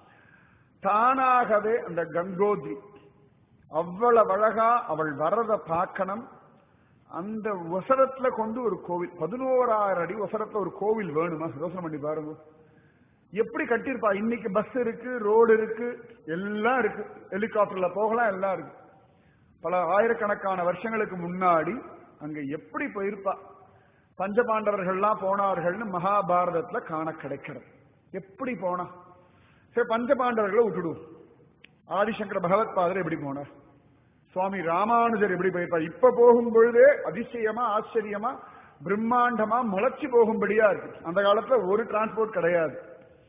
தானாகவே அந்த கங்கோத்ரி அவ்வளவு அழகா அவள் வர்றத பார்க்கணும் அந்த வசரத்துல கொண்டு ஒரு கோவில் பதினோராயிரம் அடி வசரத்துல ஒரு கோவில் வேணுமா யோசனை பண்ணி பாருங்க எப்படி கட்டியிருப்பா இன்னைக்கு பஸ் இருக்கு ரோடு இருக்கு எல்லாம் இருக்கு ஹெலிகாப்டர்ல போகலாம் எல்லாம் இருக்கு பல ஆயிரக்கணக்கான வருஷங்களுக்கு முன்னாடி அங்க எப்படி போயிருப்பா பஞ்சபாண்டவர்கள்லாம் போனார்கள்னு மகாபாரதத்துல காண கிடைக்கிறது எப்படி போனா சரி பஞ்சபாண்டவர்களை விட்டுடுவோம் ஆதிசங்கர பகவத் பாதர் எப்படி போனார் சுவாமி ராமானுஜர் எப்படி போயிருப்பார் இப்ப போகும் பொழுதே அதிசயமா ஆச்சரியமா பிரம்மாண்டமா முளைச்சு போகும்படியா இருக்கு அந்த காலத்துல ஒரு டிரான்ஸ்போர்ட் கிடையாது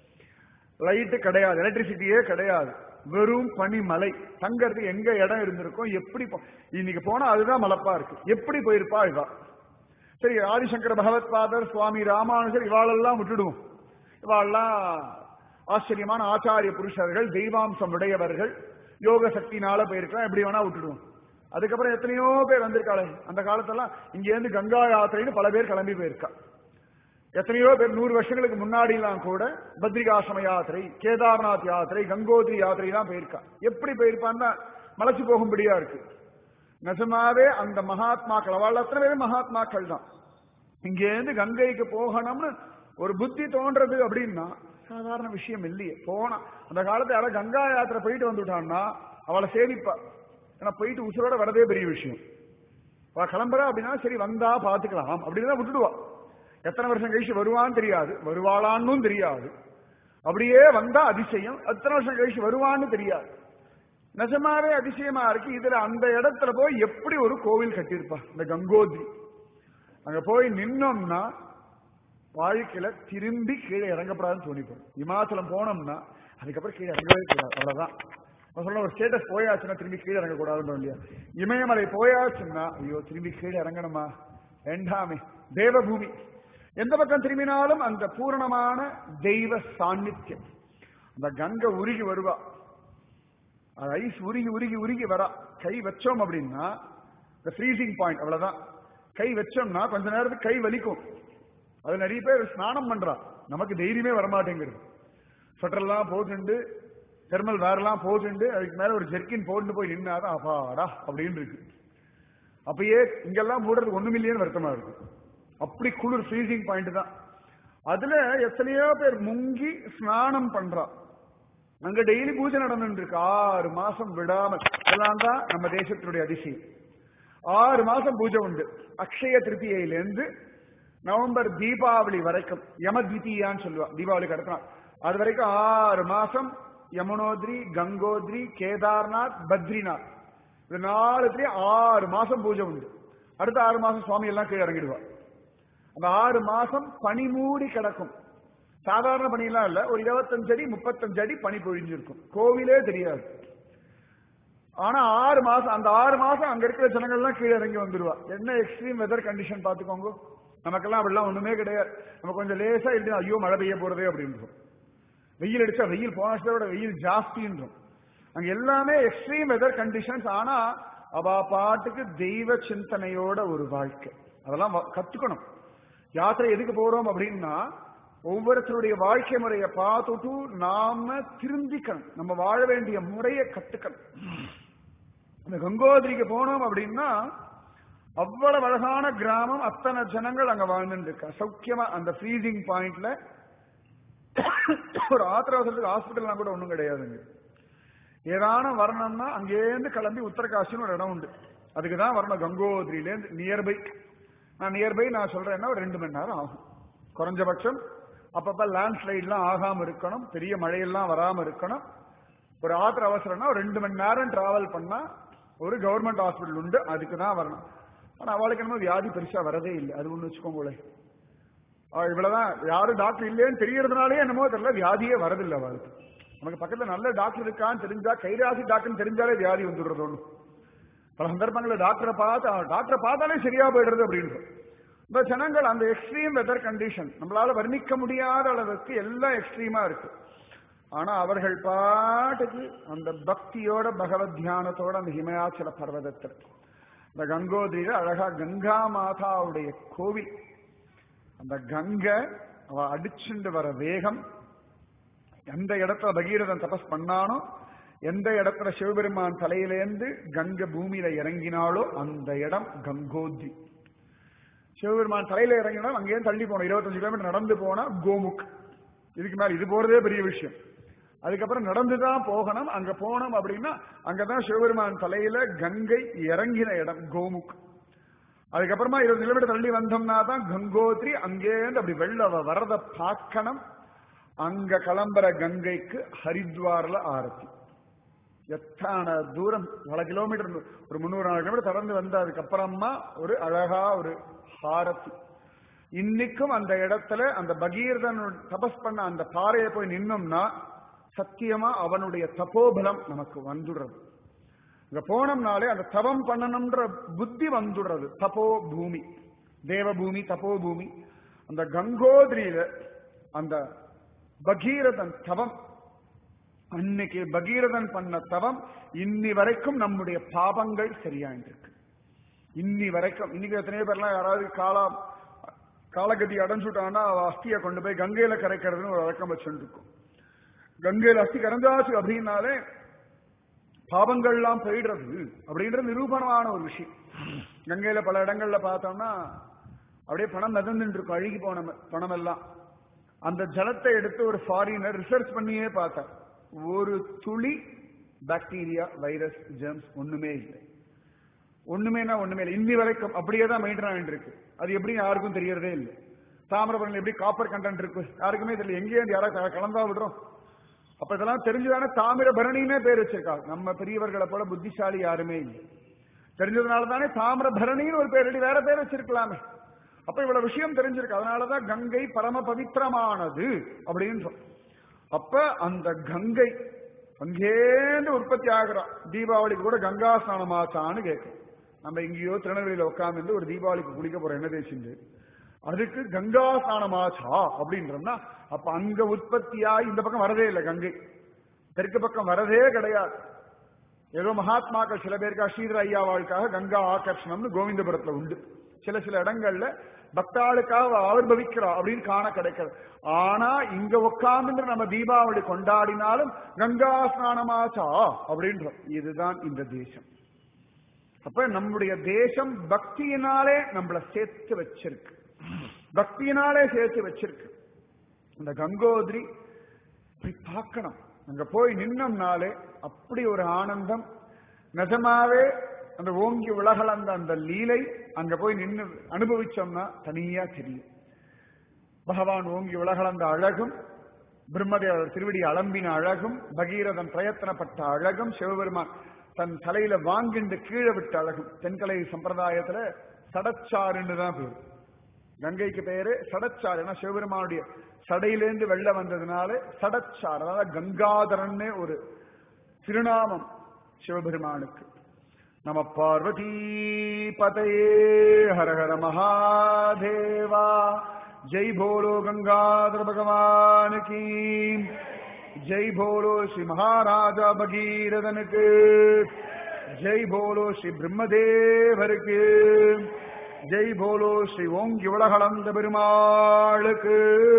லைட்டு கிடையாது எலக்ட்ரிசிட்டியே கிடையாது வெறும் பனிமலை தங்கறதுக்கு எங்க இடம் இருந்திருக்கும் எப்படி போ- இன்னைக்கு போனா அதுதான் மலப்பா இருக்கு எப்படி போயிருப்பா இவா சரி ஆதிசங்கர பகவத் பாதர் சுவாமி ராமானுஜர் இவாளெல்லாம் விட்டுடுவோம் இவாளெல்லாம் ஆச்சரியமான ஆச்சாரிய புருஷர்கள் தெய்வாம்சம் உடையவர்கள் யோக சக்தினால போயிருக்கலாம் எப்படி வேணா விட்டுடுவோம் அதுக்கப்புறம் எத்தனையோ பேர் வந்திருக்காளே அந்த காலத்தெல்லாம் இங்க இருந்து கங்கா யாத்திரைன்னு பல பேர் கிளம்பி போயிருக்கா எத்தனையோ பேர் நூறு வருஷங்களுக்கு முன்னாடிலாம் கூட பத்ரிகாசிரம யாத்திரை கேதார்நாத் யாத்திரை கங்கோத்ரி யாத்திரை தான் போயிருக்கா எப்படி போயிருப்பான்னா மலைச்சு போகும்படியா இருக்கு நிஜமாவே அந்த மகாத்மாக்கள் அவள் அத்தனை பேரும் மகாத்மாக்கள் தான் இங்கேருந்து கங்கைக்கு போகணும்னு ஒரு புத்தி தோன்றது அப்படின்னா சாதாரண விஷயம் இல்லையே போனா அந்த காலத்துல யாராவது கங்கா யாத்திரை போயிட்டு வந்துட்டான்னா அவளை சேவிப்பா ஏன்னா போயிட்டு உசுரோட வரதே பெரிய விஷயம் அவ கிளம்புறா அப்படின்னா சரி வந்தா பாத்துக்கலாம் அப்படின்னு தான் விட்டுடுவா எத்தனை வருஷம் கழிச்சு வருவான்னு தெரியாது வருவாளான்னும் தெரியாது அப்படியே வந்தா அதிசயம் எத்தனை வருஷம் கழிச்சு வருவான்னு தெரியாது நிஜமாவே அதிசயமா இருக்கு இதுல அந்த இடத்துல போய் எப்படி ஒரு கோவில் கட்டியிருப்பா இந்த கங்கோத்ரி அங்க போய் நின்னோம்னா வாழ்க்கையில திரும்பி கீழே இறங்கப்படாதுன்னு தோணிப்போம் இமாச்சலம் போனோம்னா அதுக்கப்புறம் கீழே இறங்கவே கூடாது அவ்வளவுதான் நான் சொல்ல ஒரு ஸ்டேட்டஸ் போயாச்சுன்னா திரும்பி கீழே இறங்கக்கூடாதுன்னு இல்லையா இமயமலை போயாச்சுன்னா ஐயோ திரும்பி கீழே இறங்கணுமா வேண்டாமே தேவபூமி எந்த பக்கம் திரும்பினாலும் அந்த பூரணமான தெய்வ சாநித்தியம் அந்த கங்கை உருகி வருவா அது ஐஸ் உருகி உருகி உருகி வரா கை வச்சோம் அப்படின்னா இந்த ஃப்ரீசிங் பாயிண்ட் அவ்வளவுதான் கை வச்சோம்னா கொஞ்ச நேரத்துக்கு கை வலிக்கும் அது நிறைய பேர் ஸ்நானம் பண்றா நமக்கு தைரியமே வரமாட்டேங்குது ஸ்வெட்டர்லாம் போட்டுண்டு தெர்மல் வேறெல்லாம் போட்டுண்டு அதுக்கு மேல ஒரு ஜெர்கின் போட்டு போய் நின்னாதான் அப்பாடா அப்படின்னு இருக்கு அப்பயே இங்கெல்லாம் மூடுறதுக்கு ஒண்ணும் இல்லையேன்னு வருத்தமா இருக்கு அப்படி குளிர் ஃப்ரீசிங் பாயிண்ட் தான் அதுல எத்தனையோ பேர் முங்கி ஸ்நானம் பண்றா அங்க டெய்லி பூஜை நடந்துட்டு இருக்கு ஆறு மாசம் விடாம இதெல்லாம் தான் நம்ம தேசத்தினுடைய அதிசயம் ஆறு மாசம் பூஜை உண்டு அக்ஷய திருத்தியிலிருந்து நவம்பர் தீபாவளி வரைக்கும் யமத்விதீயான்னு சொல்லுவா தீபாவளிக்கு அடுத்த நாள் அது வரைக்கும் ஆறு மாசம் யமுனோத்ரி கங்கோத்ரி கேதார்நாத் பத்ரிநாத் இது நாலுத்துலயும் ஆறு மாசம் பூஜை உண்டு அடுத்த ஆறு மாசம் சுவாமி எல்லாம் கீழே இறங்கிடுவார் அந்த ஆறு மாசம் பனி மூடி கிடக்கும் சாதாரண பனியெல்லாம் இல்ல ஒரு இருபத்தஞ்சு அடி முப்பத்தஞ்சு அடி பனி பொழிஞ்சிருக்கும் கோவிலே தெரியாது ஆனா ஆறு மாசம் அந்த ஆறு மாசம் அங்க இருக்கிற ஜனங்கள் எல்லாம் கீழே இறங்கி வந்துருவா என்ன எக்ஸ்ட்ரீம் வெதர் கண்டிஷன் பாத்துக்கோங்க நமக்கெல்லாம் அப்படிலாம் ஒண்ணுமே கிடையாது நம்ம கொஞ்சம் லேசா இல்லைன்னா ஐயோ மழை பெய்ய போறதே அப்படின்றோம் வெயில் அடிச்சா வெயில் போன வருஷத்தோட வெயில் ஜாஸ்தின்றோம் அங்க எல்லாமே எக்ஸ்ட்ரீம் வெதர் கண்டிஷன்ஸ் ஆனா அவ பாட்டுக்கு தெய்வ சிந்தனையோட ஒரு வாழ்க்கை அதெல்லாம் வ- கத்துக்கணும் யாத்திரை எதுக்கு போறோம் அப்படின்னா ஒவ்வொருத்தருடைய வாழ்க்கை முறையை பார்த்துட்டு நாம திருந்திக்கணும் நம்ம வாழ வேண்டிய முறையை கத்துக்கணும் இந்த கங்கோதிரிக்கு போனோம் அப்படின்னா அவ்வளவு அழகான கிராமம் அத்தனை ஜனங்கள் அங்க வாழ்ந்துட்டு இருக்கா சௌக்கியமா அந்த ஃப்ரீசிங் பாயிண்ட்ல ஒரு ஆத்திர அவசரத்துக்கு ஹாஸ்பிட்டல்லாம் கூட ஒண்ணும் கிடையாதுங்க ஏதான வரணும்னா அங்கேருந்து கிளம்பி உத்தரகாசின்னு ஒரு இடம் உண்டு அதுக்கு தான் வரணும் கங்கோதிரியிலேருந்து நியர்பை நான் நியர்பை நான் சொல்றேன்னா ஒரு ரெண்டு மணி நேரம் ஆகும் குறைஞ்சபட்சம் அப்பப்ப லேண்ட் ஸ்லைட்லாம் ஆகாம இருக்கணும் பெரிய மழையெல்லாம் வராம இருக்கணும் ஒரு ஆத்திர அவசரம்னா ஒரு ரெண்டு மணி நேரம் டிராவல் பண்ணா ஒரு கவர்மெண்ட் ஹாஸ்பிட்டல் உண்டு அதுக்கு தான் வரணும் ஆனா அவளுக்கு என்னமோ வியாதி பெருசா வரதே இல்லை அது ஒண்ணு வச்சுக்கோங்களேன் அவ இவ்வளவுதான் யாரும் டாக்டர் இல்லைன்னு தெரியறதுனாலே என்னமோ தெரியல வியாதியே வரதில்லை அவளுக்கு நமக்கு பக்கத்துல நல்ல டாக்டர் இருக்கான்னு தெரிஞ்சா கைராசி டாக்டர் தெரிஞ்சாலே வியாதி வந்துடுறது ஒண்ணு பல சந்தர்ப்பங்களில் டாக்டரை பார்த்து அவன் டாக்டரை பார்த்தாலே சரியா போயிடுறது அப்படின்னு இந்த ஜனங்கள் அந்த எக்ஸ்ட்ரீம் வெதர் கண்டிஷன் நம்மளால வர்ணிக்க முடியாத அளவுக்கு எல்லாம் எக்ஸ்ட்ரீமா இருக்கு ஆனா அவர்கள் பாட்டுக்கு அந்த பக்தியோட பகவத் தியானத்தோட அந்த ஹிமயாச்சல பர்வதத்தில் இந்த கங்கோதிரியில அழகா கங்கா மாதாவுடைய கோவில் அந்த கங்கை அவ அடிச்சுண்டு வர வேகம் எந்த இடத்துல பகீரதன் தபஸ் பண்ணானோ எந்த இடத்துல சிவபெருமான் தலையிலேந்து கங்கை பூமியில இறங்கினாலோ அந்த இடம் கங்கோத்ரி சிவபெருமான் தலையில இறங்கினா அங்கேயே தள்ளி போனோம் இருபத்தஞ்சு கிலோமீட்டர் நடந்து போனா கோமுக் இதுக்கு மேல இது போறதே பெரிய விஷயம் அதுக்கப்புறம் நடந்துதான் போகணும் அங்க போனோம் அப்படின்னா அங்கதான் சிவபெருமான் தலையில கங்கை இறங்கின இடம் கோமுக் அதுக்கப்புறமா இருபது கிலோமீட்டர் தள்ளி வந்தோம்னா தான் கங்கோத்ரி அங்கேருந்து அப்படி வெள்ள அவ வரத பார்க்கணும் அங்க கிளம்புற கங்கைக்கு ஹரித்வார்ல ஆரத்தி எத்தனை தூரம் பல கிலோமீட்டர் ஒரு முந்நூறு நாலு கிலோமீட்டர் தொடர்ந்து வந்த அதுக்கப்புறமா ஒரு அழகா ஒரு ஹாரத்தி இன்னைக்கும் அந்த இடத்துல அந்த பகீரதன் தபஸ் பண்ண அந்த பாறையை போய் நின்னோம்னா சத்தியமா அவனுடைய தபோபலம் நமக்கு வந்துடுறது இங்க போனோம்னாலே அந்த தவம் பண்ணணும்ன்ற புத்தி வந்துடுறது தபோ பூமி தேவபூமி தபோ பூமி அந்த கங்கோதிரியில அந்த பகீரதன் தவம் அன்னைக்கு பகீரதன் பண்ண தவம் இன்னி வரைக்கும் நம்முடைய பாவங்கள் சரியாயிருக்கு இன்னி வரைக்கும் இன்னைக்கு எத்தனையோ பேர்லாம் யாராவது காலா காலகதி அடைஞ்சுட்டான்னா அவ அஸ்தியை கொண்டு போய் கங்கையில கரைக்கிறதுன்னு ஒரு வழக்கம் வச்சுட்டு இருக்கும் கங்கையில அஸ்தி கரைஞ்சாச்சு அப்படின்னாலே பாவங்கள்லாம் போயிடுறது அப்படின்றது நிரூபணமான ஒரு விஷயம் கங்கையில பல இடங்கள்ல பார்த்தோம்னா அப்படியே பணம் மிதந்துட்டு இருக்கும் அழுகி போன ம- பணம் எல்லாம் அந்த ஜலத்தை எடுத்து ஒரு ஃபாரினர் ரிசர்ச் பண்ணியே பார்த்தார் ஒரு துளி பாக்டீரியா வைரஸ் ஜெர்ம்ஸ் ஒண்ணுமே இல்லை ஒண்ணுமேனா ஒண்ணுமே இல்லை இன்னி வரைக்கும் அப்படியே தான் மெயின்டைன் ஆகிட்டு இருக்கு அது எப்படி யாருக்கும் தெரியறதே இல்லை தாமிரபரணி எப்படி காப்பர் கண்டென்ட் இருக்கு யாருக்குமே தெரியல எங்கேயே யாராவது கலந்தா விடுறோம் அப்ப இதெல்லாம் தெரிஞ்சுதானே தாமிரபரணினே பேர் வச்சிருக்காங்க நம்ம பெரியவர்களை போல புத்திசாலி யாருமே இல்லை தெரிஞ்சதுனால தானே தாமிரபரணின்னு ஒரு பேர் வேற பேர் வச்சிருக்கலாமே அப்ப இவ்வளவு விஷயம் தெரிஞ்சிருக்கு அதனாலதான் கங்கை பரம பவித்திரமானது அப்படின்றோம் அப்ப அந்த கங்கை அங்கேந்து உற்பத்தி ஆகிறோம் தீபாவளிக்கு கூட கங்கா ஸ்நானமாச்சான்னு கேட்கும் நம்ம எங்கேயோ திருநெல்வேலியில உட்கார்ந்து ஒரு தீபாவளிக்கு குளிக்க போறோம் என்ன தேய்ச்சிண்டு அதுக்கு கங்கா ஸ்நானமாச்சா அப்படின்றோம்னா அப்ப அங்க உற்பத்தியா இந்த பக்கம் வரதே இல்லை கங்கை தெற்கு பக்கம் வரதே கிடையாது ஏதோ மகாத்மாக்கள் சில பேருக்கு ஸ்ரீதர ஐயாவாளுக்காக கங்கா ஆகர்ஷணம்னு கோவிந்தபுரத்துல உண்டு சில சில இடங்கள்ல பக்தாளுக்காக ஆவிர்வவிக்கிறா அப்படின்னு காண கிடைக்கிறது ஆனா இங்க உட்கார்ந்து நம்ம தீபாவளி கொண்டாடினாலும் கங்கா ஸ்நானமாச்சா அப்படின்றோம் இதுதான் இந்த தேசம் அப்ப நம்முடைய தேசம் பக்தியினாலே நம்மள சேர்த்து வச்சிருக்கு பக்தியினாலே சேர்த்து வச்சிருக்கு இந்த கங்கோத்ரி இப்படி பார்க்கணும் அங்க போய் நின்னோம்னாலே அப்படி ஒரு ஆனந்தம் நிஜமாவே அந்த ஓங்கி உலகளந்த அந்த லீலை அங்க போய் நின்னு அனுபவிச்சோம்னா தனியா தெரியும் பகவான் ஓங்கி உலகளந்த அழகும் பிரம்மதேவர் திருவடி அலம்பின அழகும் பகீரதன் பிரயத்தனப்பட்ட அழகும் சிவபெருமான் தன் தலையில வாங்கிண்டு கீழே விட்ட அழகும் தென்கலை சம்பிரதாயத்துல சடச்சாறுன்னு தான் பேரு கங்கைக்கு பேரு சடச்சாறு ஏன்னா சிவபெருமானுடைய சடையிலேந்து வெள்ள வந்ததுனால சடச்சாறு அதாவது கங்காதரன்னு ஒரு திருநாமம் சிவபெருமானுக்கு நம பார்வதி பதையே ஹர ஹர மகாதேவா ஜெய் போலோ கங்காதர பகவான் கீ ஜெய் போலோ ஸ்ரீ மகாராஜா பகீரதனுக்கு ஜெய் போலோ ஸ்ரீ பிரம்மதேவருக்கு ஜெய் போலோ ஸ்ரீ ஓங்கி உலகளந்த பெருமாளுக்கு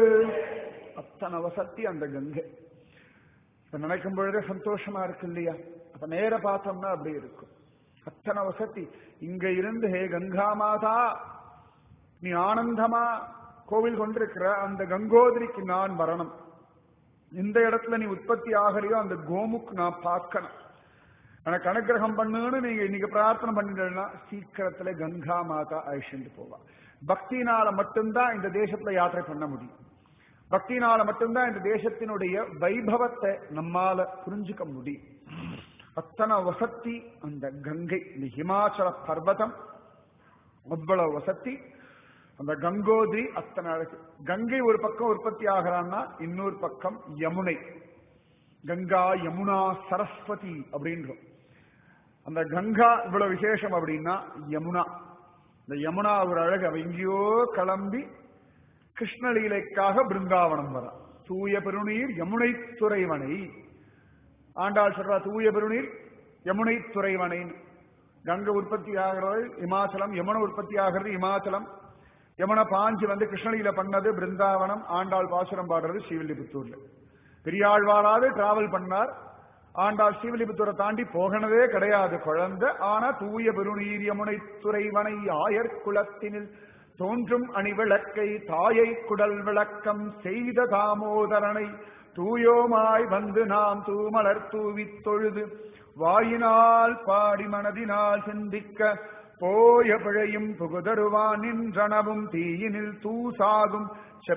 அத்தனை வசத்தி அந்த கங்கை இப்ப நினைக்கும் பொழுதே சந்தோஷமா இருக்கு இல்லையா அப்ப நேர பார்த்தோம்னா அப்படி இருக்கும் அத்தனை வசதி இங்க இருந்து ஹே கங்கா மாதா நீ ஆனந்தமா கோவில் கொண்டிருக்கிற அந்த கங்கோதரிக்கு நான் வரணும் இந்த இடத்துல நீ உற்பத்தி ஆகறியோ அந்த கோமுக்கு நான் பார்க்கணும் எனக்கு அனுகிரகம் பண்ணுன்னு நீங்க இன்னைக்கு பிரார்த்தனை பண்ணிட்டா சீக்கிரத்துல கங்கா மாதா அழிச்சுட்டு போவா பக்தினால மட்டும்தான் இந்த தேசத்துல யாத்திரை பண்ண முடியும் பக்தினால மட்டும்தான் இந்த தேசத்தினுடைய வைபவத்தை நம்மால புரிஞ்சுக்க முடியும் அத்தனை வசத்தி அந்த கங்கை இந்த ஹிமாச்சல பர்வதம் அவ்வளவு வசத்தி அந்த கங்கோதிரி அத்தனை அழகு கங்கை ஒரு பக்கம் உற்பத்தி ஆகிறான்னா இன்னொரு பக்கம் யமுனை கங்கா யமுனா சரஸ்வதி அப்படின்றோம் அந்த கங்கா இவ்வளவு விசேஷம் அப்படின்னா யமுனா இந்த யமுனா ஒரு அழகு அவ எங்கேயோ கிளம்பி கிருஷ்ணலீலைக்காக பிருந்தாவனம் வர தூய பெருநீர் யமுனை துறைவனை ஆண்டாள் சொல்றா தூய பெருநீர் யமுனை துறைவனை கங்கை உற்பத்தி ஆகிறது இமாச்சலம் யமுனை உற்பத்தி ஆகிறது இமாச்சலம் யமுனை பாஞ்சு வந்து கிருஷ்ணலீல பண்ணது பிருந்தாவனம் ஆண்டாள் பாசுரம் பாடுறது ஸ்ரீவில்லிபுத்தூர்ல பெரியாழ்வாராவது டிராவல் பண்ணார் ஆண்டாள் ஸ்ரீவில்லிபுத்தூரை தாண்டி போகனதே கிடையாது குழந்தை ஆனா தூய பெருநீர் யமுனை துறைவனை ஆயர் குலத்தினில் தோன்றும் அணிவிளக்கை தாயை குடல் விளக்கம் செய்த தாமோதரனை தூயோமாய் வந்து நாம் தூமலர் தூவித் தொழுது வாயினால் பாடி மனதினால் சிந்திக்க போய பிழையும் புகுதருவான் நின்றனவும் தீயினில் தூசாகும்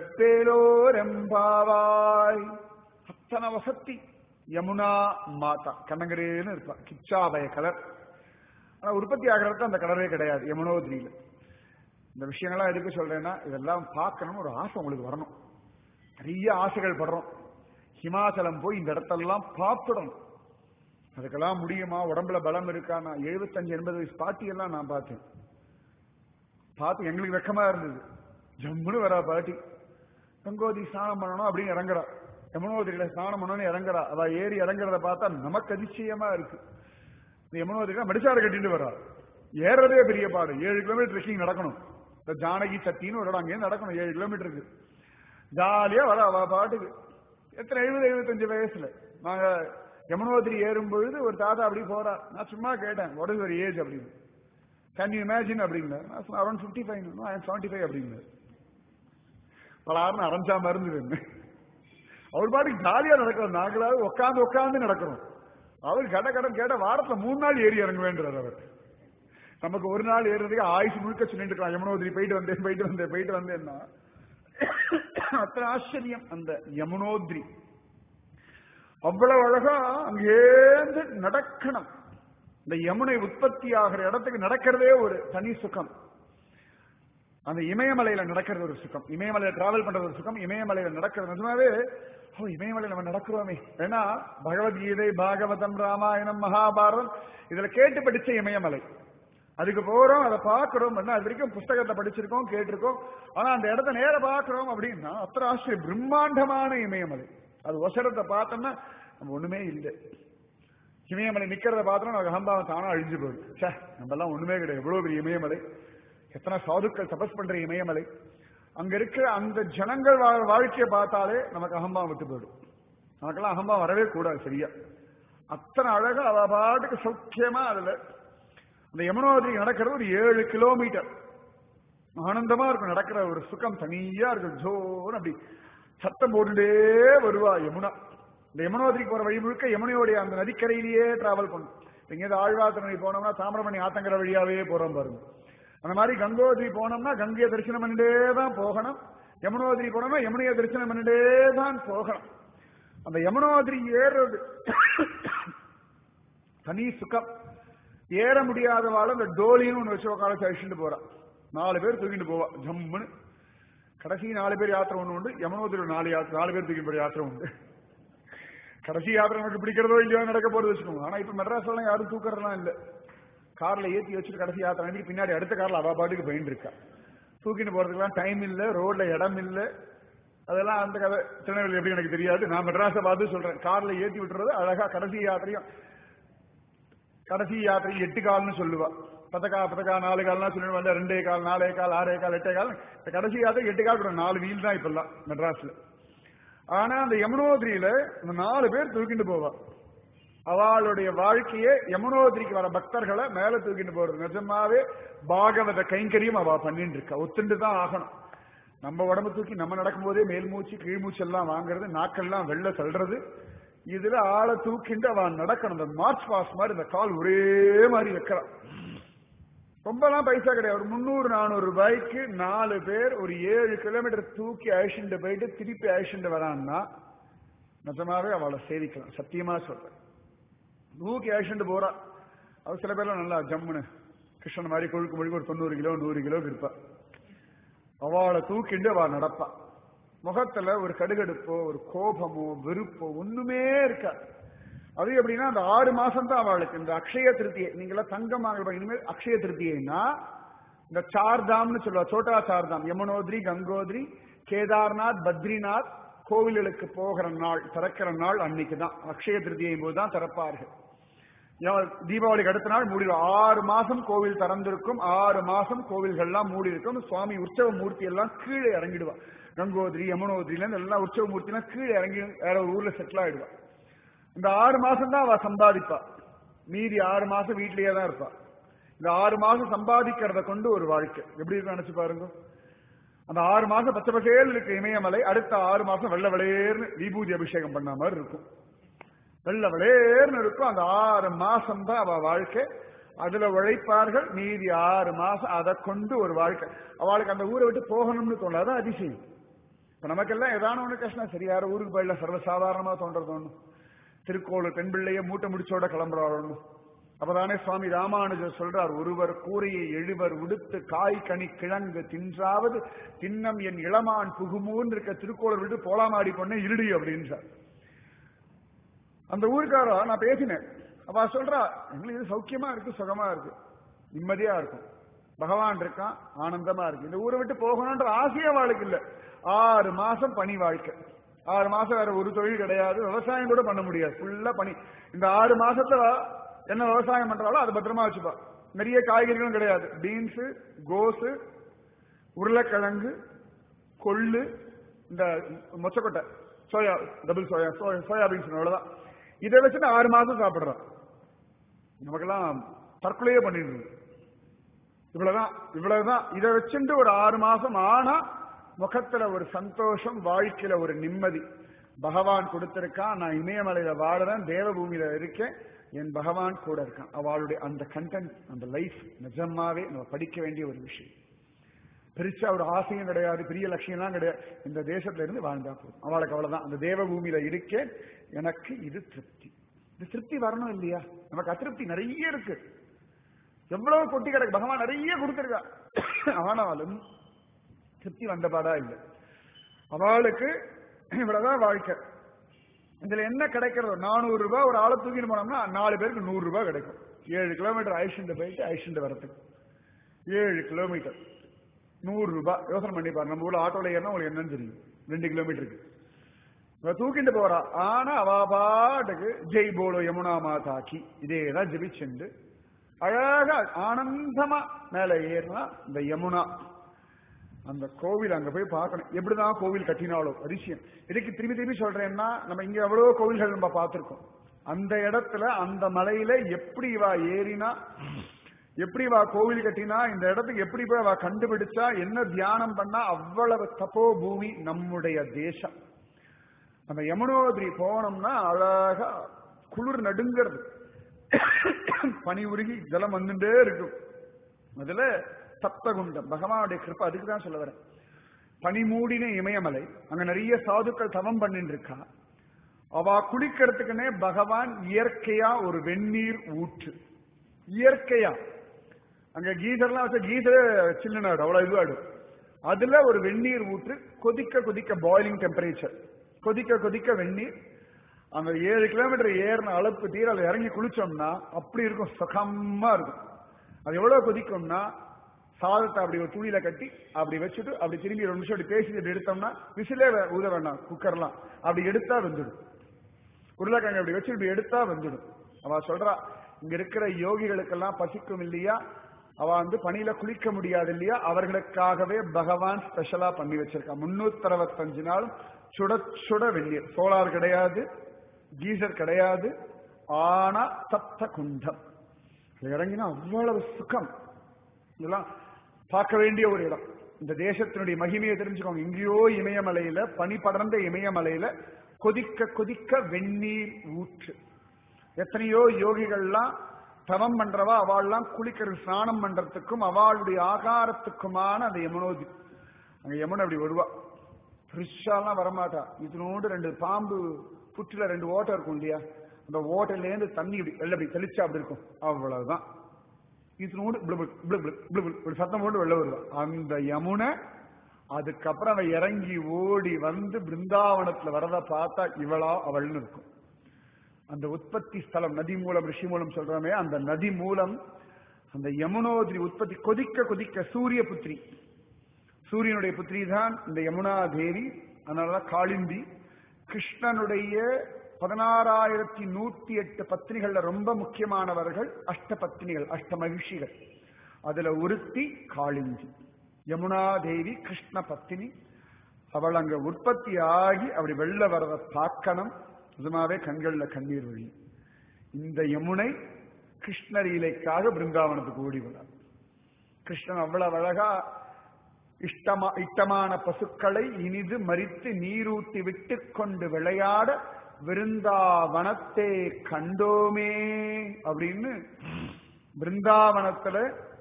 செப்பேலோரெம்பாவாய் அத்தனை வசத்தி யமுனா மாதா கண்ணங்கரேன்னு இருப்பா கிச்சாபய கலர் ஆனா உற்பத்தி ஆகிறதுக்கு அந்த கலரே கிடையாது யமுனோதிரியில இந்த விஷயங்கள்லாம் எதுக்கு சொல்றேன்னா இதெல்லாம் பார்க்கணும்னு ஒரு ஆசை உங்களுக்கு வரணும் நிறைய ஆசைகள் படுறோம் ஹிமாச்சலம் போய் இந்த இடத்தெல்லாம் பார்த்துடணும் அதுக்கெல்லாம் முடியுமா உடம்புல பலம் இருக்கா நான் எழுபத்தஞ்சு எண்பது வயசு பாட்டியெல்லாம் நான் பார்த்தேன் பார்த்து எங்களுக்கு வெக்கமா இருந்தது ஜம்முன்னு வரா பாட்டி கங்கோதி ஸ்நானம் பண்ணணும் அப்படின்னு இறங்குறா யமுனோதிரியில ஸ்நானம் பண்ணணும்னு இறங்குறா அவ ஏறி இறங்குறத பார்த்தா நமக்கு அதிசயமா இருக்கு இந்த யமுனோதிரியில மடிச்சாடு கட்டிட்டு வரா ஏறதே பெரிய பாடு ஏழு கிலோமீட்டர் ட்ரெக்கிங் நடக்கணும் இந்த ஜானகி சத்தின்னு ஒரு இடம் அங்கேயே நடக்கணும் ஏழு கிலோமீட்டருக்கு ஜாலியா வர அவ பாட்டுக்கு எத்தனை எழுபது எழுபத்தஞ்சு வயசுல நாங்க யமுனோதிரி ஏறும் பொழுது ஒரு தாத்தா அப்படி போறா நான் சும்மா கேட்டேன் வாட் இஸ் ஒரு ஏஜ் அப்படின்னு கேன் யூ இமேஜின் அப்படின்னாரு நான் around fifty five seventy five அப்படின்னாரு பலாருன்னு அரைஞ்சா மருந்து அவர் பாட்டுக்கு ஜாலியா நடக்கிறோம் நாங்களாவது உட்காந்து உட்காந்து நடக்கிறோம் அவர் கட கடன் கேட்ட வாரத்துல மூணு நாள் ஏறி இறங்க வேண்டார் அவர் நமக்கு ஒரு நாள் ஏறுறதுக்கு ஆயுசு முழுக்க சொல்லிட்டு இருக்கலாம் யமுனோதிரி போயிட்டு வந்தேன் போயிட்டு வந்தேன் போயிட்டு வந்தேன்னா அத்தனை ஆச்சரியம் அந்த யமுனோத்ரி அவ்வளவு அழகா அங்கேந்து நடக்கணும் இந்த யமுனை உற்பத்தி ஆகிற இடத்துக்கு நடக்கிறதே ஒரு தனி சுகம் அந்த இமயமலையில நடக்கிறது ஒரு சுகம் இமயமலையில டிராவல் பண்றது ஒரு சுகம் இமயமலையில நடக்கிறது நிஜமாவே ஓ இமயமலையில நம்ம நடக்கிறோமே ஏன்னா பகவத்கீதை பாகவதம் ராமாயணம் மகாபாரதம் இதுல கேட்டு படிச்ச இமயமலை அதுக்கு போறோம் அதை பார்க்கிறோம் அது வரைக்கும் புஸ்தகத்தை படிச்சிருக்கோம் கேட்டிருக்கோம் ஆனா அந்த இடத்த நேர பார்க்கிறோம் அப்படின்னா அத்தனை ஆச்சரிய பிரம்மாண்டமான இமயமலை அது ஒசரத்தை பார்த்தோம்னா நம்ம ஒண்ணுமே இல்லை இமயமலை நிக்கிறத பார்த்தோம்னா நமக்கு அகம்பாவம் தானா அழிஞ்சு போயிடும் சே நம்ம எல்லாம் ஒண்ணுமே கிடையாது எவ்வளவு பெரிய இமயமலை எத்தனை சாதுக்கள் தபஸ் பண்ற இமயமலை அங்க இருக்கிற அந்த ஜனங்கள் வாழ் வாழ்க்கையை பார்த்தாலே நமக்கு அகம்பாவம் விட்டு போயிடும் நமக்கெல்லாம் அகம்பாவம் வரவே கூடாது சரியா அத்தனை அழகா அவ பாட்டுக்கு சௌக்கியமா அதுல அந்த யமுனோதிரி நடக்கிறது ஒரு ஏழு கிலோமீட்டர் ஆனந்தமா இருக்கும் நடக்கிற ஒரு சுகம் தனியா இருக்கும் ஜோன்னு அப்படி சத்தம் போட்டுட்டே வருவா யமுனா இந்த யமுனோதிரிக்கு போற வழி முழுக்க யமுனையோடைய அந்த நதிக்கரையிலேயே டிராவல் பண்ணும் எங்கேயாவது ஆழ்வாத்திரணி போனோம்னா தாமிரமணி ஆத்தங்கர வழியாவே போறோம் பாருங்க அந்த மாதிரி கங்கோதிரி போனோம்னா கங்கையை தரிசனம் பண்ணிட்டே தான் போகணும் யமுனோதிரி போனோம்னா யமுனையை தரிசனம் பண்ணிட்டே தான் போகணும் அந்த யமுனோதிரி ஏறுறது தனி சுகம் ஏற முடியாதவாள் அந்த டோலின்னு ஒண்ணு வச்சு உட்கார அழிச்சுட்டு போறா நாலு பேர் தூக்கிட்டு போவா ஜம்முன்னு கடைசி நாலு பேர் யாத்திரை ஒண்ணு உண்டு யமுனோத்திரி நாலு யாத்திரை நாலு பேர் தூக்கிட்டு போற யாத்திரை உண்டு கடைசி யாத்திரை நமக்கு பிடிக்கிறதோ இல்லையோ நடக்க போறது வச்சுக்கோங்க ஆனா இப்ப மெட்ராஸ்லாம் யாரும் தூக்கறதுலாம் இல்ல கார்ல ஏத்தி வச்சுட்டு கடைசி யாத்திரை அன்னைக்கு பின்னாடி அடுத்த கார்ல அவ பாட்டுக்கு போயிட்டு இருக்கா தூக்கிட்டு போறதுக்கெல்லாம் டைம் இல்ல ரோட்ல இடம் இல்ல அதெல்லாம் அந்த கதை திருநெல்வேலி எப்படி எனக்கு தெரியாது நான் மெட்ராஸை பார்த்து சொல்றேன் கார்ல ஏத்தி விட்டுறது அழகா கடைசி யாத்திரையும் கடைசி யாத்திரை எட்டு கால்னு சொல்லுவா பத்தக்கா பத்தக்கா நாலு கால்னா சொல்லிட்டு வந்தா ரெண்டே கால் நாலே கால் ஆறே கால் எட்டே கால் இந்த கடைசி யாத்திரை எட்டு கால் கூட நாலு வீல் தான் இப்பெல்லாம் மெட்ராஸ்ல ஆனா அந்த யமுனோத்ரியில இந்த நாலு பேர் தூக்கிட்டு போவா அவளுடைய வாழ்க்கையே யமுனோத்ரிக்கு வர பக்தர்களை மேல தூக்கிட்டு போறது நிஜமாவே பாகவத கைங்கரியம் அவ பண்ணிட்டு இருக்கா ஒத்துண்டு தான் ஆகணும் நம்ம உடம்பு தூக்கி நம்ம நடக்கும் போதே மேல் மூச்சு கீழ் மூச்சு எல்லாம் வாங்குறது நாக்கெல்லாம் வெளில தள்ளுறது இதுல ஆளை தூக்கிண்டு அவ நடக்கணும் இந்த மார்ச் பாஸ் மாதிரி இந்த கால் ஒரே மாதிரி வைக்கிறான் ரொம்பலாம் பைசா கிடையாது ஒரு முந்நூறு நானூறு ரூபாய்க்கு நாலு பேர் ஒரு ஏழு கிலோமீட்டர் தூக்கி அழிச்சுட்டு போயிட்டு திருப்பி அழிச்சுட்டு வரான்னா நிஜமாவே அவளை சேவிக்கலாம் சத்தியமா சொல்றேன் தூக்கி அழிச்சுட்டு போறா அவ சில பேர்லாம் நல்லா ஜம்முன்னு கிருஷ்ணன் மாதிரி கொழுக்கு மொழிக்கு ஒரு தொண்ணூறு கிலோ நூறு கிலோ இருப்பா அவளை தூக்கிண்டு அவ நடப்பா முகத்துல ஒரு கடுகடுப்போ ஒரு கோபமோ வெறுப்போ ஒண்ணுமே இருக்காது அது எப்படின்னா அந்த ஆறு மாசம் தான் அவளுக்கு இந்த அக்ஷய திருத்தியை நீங்களாம் தங்கம் வாங்குற இனிமேல் அக்ஷய திருத்தியைனா இந்த சார்தாம்னு சொல்லுவா சோட்டா சார்தாம் யமுனோத்ரி கங்கோத்ரி கேதார்நாத் பத்ரிநாத் கோவில்களுக்கு போகிற நாள் திறக்கிற நாள் அன்னைக்கு தான் அக்ஷய திருத்தியை போது தான் திறப்பார்கள் தீபாவளிக்கு அடுத்த நாள் மூடி ஆறு மாசம் கோவில் திறந்திருக்கும் ஆறு மாசம் கோவில்கள்லாம் மூடி இருக்கும் சுவாமி உற்சவ மூர்த்தி எல்லாம் கீழே இறங்கிடுவா கங்கோத்ரி யமுனோத்ரில இருந்து எல்லாம் உற்சவ மூர்த்திலாம் கீழே இறங்கி வேற ஒரு ஊர்ல செட்டில் ஆயிடுவா இந்த ஆறு மாசம் தான் அவ சம்பாதிப்பா மீதி ஆறு மாசம் வீட்லயே தான் இருப்பா இந்த ஆறு மாசம் சம்பாதிக்கிறத கொண்டு ஒரு வாழ்க்கை எப்படி இருக்கு நினைச்சு பாருங்க அந்த ஆறு மாசம் பச்சை பசேல் இருக்கு இமயமலை அடுத்த ஆறு மாசம் வெள்ள விளையர்னு விபூதி அபிஷேகம் பண்ண மாதிரி இருக்கும் வெள்ள விளையர்னு இருக்கும் அந்த ஆறு மாசம் தான் அவ வாழ்க்கை அதுல உழைப்பார்கள் மீதி ஆறு மாசம் அதை கொண்டு ஒரு வாழ்க்கை அவளுக்கு அந்த ஊரை விட்டு போகணும்னு தோணாது அதிசயம் இப்ப நமக்கெல்லாம் ஏதான ஒண்ணு கஷ்டம் சரி யாரும் ஊருக்கு போயிடல சர்வசாதாரணமா தோன்றது ஒண்ணு திருக்கோளூர் பெண் பிள்ளைய மூட்டை முடிச்சோட கிளம்புறாரு அப்பதானே சுவாமி ராமானுஜர் சொல்றார் ஒருவர் கூரையை எழுவர் உடுத்து காய் கனி கிழங்கு தின்றாவது தின்னம் என் இளமான் புகுமூன்னு இருக்க திருக்கோளூர் விட்டு போலாமாடி பொண்ணு இருடி அப்படின்றார் அந்த ஊருக்காரா நான் பேசினேன் அவ சொல்றா எங்களுக்கு இது சௌக்கியமா இருக்கு சுகமா இருக்கு நிம்மதியா இருக்கும் பகவான் இருக்கான் ஆனந்தமா இருக்கு இந்த ஊரை விட்டு போகணும்ன்ற ஆசையே அவளுக்கு இல்ல ஆறு மாசம் பணி வாழ்க்கை ஆறு மாசம் வேற ஒரு தொழில் கிடையாது விவசாயம் கூட பண்ண முடியாது ஃபுல்லா பனி இந்த ஆறு மாசத்துல என்ன விவசாயம் பண்றாலோ அதை பத்திரமா வச்சுப்பா நிறைய காய்கறிகளும் கிடையாது பீன்ஸ் கோஸு உருளைக்கிழங்கு கொள்ளு இந்த மொச்சக்கொட்டை soya double soya soya beans அவ்வளவுதான் இதை வச்சு நான் ஆறு மாசம் சாப்பிடுறேன் நமக்கெல்லாம் தற்கொலையே பண்ணிடுது இவ்வளவுதான் இவ்வளவுதான் இதை வச்சுட்டு ஒரு ஆறு மாசம் ஆனா முகத்துல ஒரு சந்தோஷம் வாழ்க்கையில ஒரு நிம்மதி பகவான் கொடுத்திருக்கான் நான் இமயமலையில வாழறேன் தேவபூமியில இருக்கேன் என் பகவான் கூட இருக்கான் அவளுடைய அந்த கண்டென்ட் அந்த லைஃப் நிஜமாவே நம்ம படிக்க வேண்டிய ஒரு விஷயம் பெருசா ஒரு ஆசையும் கிடையாது பெரிய லட்சியம்லாம் கிடையாது இந்த தேசத்துல இருந்து வாழ்ந்தா போதும் அவளுக்கு அவ்வளவுதான் அந்த தேவபூமியில இருக்கேன் எனக்கு இது திருப்தி இந்த திருப்தி வரணும் இல்லையா நமக்கு அதிருப்தி நிறைய இருக்கு எவ்வளவு கொட்டி கிடக்கு பகவான் நிறைய கொடுத்திருக்கா ஆனாலும் திருப்தி வந்தபாடா இல்லை அவளுக்கு இவ்வளவுதான் வாழ்க்கை இதுல என்ன கிடைக்கிறது நானூறு ரூபாய் ஒரு ஆளை தூக்கிட்டு போனோம்னா நாலு பேருக்கு நூறு ரூபாய் கிடைக்கும் ஏழு கிலோமீட்டர் ஐஷண்டு போயிட்டு ஐஷண்டு வரத்துக்கு ஏழு கிலோமீட்டர் நூறு ரூபாய் யோசனை பண்ணி பாருங்க நம்ம ஊர்ல ஆட்டோல ஏறினா உங்களுக்கு என்னன்னு தெரியும் ரெண்டு கிலோமீட்டருக்கு இவ தூக்கிட்டு போறா ஆனா அவ பாட்டுக்கு ஜெய் போலோ யமுனா மாதாக்கி இதேதான் ஜெபிச்சுண்டு அழகா ஆனந்தமா மேல ஏறினா இந்த யமுனா அந்த கோவில் அங்க போய் பார்க்கணும் எப்படிதான் கோவில் கட்டினாலோ அதிசயம் இதுக்கு திரும்பி திரும்பி சொல்றேன்னா நம்ம இங்க எவ்வளவு கோவில்கள் நம்ம பார்த்திருக்கோம் அந்த இடத்துல அந்த மலையில எப்படி இவா ஏறினா எப்படி வா கோவில் கட்டினா இந்த இடத்துக்கு எப்படி போய் அவ கண்டுபிடிச்சா என்ன தியானம் பண்ணா அவ்வளவு தப்போ பூமி நம்முடைய தேசம் நம்ம யமுனோதிரி போனோம்னா அழகா குளிர் நடுங்கிறது பனி உருகி ஜலம் வந்துட்டே இருக்கும் அதுல சப்தகுண்டம் பகவானுடைய கிருப்பை அதுக்கு தான் சொல்ல வரேன் பனிமூடின இமயமலை அங்க நிறைய சாதுக்கள் தவம் பண்ணிட்டு இருக்கா அவ குளிக்கிறதுக்குன்னே பகவான் இயற்கையா ஒரு வெந்நீர் ஊற்று இயற்கையா அங்க கீசர்லாம் வச்சா கீசரே சில்லுனாடு அவ்வளவு இதுவாடும் அதுல ஒரு வெந்நீர் ஊற்று கொதிக்க கொதிக்க பாயிலிங் டெம்பரேச்சர் கொதிக்க கொதிக்க வெந்நீர் அந்த ஏழு கிலோமீட்டர் ஏறின அளவுக்கு தீர அதுல இறங்கி குளிச்சோம்னா அப்படி இருக்கும் சுகமா இருக்கும் அது எவ்வளவு கொதிக்கும்னா சாதத்தை அப்படி ஒரு துணியில கட்டி அப்படி வச்சுட்டு அப்படி திரும்பி ஒரு நிமிஷம் அப்படி பேசிட்டு எடுத்தோம்னா விசிலே வே- ஊத வேண்டாம் குக்கர்லாம் அப்படி எடுத்தா வெந்துடும் உருளைக்கிழங்கு அப்படி வச்சு இப்படி எடுத்தா வெந்துடும் அவ சொல்றா இங்க இருக்கிற யோகிகளுக்கெல்லாம் பசிக்கும் இல்லையா அவ வந்து பனியில குளிக்க முடியாது இல்லையா அவர்களுக்காகவே பகவான் ஸ்பெஷலா பண்ணி வச்சிருக்கா முன்னூத்தி அறுபத்தஞ்சு நாள் சுட சுட வெந்நீர் சோலார் கிடையாது கீசர் கிடையாது ஆனா சப்த குண்டம் இதுல இறங்கினா அவ்வளவு சுகம் இதெல்லாம் பார்க்க வேண்டிய ஒரு இடம் இந்த தேசத்தினுடைய மகிமையை தெரிஞ்சுக்கோங்க எங்கேயோ இமயமலையில பனி படர்ந்த இமயமலையில கொதிக்க கொதிக்க வெந்நீர் ஊற்று எத்தனையோ யோகிகள்லாம் தவம் பண்றவா அவள்லாம் குளிக்கிறது ஸ்நானம் பண்றதுக்கும் அவளுடைய ஆகாரத்துக்குமான அந்த யமுனோதி அங்க யமுனை அப்படி வருவா பெருசாலாம் வரமாட்டா இதனோடு ரெண்டு பாம்பு புற்றுல ரெண்டு ஓட்டை இருக்கும் இல்லையா அந்த ஓட்டையில இருந்து தண்ணி இப்படி வெளில அப்படி தெளிச்சா அப்படி இருக்கும் அவ்வளவுதான் இதனோடு பிளு பிளு பிளு பிளு பிளு இப்படி சத்தம் போட்டு வெளில வருவா அந்த யமுனை அதுக்கப்புறம் அவன் இறங்கி ஓடி வந்து பிருந்தாவனத்துல வரத பார்த்தா இவளா அவள்னு இருக்கும் அந்த உற்பத்தி ஸ்தலம் நதி மூலம் ரிஷி மூலம் சொல்றோமே அந்த நதி மூலம் அந்த யமுனோதிரி உற்பத்தி கொதிக்க கொதிக்க சூரிய புத்திரி சூரியனுடைய புத்திரி தான் இந்த யமுனா தேவி அதனாலதான் காளிந்தி கிருஷ்ணனுடைய பதினாறாயிரத்தி நூத்தி எட்டு பத்னிகள்ல ரொம்ப முக்கியமானவர்கள் அஷ்ட பத்னிகள் அஷ்ட மகிழ்ச்சிகள் அதுல ஒருத்தி காளிந்தி யமுனா தேவி கிருஷ்ண பத்தினி அவள் அங்க உற்பத்தி ஆகி அப்படி வெளில வரத பார்க்கணும் நிஜமாவே கண்கள்ல கண்ணீர் வழி இந்த யமுனை கிருஷ்ணரீலைக்காக பிருந்தாவனத்துக்கு ஓடி வர கிருஷ்ணன் அவ்வளவு அழகா இஷ்டமா இஷ்டமான பசுக்களை இனிது மறித்து நீரூட்டி விட்டு கொண்டு விளையாட விருந்தாவனத்தே கண்டோமே அப்படின்னு பிருந்தாவனத்துல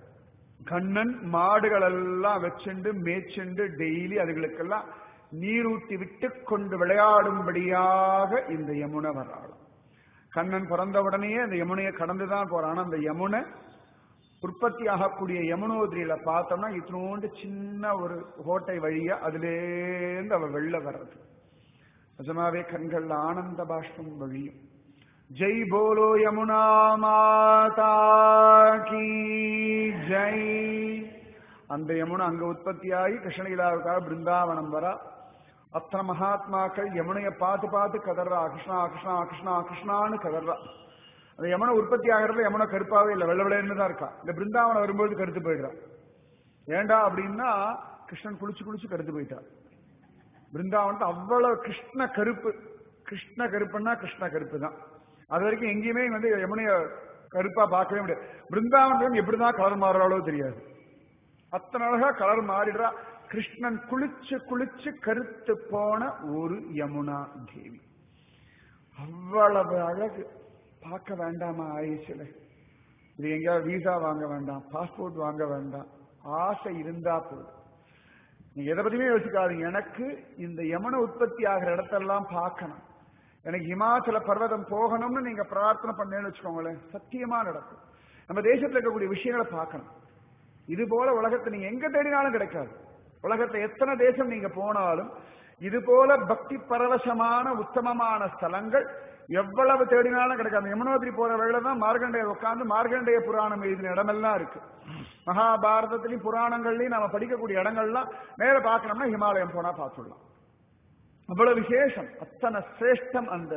கண்ணன் மாடுகள் எல்லாம் வச்சுண்டு மேய்ச்சுண்டு டெய்லி அதுகளுக்கெல்லாம் நீரூட்டி விட்டு கொண்டு விளையாடும்படியாக இந்த யமுனை வராள் கண்ணன் பிறந்த உடனேயே அந்த யமுனையை கடந்துதான் போறான் ஆனா அந்த யமுனை உற்பத்தி ஆகக்கூடிய யமுனோதிரியில பார்த்தோம்னா இத்தினோண்டு சின்ன ஒரு ஹோட்டை வழியா அதுலேருந்து அவ வெளில வர்றது நிஜமாவே கண்கள்ல ஆனந்த பாஷ்பம் வழியும் ஜெய் போலோ யமுனா மாதா கி ஜெய் அந்த யமுனை அங்க உற்பத்தியாகி கிருஷ்ணலீலாவுக்காக பிருந்தாவனம் வரா அத்தனை மகாத்மாக்கள் யமுனையை பார்த்து பார்த்து கதறா கிருஷ்ணா கிருஷ்ணா கிருஷ்ணா கிருஷ்ணான்னு கதறா அந்த யமுனை உற்பத்தி ஆகிறதுல யமுனை கருப்பாவே இல்லை வெள்ள வெள்ளைன்னு தான் இருக்கா இந்த பிருந்தாவனம் வரும்போது கருத்து போயிடுறா ஏண்டா அப்படின்னா கிருஷ்ணன் குளிச்சு குளிச்சு கருத்து போயிட்டா பிருந்தாவனத்தை அவ்வளவு கிருஷ்ண கருப்பு கிருஷ்ண கருப்புன்னா கிருஷ்ண கருப்பு தான் அது வரைக்கும் எங்கேயுமே வந்து யமுனைய கருப்பா பார்க்கவே முடியாது பிருந்தாவனம் எப்படிதான் கலர் மாறுறாளோ தெரியாது அத்தனை அழகா கலர் மாறிடுறா கிருஷ்ணன் குளிச்சு குளிச்சு கருத்து போன ஒரு யமுனா தேவி அவ்வளவு அழகு பார்க்க வேண்டாமா ஆயுசுல இது எங்கேயாவது வீசா வாங்க வேண்டாம் பாஸ்போர்ட் வாங்க வேண்டாம் ஆசை இருந்தா போதும் நீங்க எதை பத்தியுமே யோசிக்காதீங்க எனக்கு இந்த யமன உற்பத்தி ஆகிற இடத்தெல்லாம் பார்க்கணும் எனக்கு இமாச்சல பர்வதம் போகணும்னு நீங்க பிரார்த்தனை பண்ணேன்னு வச்சுக்கோங்களேன் சத்தியமா நடக்கும் நம்ம தேசத்துல இருக்கக்கூடிய விஷயங்களை பார்க்கணும் இது போல உலகத்தை நீங்க எங்க தேடினாலும் கிடைக்காது உலகத்துல எத்தனை தேசம் நீங்க போனாலும் இது போல பக்தி பரவசமான உத்தமமான ஸ்தலங்கள் எவ்வளவு தேடினாலும் கிடைக்காது யமுனோதிரி போற வேலை தான் மார்கண்டேயர் உட்கார்ந்து மார்கண்டேய புராணம் எழுதின இடமெல்லாம் இருக்கு மகாபாரதத்திலையும் புராணங்கள்லயும் நாம படிக்கக்கூடிய இடங்கள்லாம் நேர பார்க்கணும்னா ஹிமாலயம் போனா பார்த்துடலாம் அவ்வளவு விசேஷம் அத்தனை சிரேஷ்டம் அந்த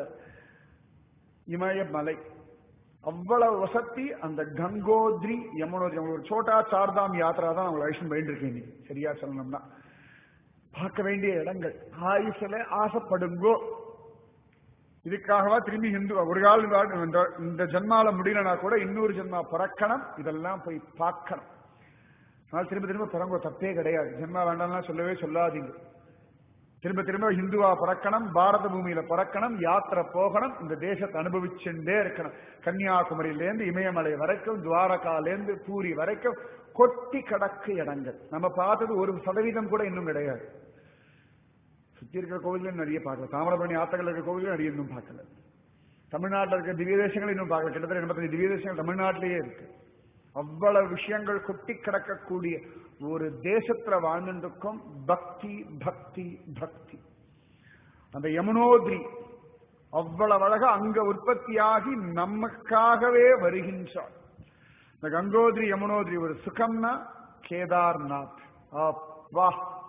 இமயமலை அவ்வளவு வசதி அந்த கங்கோத்ரி யமுனோத்ரி உங்களுக்கு ஒரு சோட்டா சார்தாம் யாத்திரா தான் உங்களை ஐஷன் போயிட்டு இருக்கேன் நீ சரியா சொல்லணும்னா பார்க்க வேண்டிய இடங்கள் ஆயுசில ஆசைப்படுங்கோ இதுக்காகவா திரும்பி ஹிந்து ஒரு கால் இந்த- இந்த ஜென்மால முடியலனா கூட இன்னொரு ஜென்மா பிறக்கணும் இதெல்லாம் போய் பார்க்கணும் அதனால திரும்ப திரும்ப பிறங்கோ தப்பே கிடையாது ஜென்மா வேண்டாம்லாம் சொல்லவே சொல்லாதீங்க திரும்ப திரும்ப ஹிந்துவா பிறக்கணும் பாரத பூமியில பிறக்கணும் யாத்திரை போகணும் இந்த தேசத்தை அனுபவிச்சுட்டே இருக்கணும் கன்னியாகுமரியிலேருந்து இமயமலை வரைக்கும் துவாரகாலேருந்து பூரி வரைக்கும் கொட்டி கடக்கு இடங்கள் நம்ம பார்த்தது ஒரு சதவீதம் கூட இன்னும் கிடையாது சுத்தி இருக்கிற கோவிலும் நிறைய பார்க்கல தாமிரபரணி ஆத்தங்கள் இருக்கிற கோவிலும் நிறைய இன்னும் பார்க்கல தமிழ்நாட்டில் இருக்க திவ்ய தேசங்கள் இன்னும் பார்க்கல கிட்டத்தட்ட எண்பத்தஞ்சு திவ்ய தேசங்கள் தமிழ்நாட்டிலேயே இருக்கு அவ்வளவு விஷயங்கள் கொட்டி கிடக்கக்கூடிய ஒரு தேசத்துல வாழ்ந்துருக்கும் பக்தி பக்தி பக்தி அந்த யமுனோத்ரி அவ்வளவு அழகா அங்க உற்பத்தியாகி நமக்காகவே வருகின்றார் இந்த கங்கோத்ரி யமுனோத்ரி ஒரு சுகம்னா கேதார்நாத் அப்பா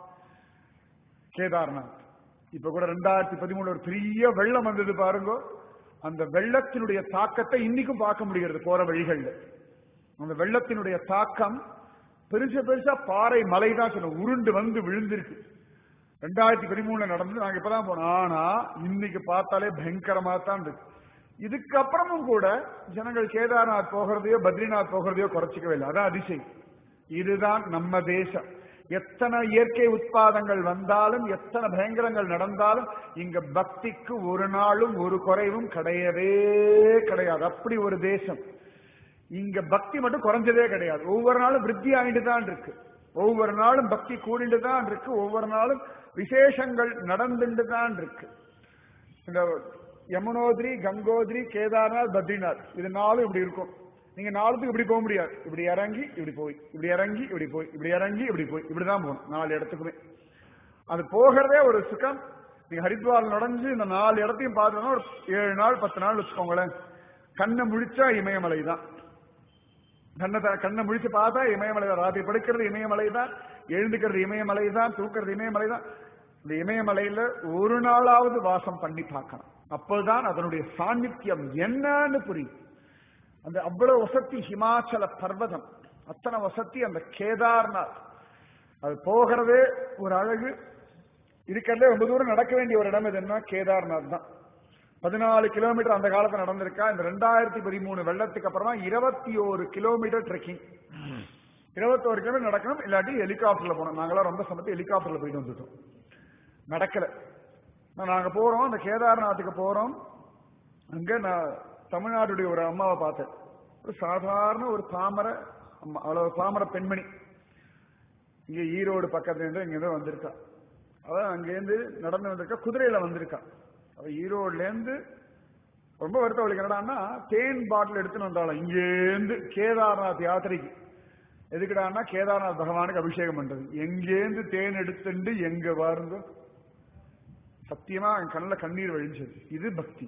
கேதார்நாத் இப்ப கூட ரெண்டாயிரத்தி பதிமூணு ஒரு பெரிய வெள்ளம் வந்தது பாருங்க அந்த வெள்ளத்தினுடைய தாக்கத்தை இன்னைக்கும் பார்க்க முடிகிறது போற வழிகள்ல அந்த வெள்ளத்தினுடைய தாக்கம் பெருசா பெருசா பாறை மலை தான் சொல்ல உருண்டு வந்து விழுந்திருக்கு ரெண்டாயிரத்தி பதிமூணுல நடந்து நாங்க இப்பதான் போனோம் ஆனா இன்னைக்கு பார்த்தாலே பயங்கரமா தான் இருக்கு இதுக்கப்புறமும் கூட ஜனங்கள் கேதார்நாத் போகிறதையோ பத்ரிநாத் போகிறதையோ குறைச்சிக்கவே இல்லை அதான் அதிசயம் இதுதான் நம்ம தேசம் எத்தனை இயற்கை உட்பாதங்கள் வந்தாலும் எத்தனை பயங்கரங்கள் நடந்தாலும் இங்க பக்திக்கு ஒரு நாளும் ஒரு குறைவும் கிடையவே கிடையாது அப்படி ஒரு தேசம் இங்க பக்தி மட்டும் குறைஞ்சதே கிடையாது ஒவ்வொரு நாளும் விருத்தி ஆகிட்டு தான் இருக்கு ஒவ்வொரு நாளும் பக்தி கூடிட்டு தான் இருக்கு ஒவ்வொரு நாளும் விசேஷங்கள் நடந்துட்டு தான் இருக்கு இந்த யமுனோத்ரி கங்கோத்ரி கேதார்நாத் பத்ரிநாத் இது நாலும் இப்படி இருக்கும் நீங்க நாலுத்துக்கு இப்படி போக முடியாது இப்படி இறங்கி இப்படி போய் இப்படி இறங்கி இப்படி போய் இப்படி இறங்கி இப்படி போய் இப்படிதான் போகணும் நாலு இடத்துக்குமே அது போகிறதே ஒரு சுகம் நீங்க ஹரித்வார் நடந்து இந்த நாலு இடத்தையும் பார்த்தோம்னா ஒரு ஏழு நாள் பத்து நாள் வச்சுக்கோங்களேன் கண்ணை முழிச்சா இமயமலை தான் கண்ணை த- கண்ணை முழிச்சு பார்த்தா இமயமலை தான் ராத்திரி படுக்கிறது இமயமலை தான் எழுந்துக்கிறது இமயமலை தான் தூக்கிறது இமயமலை தான் இந்த இமயமலையில ஒரு நாளாவது வாசம் பண்ணி பார்க்கணும் அப்போதான் அதனுடைய சாநித்தியம் என்னன்னு புரியும் அந்த அவ்வளவு வசதி ஹிமாச்சல பர்வதம் அத்தனை வசதி அந்த கேதார்நாத் அது போகிறதே ஒரு அழகு இருக்கிறதே ரொம்ப தூரம் நடக்க வேண்டிய ஒரு இடம் எதுன்னா கேதார்நாத் தான் பதினாலு கிலோமீட்டர் அந்த காலத்துல நடந்திருக்கா இந்த ரெண்டாயிரத்தி பதிமூணு வெள்ளத்துக்கு அப்புறமா இருபத்தி ஒரு கிலோமீட்டர் ட்ரெக்கிங் இருபத்தோரு கிலோமீட்டர் நடக்கணும் இல்லாட்டி ஹெலிகாப்டர்ல போனோம் நாங்களாம் ரொம்ப சமத்து ஹெலிகாப்டர்ல போயிட்டு வந்துட்டோம் நடக்கல நான் நாங்க போறோம் அந்த கேதார்நாத்துக்கு போறோம் அங்க நான் தமிழ்நாட்டுடைய ஒரு அம்மாவை பார்த்தேன் ஒரு சாதாரண ஒரு பாமர அம்மா அவ்வளவு பாமர பெண்மணி இங்க ஈரோடு பக்கத்துல இருந்து இங்க இருந்து வந்திருக்கா அவ அங்கேருந்து நடந்து வந்திருக்கா குதிரையில வந்திருக்கா அவ ஈரோடுல இருந்து ரொம்ப வருத்தம் அவளுக்கு என்னடான்னா தேன் பாட்டில் எடுத்துன்னு வந்தாலும் இங்கேருந்து கேதார்நாத் யாத்திரைக்கு எதுக்குடான்னா கேதார்நாத் பகவானுக்கு அபிஷேகம் பண்றது எங்கேருந்து தேன் எடுத்துண்டு எங்க வாருங்க சத்தியமா என் கண்ணுல கண்ணீர் வழிஞ்சது இது பக்தி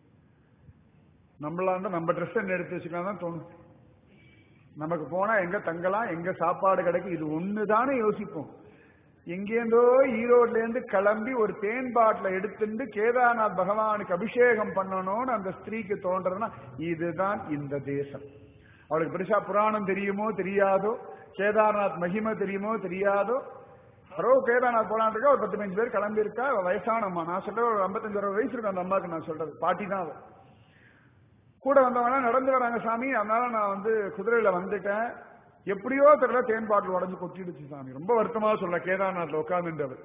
நம்மளா இருந்தா நம்ம ட்ரெஸ் என்ன எடுத்து வச்சுக்கலாம் தான் தோணும் நமக்கு போனா எங்க தங்கலாம் எங்க சாப்பாடு கிடைக்கும் இது ஒண்ணுதானே யோசிப்போம் எங்கேருந்தோ ஈரோட்ல இருந்து கிளம்பி ஒரு தேன் பாட்டில எடுத்துட்டு கேதார்நாத் பகவானுக்கு அபிஷேகம் பண்ணணும்னு அந்த ஸ்திரீக்கு தோன்றதுன்னா இதுதான் இந்த தேசம் அவளுக்கு பெருசா புராணம் தெரியுமோ தெரியாதோ கேதார்நாத் மகிமை தெரியுமோ தெரியாதோ யாரோ கேதார்நாத் போலான்னு இருக்கா ஒரு பத்து பதினஞ்சு பேர் கிளம்பி இருக்கா அவ வயசானம்மா நான் சொல்ற ஒரு ஐம்பத்தஞ்சு அறுபது வயசு இருக்கும் அந்த அம்மாக்கு நான் சொல்றது பாட்டி தான் அவ கூட வந்தவங்க நடந்து வராங்க சாமி அதனால நான் வந்து குதிரையில வந்துட்டேன் எப்படியோ தெரியல தேன் பாட்டில் உடஞ்சு கொட்டிடுச்சு சாமி ரொம்ப வருத்தமா சொல்ல கேதார்நாத்ல உட்கார்ந்துட்டு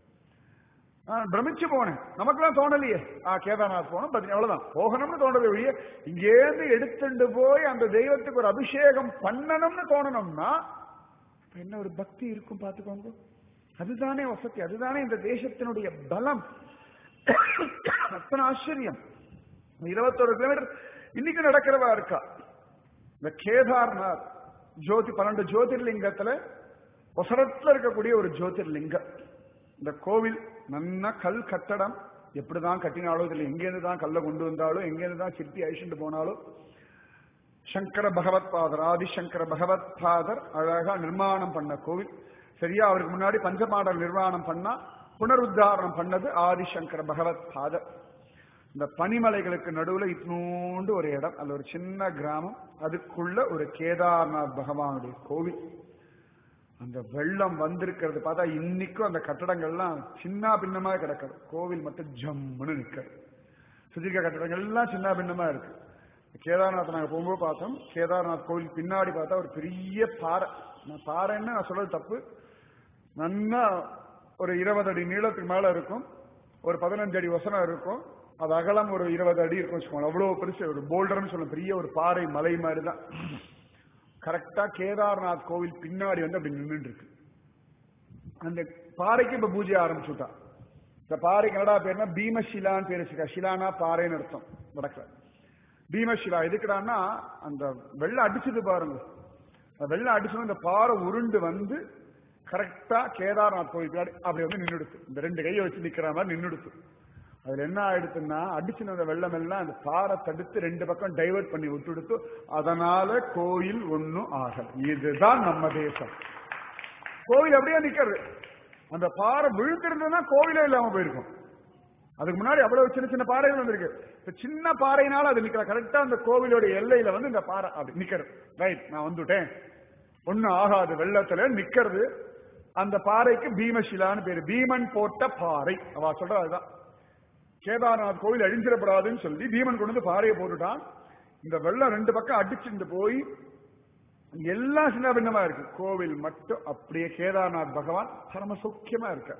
நான் பிரமிச்சு போனேன் நமக்கெல்லாம் தோணலையே ஆ கேதார்நாத் போனோம் பத்னி அவ்வளவுதான் போகணும்னு தோணது ஒழிய இங்கேருந்து எடுத்துட்டு போய் அந்த தெய்வத்துக்கு ஒரு அபிஷேகம் பண்ணணும்னு தோணணும்னா அப்ப என்ன ஒரு பக்தி இருக்கும் பார்த்துக்கோங்க அதுதானே வசதி அதுதானே இந்த தேசத்தினுடைய பலம் அத்தனை ஆச்சரியம் இருபத்தொரு கிலோமீட்டர் இன்னைக்கு நடக்கிறவா இருக்கா இந்த கேதார்நாத் ஜோதி பன்னெண்டு ஜோதிர்லிங்கத்துல ஒசரத்துல இருக்கக்கூடிய ஒரு ஜோதிர்லிங்கம் இந்த கோவில் நன்னா கல் கட்டடம் எப்படிதான் கட்டினாலோ இதுல எங்கேருந்து தான் கல்லை கொண்டு வந்தாலோ எங்கேருந்து தான் சிற்பி அழிச்சுட்டு போனாலோ சங்கர பகவத் பாதர் ஆதிசங்கர பகவத் பாதர் அழகா நிர்மாணம் பண்ண கோவில் சரியா அவருக்கு முன்னாடி பஞ்சபாடல் நிர்மாணம் பண்ணா புனருத்தாரணம் பண்ணது ஆதிசங்கர பகவத் பாதர் இந்த பனிமலைகளுக்கு நடுவுல இத்தினூண்டு ஒரு இடம் அது ஒரு சின்ன கிராமம் அதுக்குள்ள ஒரு கேதார்நாத் பகவானுடைய கோவில் அந்த வெள்ளம் வந்திருக்கிறது பார்த்தா இன்னைக்கும் அந்த கட்டடங்கள்லாம் சின்ன பின்னமா கிடக்குது கோவில் மட்டும் ஜம்முன்னு நிக்கிறது சுத்தி இருக்க கட்டடங்கள் எல்லாம் சின்ன பின்னமா இருக்கு கேதார்நாத் நாங்க போகும்போது பார்த்தோம் கேதார்நாத் கோவில் பின்னாடி பார்த்தா ஒரு பெரிய பாறை நான் பாறைன்னு நான் சொல்றது தப்பு நன்னா ஒரு இருபது அடி நீளத்துக்கு மேல இருக்கும் ஒரு பதினஞ்சு அடி வசனம் இருக்கும் அது அகலம் ஒரு இருபது அடி இருக்கும் வச்சுக்கோங்க அவ்வளவு பெருசு ஒரு போல்டர்னு சொல்ல பெரிய ஒரு பாறை மலை மாதிரி தான் கரெக்டா கேதார்நாத் கோவில் பின்னாடி வந்து அப்படி நின்றுட்டு இருக்கு அந்த பாறைக்கு இப்ப பூஜை ஆரம்பிச்சுட்டா இந்த பாறை கனடா பேர்னா பீமஷிலான்னு பேர் வச்சுக்கா ஷிலானா பாறைன்னு அர்த்தம் வடக்குல பீமசிலா எதுக்குடான்னா அந்த வெள்ளம் அடிச்சது பாருங்க அந்த வெள்ளம் அடிச்சு இந்த பாறை உருண்டு வந்து கரெக்டா கேதார்நாத் கோயில் பின்னாடி அப்படி வந்து நின்னுடுத்து இந்த ரெண்டு கையை வச்சு நிக்கிற மாதிரி நின்னுடுத்து அதுல என்ன ஆயிடுச்சுன்னா அடிச்சு அந்த வெள்ளம் எல்லாம் அந்த பாறை தடுத்து ரெண்டு பக்கம் டைவர்ட் பண்ணி விட்டுடுத்து அதனால கோயில் ஒன்னும் ஆகல இதுதான் நம்ம தேசம் கோவில் அப்படியே நிக்கிறது அந்த பாறை விழுந்திருந்ததுன்னா கோவிலே இல்லாம போயிருக்கும் அதுக்கு முன்னாடி அவ்வளவு சின்ன சின்ன பாறைகள் வந்திருக்கு இப்ப சின்ன பாறையினால அது நிக்கிற கரெக்டா அந்த கோவிலோட எல்லையில வந்து இந்த பாறை அப்படி நிக்கிறது ரைட் நான் வந்துட்டேன் ஒண்ணும் ஆகாது வெள்ளத்துல நிக்கிறது அந்த பாறைக்கு பீமசிலான்னு பேரு பீமன் போட்ட பாறை அவ சொல்ற அதுதான் கேதார்நாத் கோவில் அழிஞ்சிடப்படாதுன்னு சொல்லி பீமன் கொண்டு வந்து பாறையை போட்டுட்டான் இந்த வெள்ளம் ரெண்டு பக்கம் அடிச்சுட்டு போய் எல்லாம் சின்ன பின்னமா இருக்கு கோவில் மட்டும் அப்படியே கேதார்நாத் பகவான் பரம சௌக்கியமா இருக்க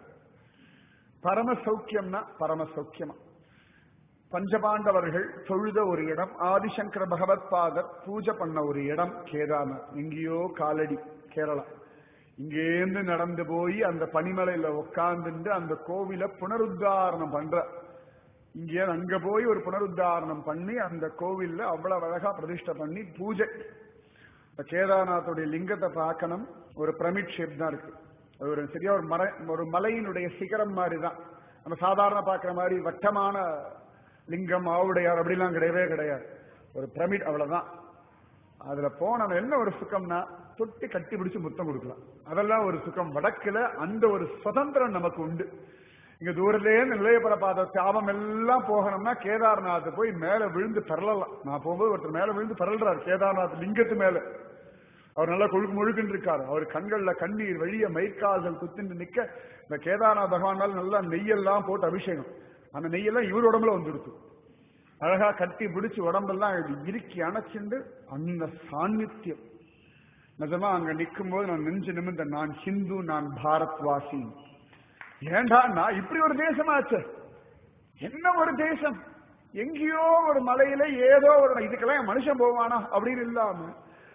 பரம சௌக்கியம்னா பரம சௌக்கியமா பஞ்சபாண்டவர்கள் தொழுத ஒரு இடம் ஆதிசங்கர பகவத் பாதர் பூஜை பண்ண ஒரு இடம் கேதார்நாத் எங்கேயோ காலடி கேரளா இங்கேருந்து நடந்து போய் அந்த பனிமலையில உட்கார்ந்துட்டு அந்த கோவில புனருத்தாரணம் பண்ற இங்கே அங்க போய் ஒரு புனருத்தாரணம் பண்ணி அந்த கோவில்ல அவ்வளவு அழகா பிரதிஷ்டை பண்ணி பூஜை இந்த கேதார்நாத்துடைய லிங்கத்தை பார்க்கணும் ஒரு பிரமிட் ஷேப் தான் இருக்கு அது ஒரு சரியா ஒரு மர ஒரு மலையினுடைய சிகரம் மாதிரி தான் நம்ம சாதாரண பார்க்குற மாதிரி வட்டமான லிங்கம் ஆவுடையார் அப்படிலாம் கிடையவே கிடையாது ஒரு பிரமிட் அவ்வளவுதான் அதுல போன என்ன ஒரு சுகம்னா தொட்டி கட்டி பிடிச்சு முத்தம் கொடுக்கலாம் அதெல்லாம் ஒரு சுகம் வடக்குல அந்த ஒரு சுதந்திரம் நமக்கு உண்டு இங்க தூரத்திலே நிலையப்பட பார்த்த சாபம் எல்லாம் போகணும்னா கேதார்நாத் போய் மேல விழுந்து பெறலாம் நான் போகும்போது ஒருத்தர் மேல விழுந்து பெறல்றாரு கேதார்நாத் லிங்கத்து மேல அவர் நல்லா கொழுக்கு முழுக்குன்னு இருக்காரு அவர் கண்கள்ல கண்ணீர் வெளிய மயிர்கால்கள் குத்திட்டு நிக்க இந்த கேதார்நாத் பகவான் மேல நல்லா நெய்யெல்லாம் போட்டு அபிஷேகம் அந்த நெய்யெல்லாம் இவர் உடம்புல வந்துடுச்சு அழகா கட்டி பிடிச்சு உடம்பெல்லாம் இப்படி இறுக்கி அணைச்சிண்டு அந்த சாநித்தியம் நிஜமா அங்க நிற்கும் போது நான் நெஞ்சு நிமிந்த நான் ஹிந்து நான் பாரத் வாசி ஏண்டா நான் இப்படி ஒரு தேசமாச்சு என்ன ஒரு தேசம் எங்கேயோ ஒரு மலையில ஏதோ ஒரு இதுக்கெல்லாம் என் மனுஷன் போவானா அப்படின்னு இல்லாம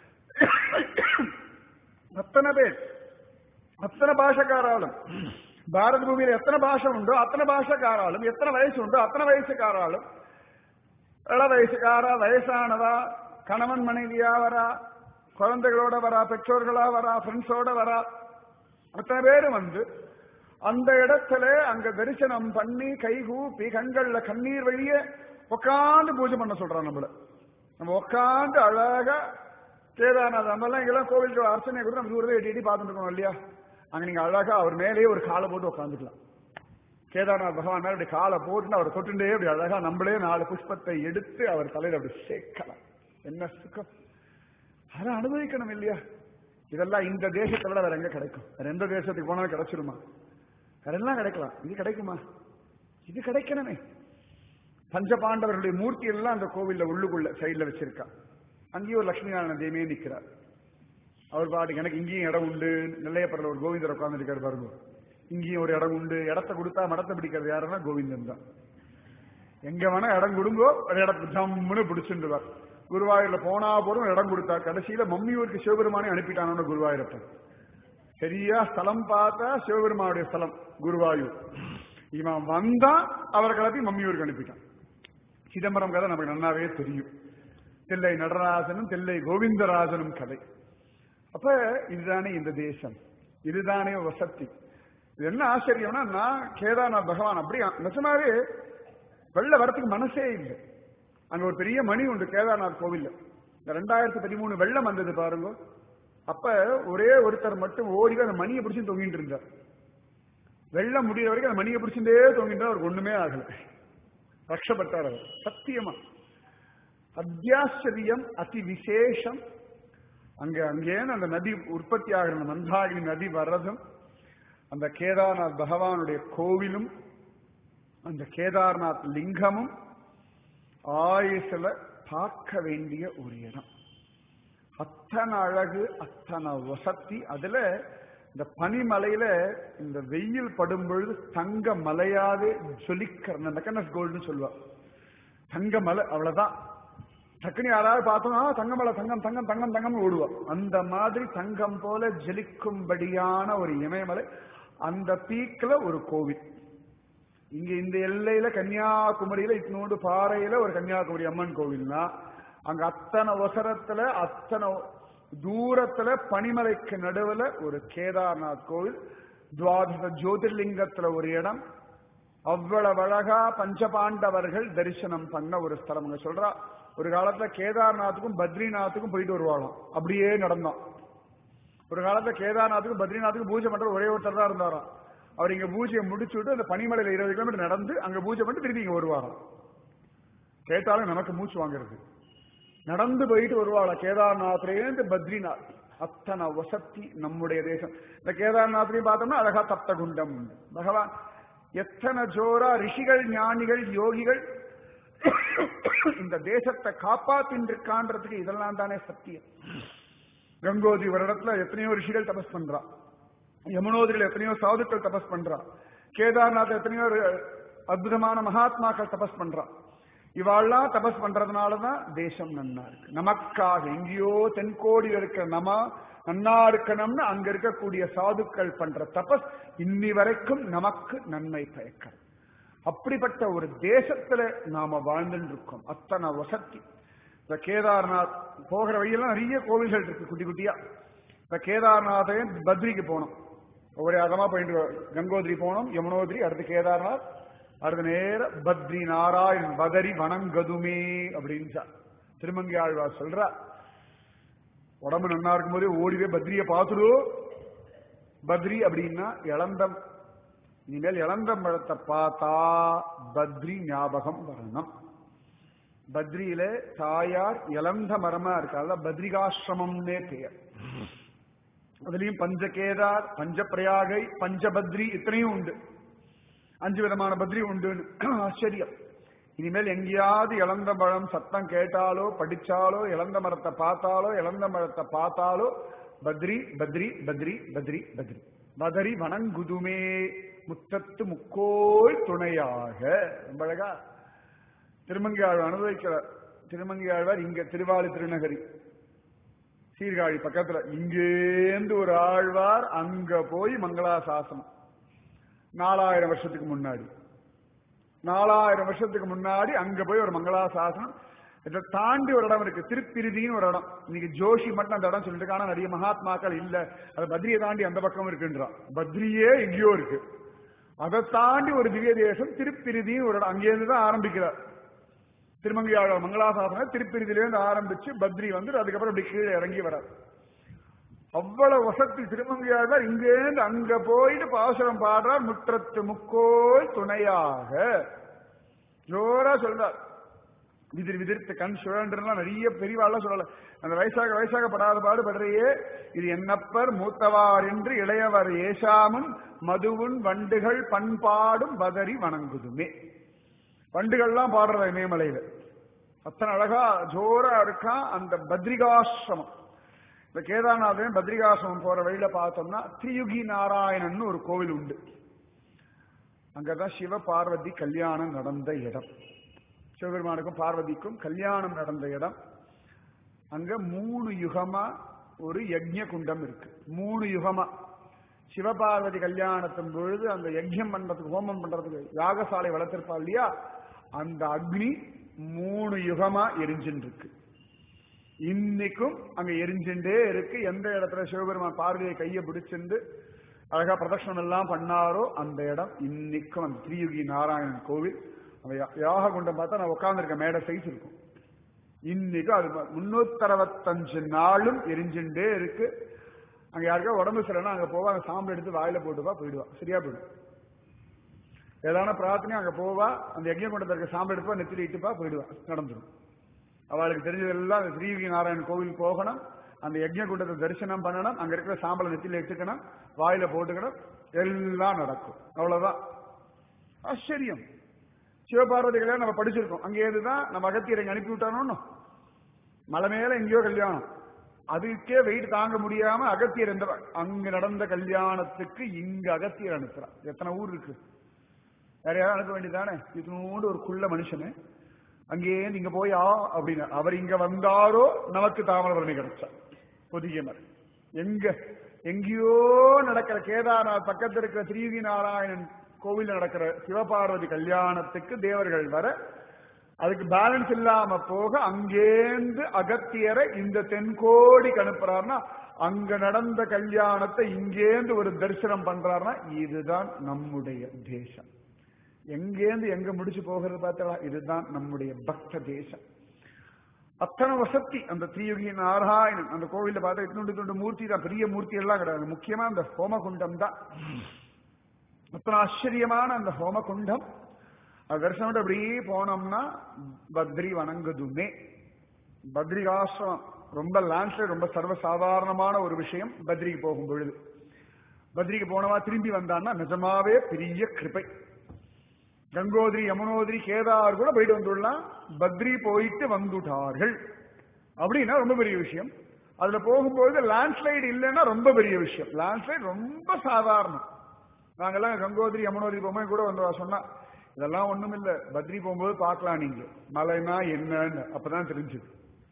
அத்தனை பேர் அத்தனை பாஷக்காராலும் பாரத பூமியில எத்தனை பாஷை உண்டோ அத்தனை பாஷக்காராலும் எத்தனை வயசு உண்டோ அத்தனை வயசுக்காராலும் இள வயசுக்காரா வயசானவா கணவன் மனைவியா வரா குழந்தைகளோட வரா பெற்றோர்களா வரா ஃப்ரெண்ட்ஸோட வரா அத்தனை பேரும் வந்து அந்த இடத்துல அங்க தரிசனம் பண்ணி கைகூப்பி கண்கள்ல கண்ணீர் வழிய உட்காந்து பூஜை பண்ண சொல்றான் நம்மள நம்ம உட்காந்து அழகா கேதார்நாத் நம்ம எல்லாம் இங்கெல்லாம் கோவிலுக்கு அர்ச்சனை கூட நம்ம தூரத்தை எட்டி எட்டி பார்த்துட்டு இருக்கோம் இல்லையா அங்க நீங்க அழகா அவர் மேலேயே ஒரு காலை போட்டு உட்காந்துக்கலாம் கேதார்நாத் பகவான் மேல அப்படி காலை போட்டு அவர் தொட்டுண்டே அப்படி அழகா நம்மளே நாலு புஷ்பத்தை எடுத்து அவர் தலையில அப்படி சேர்க்கலாம் என்ன சுகம் அதை அனுபவிக்கணும் இல்லையா இதெல்லாம் இந்த தேசத்தை விட வேற எங்க கிடைக்கும் வேற எந்த தேசத்துக்கு போனாலும் கிடைச்சிருமா வேற எல்லாம் கிடைக்கலாம் இது கிடைக்குமா இது கிடைக்கணுமே பஞ்சபாண்டவர்களுடைய மூர்த்தி எல்லாம் அந்த கோவில்ல உள்ளுக்குள்ள சைட்ல வச்சிருக்கா அங்கேயும் ஒரு லட்சுமி நாராயண தேவியே நிக்கிறார் அவர் பாட்டுக்கு எனக்கு இங்கேயும் இடம் உண்டு நெல்லையப்பரில் ஒரு கோவிந்தர் உட்கார்ந்துருக்காரு பாருங்க இங்கேயும் ஒரு இடம் உண்டு இடத்த கொடுத்தா மடத்தை பிடிக்கிறது யாருன்னா கோவிந்தன் தான் எங்க வேணா இடம் கொடுங்கோ ஒரு இடத்துக்கு ஜம்முன்னு பிடிச்சிருந்துவார் குருவாயூர்ல போனா போதும் இடம் கொடுத்தா கடைசியில மம்மியூருக்கு சிவபெருமானே அனுப்பிட்டானோன்னு குருவாயூரப்பன் சரியா ஸ்தலம் பார்த்தா சிவபெருமானுடைய ஸ்தலம் குருவாயூர் இவன் வந்தா அவரை கிளப்பி மம்மியூருக்கு அனுப்பிட்டான் சிதம்பரம் கதை நமக்கு நன்னாவே தெரியும் தில்லை நடராஜனும் தில்லை கோவிந்தராஜனும் கதை அப்ப இதுதானே இந்த தேசம் இதுதானே வசதி இது என்ன ஆச்சரியம்னா நான் கேதார்நாத் பகவான் அப்படி நிஜமாவே வெளில வரத்துக்கு மனசே இல்லை அங்க ஒரு பெரிய மணி உண்டு கேதார்நாத் கோவில்ல இந்த ரெண்டாயிரத்தி பதிமூணு வெள்ளம் வந்தது பாருங்க அப்ப ஒரே ஒருத்தர் மட்டும் ஓடி அந்த மணியை பிடிச்சு தொங்கிட்டு இருந்தார் வெள்ளம் முடிகிற வரைக்கும் அந்த மணியை பிடிச்சுட்டே தொங்கிட்டு அவருக்கு ஒண்ணுமே ஆகல ரக்ஷப்பட்டார் அவர் சத்தியமா அத்தியாச்சரியம் அதி விசேஷம் அங்க அங்கேன்னு அந்த நதி உற்பத்தி ஆகிற அந்த மந்தாகினி நதி வர்றதும் அந்த கேதார்நாத் பகவானுடைய கோவிலும் அந்த கேதார்நாத் லிங்கமும் ஆயுசுல பார்க்க வேண்டிய ஒரு இடம் அத்தனை அழகு அத்தனை வசதி அதுல இந்த பனிமலையில இந்த வெயில் படும் பொழுது தங்க மலையாவே ஜொலிக்கிற மெக்கனஸ் கோல்டுன்னு சொல்லுவா தங்க மலை அவ்வளவுதான் டக்குனு யாராவது பார்த்தோம்னா தங்கமலை தங்கம் தங்கம் தங்கம் தங்கம் ஓடுவா அந்த மாதிரி தங்கம் போல ஜலிக்கும்படியான ஒரு இமயமலை அந்த பீக்ல ஒரு கோவில் இங்க இந்த எல்லையில கன்னியாகுமரியில இத்தினோண்டு பாறையில ஒரு கன்னியாகுமரி அம்மன் கோவில்னா அங்க அத்தனை ஒசரத்துல அத்தனை தூரத்துல பனிமலைக்கு நடுவுல ஒரு கேதார்நாத் கோவில் துவாதச ஜோதிர்லிங்கத்துல ஒரு இடம் அவ்வளவு அழகா பஞ்சபாண்டவர்கள் தரிசனம் பண்ண ஒரு ஸ்தலம் அங்க சொல்றா ஒரு காலத்துல கேதார்நாத்துக்கும் பத்ரிநாத்துக்கும் போயிட்டு வருவாளாம் அப்படியே நடந்தான் ஒரு காலத்துல கேதார்நாத்துக்கும் பத்ரிநாத்துக்கும் பூஜை பண்ற ஒரே ஒருத்தர் தான் இருந்தாராம் அவர் இங்க பூஜையை முடிச்சுட்டு அந்த பனிமலையில இருபது கிலோமீட்டர் நடந்து அங்க பூஜை பண்ணிட்டு திருப்பி இங்க வருவாராம் கேட்டாலும் நமக்கு மூச்சு வாங்குறது நடந்து போயிட்டு வருவாளா கேதார்நாத்லேருந்து பத்ரிநாத் அத்தனை வசத்தி நம்முடைய தேசம் இந்த கேதார்நாத்லையும் பார்த்தோம்னா அழகா தப்த குண்டம் உண்டு பகவான் எத்தனை ஜோரா ரிஷிகள் ஞானிகள் யோகிகள் இந்த தேசத்தை காப்பாத்தின்றிருக்கான்றதுக்கு இதெல்லாம் தானே சத்தியம் கங்கோதி வருடத்துல எத்தனையோ ரிஷிகள் தபஸ் பண்றா யமுனோதிரியில் எத்தனையோ சாதுக்கள் தபஸ் பண்றா கேதார்நாத் எத்தனையோ அற்புதமான மகாத்மாக்கள் தபஸ் பண்றா இவாள்லாம் தபஸ் பண்றதுனாலதான் தேசம் நன்னா இருக்கு நமக்காக எங்கேயோ தென்கோடியில் இருக்கிற நம நன்னா இருக்கணும்னு அங்க இருக்கக்கூடிய சாதுக்கள் பண்ற தபஸ் இன்னி வரைக்கும் நமக்கு நன்மை பயக்கிறது அப்படிப்பட்ட ஒரு தேசத்துல நாம வாழ்ந்துட்டு இருக்கோம் அத்தனை வசதி இந்த கேதார்நாத் போகிற வழியெல்லாம் நிறைய கோவில்கள் இருக்கு குட்டி குட்டியா இந்த கேதார்நாத்தையும் பத்ரிக்கு போனோம் ஒவ்வொரு அதமா போயிட்டு கங்கோத்ரி போனோம் யமுனோத்ரி அடுத்து கேதார்நாத் அடுத்த நேர பத்ரி நாராயண் பதரி வணங்கதுமே அப்படின்னு திருமங்கி ஆழ்வார் சொல்றா உடம்பு நன்னா இருக்கும்போதே ஓடிவே பத்ரிய பார்த்துடு பத்ரி அப்படின்னா இளந்தம் இனிமேல் இளந்தம் பழத்தை பார்த்தா பத்ரி ஞாபகம் வரணும் பத்ரியில தாயார் இளந்த மரமா இருக்கா பத்ரிகாசிரமம்னே பெயர் அதுலயும் பஞ்சகேதார் பஞ்சப்பிரயாகை பஞ்சபத்ரி இத்தனையும் உண்டு அஞ்சு விதமான பத்ரி உண்டுன்னு ஆச்சரியம் இனிமேல் எங்கேயாவது இளந்த பழம் சத்தம் கேட்டாலோ படிச்சாலோ இளந்த மரத்தை பார்த்தாலோ இளந்த மரத்தை பார்த்தாலோ பத்ரி பத்ரி பத்ரி பத்ரி பத்ரி பதரி வணங்குதுமே முத்தத்து முக்கோள் துணையாக ரொம்ப அழகா திருமங்கி ஆழ்வார் அனுபவிக்கிறார் திருமங்கி ஆழ்வார் இங்க திருவாலி திருநகரி சீர்காழி பக்கத்துல இங்கேந்து ஒரு ஆழ்வார் அங்க போய் மங்களாசாசனம் நாலாயிரம் வருஷத்துக்கு முன்னாடி நாலாயிரம் வருஷத்துக்கு முன்னாடி அங்க போய் ஒரு மங்களாசாசனம் இதை தாண்டி ஒரு இடம் இருக்கு திருப்பிரிதின்னு ஒரு இடம் இன்னைக்கு ஜோஷி மட்டும் அந்த இடம் சொல்லிட்டு ஆனா நிறைய மகாத்மாக்கள் இல்ல அது பத்ரியை தாண்டி அந்த பக்கம் இருக்குன்றான் பத்ரியே எங்கேயோ இருக்கு அதை தாண்டி ஒரு திவ்ய தேசம் திருப்பிரிதின்னு ஒரு இடம் அங்கேருந்து தான் ஆரம்பிக்கிறார் திருமங்கையாளர் மங்களாசாசனம் திருப்பிரிதிலேருந்து ஆரம்பிச்சு பத்ரி வந்து அதுக்கப்புறம் அப்படி கீழே இறங்கி வரார் அவ்வளவு வசதி திருமங்கையாழ்வார் இங்கேருந்து அங்க போயிட்டு பாசுரம் பாடுறார் முற்றத்து முக்கோள் துணையாக ஜோரா சொல்றார் விதிர் விதிர்த்து கண் சுழன்றெல்லாம் நிறைய பெரியவாள்லாம் சொல்லல அந்த வயசாக வயசாக படாத பாடுபடுறையே இது என்னப்பர் மூத்தவார் என்று இளையவர் ஏசாமும் மதுவுன் வண்டுகள் பண்பாடும் பதறி வணங்குதுமே வண்டுகள்லாம் பாடுறது இமயமலையில அத்தனை அழகா ஜோரா இருக்கான் அந்த பத்ரிகாசிரமம் இந்த கேதார்நாதன் பத்ரிகாசிரமம் போற வழியில பார்த்தோம்னா திரியுகி நாராயணன் ஒரு கோவில் உண்டு அங்கதான் சிவ பார்வதி கல்யாணம் நடந்த இடம் சிவபெருமானுக்கும் பார்வதிக்கும் கல்யாணம் நடந்த இடம் அங்க மூணு யுகமா ஒரு யஜ்ய குண்டம் இருக்கு மூணு யுகமா சிவபார்வதி கல்யாணத்தின் பொழுது அந்த யஜ்யம் பண்றதுக்கு ஹோமம் பண்றதுக்கு யாகசாலை வளர்த்திருப்பா இல்லையா அந்த அக்னி மூணு யுகமா எரிஞ்சுட்டு இருக்கு இன்னைக்கும் அங்க எரிஞ்சுட்டே இருக்கு எந்த இடத்துல சிவபெருமான் பார்வையை கையை பிடிச்சிருந்து அழகா பிரதட்சணம் எல்லாம் பண்ணாரோ அந்த இடம் இன்னைக்கும் அந்த திரியுகி நாராயணன் கோவில் அந்த யாக குண்டம் பார்த்தா நான் உட்கார்ந்துருக்க மேடை சைஸ் இருக்கும் இன்னைக்கும் அது முன்னூத்தி அறுபத்தஞ்சு நாளும் எரிஞ்சுட்டே இருக்கு அங்க யாருக்கா உடம்பு சரியில்லைன்னா அங்க போவா அங்க சாம்பல் எடுத்து வாயில போட்டுவா போயிடுவா சரியா போயிடும் ஏதான பிரார்த்தனையும் அங்க போவா அந்த யஜ்ய குண்டத்தில் இருக்க சாம்பல் எடுப்பா நெத்திரி இட்டுப்பா போயிடுவா நடந்துடும் அவளுக்கு தெரிஞ்சதெல்லாம் அந்த ஸ்ரீவி நாராயணன் கோவில் போகணும் அந்த யஜ்ய குண்டத்தை தரிசனம் பண்ணணும் அங்க இருக்கிற சாம்பலை நெத்தில எடுத்துக்கணும் வாயில போட்டுக்கணும் எல்லாம் நடக்கும் அவ்வளவுதான் ஆச்சரியம் சிவபார்வதி கல்யாணம் நம்ம படிச்சிருக்கோம் அங்கே இருந்துதான் நம்ம அகத்தியரை இங்க அனுப்பி விட்டானோ மலை மேல எங்கேயோ கல்யாணம் அதுக்கே வெயிட் தாங்க முடியாம அகத்தியர் எந்த அங்க நடந்த கல்யாணத்துக்கு இங்க அகத்தியர் அனுப்புறான் எத்தனை ஊர் இருக்கு வேற யாரும் அனுப்ப வேண்டியதானே இதனோடு ஒரு குள்ள மனுஷனு அங்கேயே நீங்க போய் ஆ அப்படின்னு அவர் இங்க வந்தாரோ நமக்கு தாமிரபரணி கிடைச்சா பொதிய மரம் எங்க எங்கேயோ நடக்கிற கேதார்நாத் பக்கத்தில் இருக்கிற திரியுகி நாராயணன் கோவில் நடக்கிற சிவபார்வதி கல்யாணத்துக்கு தேவர்கள் வர அதுக்கு பேலன்ஸ் இல்லாம போக அங்கேந்து அகத்தியரை இந்த தென்கோடிக்கு அனுப்புறாருன்னா அங்க நடந்த கல்யாணத்தை இங்கேந்து ஒரு தரிசனம் பண்றாருன்னா இதுதான் நம்முடைய தேசம் எங்கேந்து எங்க முடிச்சு போகிறது பார்த்தா இதுதான் நம்முடைய பக்த தேசம் அத்தனை வசதி அந்த திரியுகி நாராயணன் அந்த கோவில்ல பார்த்தா இத்துண்டு துண்டு மூர்த்தி தான் பெரிய மூர்த்தி எல்லாம் கிடையாது முக்கியமா அந்த ஹோமகுண்டம் தான் அத்தனை ஆச்சரியமான அந்த ஹோமகுண்டம் அது தரிசனம் அப்படியே போனோம்னா பத்ரி வணங்குதுமே பத்ரிகாசிரம் ரொம்ப லான்ஸ்ல ரொம்ப சர்வசாதாரணமான ஒரு விஷயம் பத்ரிக்கு போகும் பொழுது பத்ரிக்கு போனவா திரும்பி வந்தான்னா நிஜமாவே பெரிய கிருபை கங்கோதிரி யமுனோதிரி கேதார் கூட போயிட்டு வந்துடலாம் பத்ரி போயிட்டு வந்துட்டார்கள் அப்படின்னா ரொம்ப பெரிய விஷயம் அதுல போகும்போது லேண்ட்ஸ்லைடு இல்லைன்னா ரொம்ப பெரிய விஷயம் லேண்ட்ஸ்லைடு ரொம்ப சாதாரணம் நாங்கெல்லாம் கங்கோதிரி யமுனோதிரி போகும்போது கூட வந்து சொன்னா இதெல்லாம் ஒண்ணும் இல்ல பத்ரி போகும்போது பார்க்கலாம் நீங்க மலைனா என்னன்னு அப்பதான் தெரிஞ்சது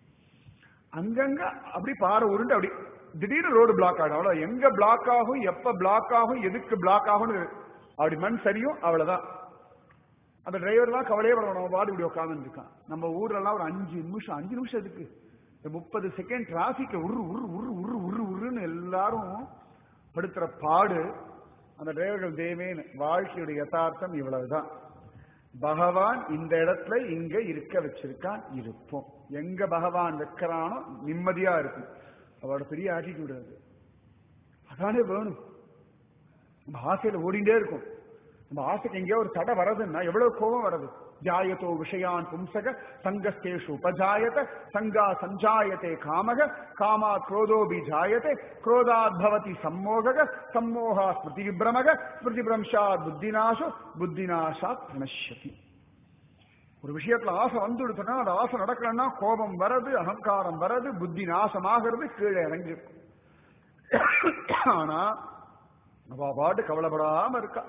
அங்கங்க அப்படி பாறை உருண்டு அப்படி திடீர்னு ரோடு பிளாக் ஆகும் அவ்வளவு எங்க பிளாக் ஆகும் எப்ப பிளாக் ஆகும் எதுக்கு பிளாக் ஆகும்னு அப்படி மண் சரியும் அவ்வளவுதான் அந்த டிரைவர் தான் கவலையே பட நம்ம பாடு இப்படி உட்காந்து இருக்கான் நம்ம ஊர்ல எல்லாம் ஒரு அஞ்சு நிமிஷம் அஞ்சு நிமிஷம் எதுக்கு இந்த முப்பது செகண்ட் டிராபிக்ல உரு உரு உரு உரு உரு உருன்னு எல்லாரும் படுத்துற பாடு அந்த டிரைவர்கள் தேவேன்னு வாழ்க்கையுடைய யதார்த்தம் இவ்வளவுதான் பகவான் இந்த இடத்துல இங்க இருக்க வச்சிருக்கான் இருப்போம் எங்க பகவான் வைக்கிறானோ நிம்மதியா இருக்கும் அவரோட பெரிய ஆட்டிடியூட் அது அதானே வேணும் நம்ம ஆசையில ஓடிண்டே இருக்கும் நம்ம ஆசைக்கு எங்கேயோ ஒரு தடை வரதுன்னா எவ்வளவு கோபம் வருது ஜாயத்தோ விஷயான் பும்சக சங்கஸ்தேஷு உபஜாயத சங்கா சஞ்சாயத்தே காமக காமா குரோதோபி ஜாயத்தே குரோதாத் பவதி சம்மோக சம்மோகா ஸ்மிருதி விப்ரமக ஸ்மிருதி பிரம்ஷாத் புத்திநாசோ புத்திநாசாத் பிரணஷ்யதி ஒரு விஷயத்துல ஆசை வந்துடுச்சுன்னா அந்த ஆசை நடக்கலன்னா கோபம் வரது அகங்காரம் வரது புத்தி நாசமாகிறது கீழே இறங்கி ஆனா அவ பாட்டு கவலைப்படாம இருக்கா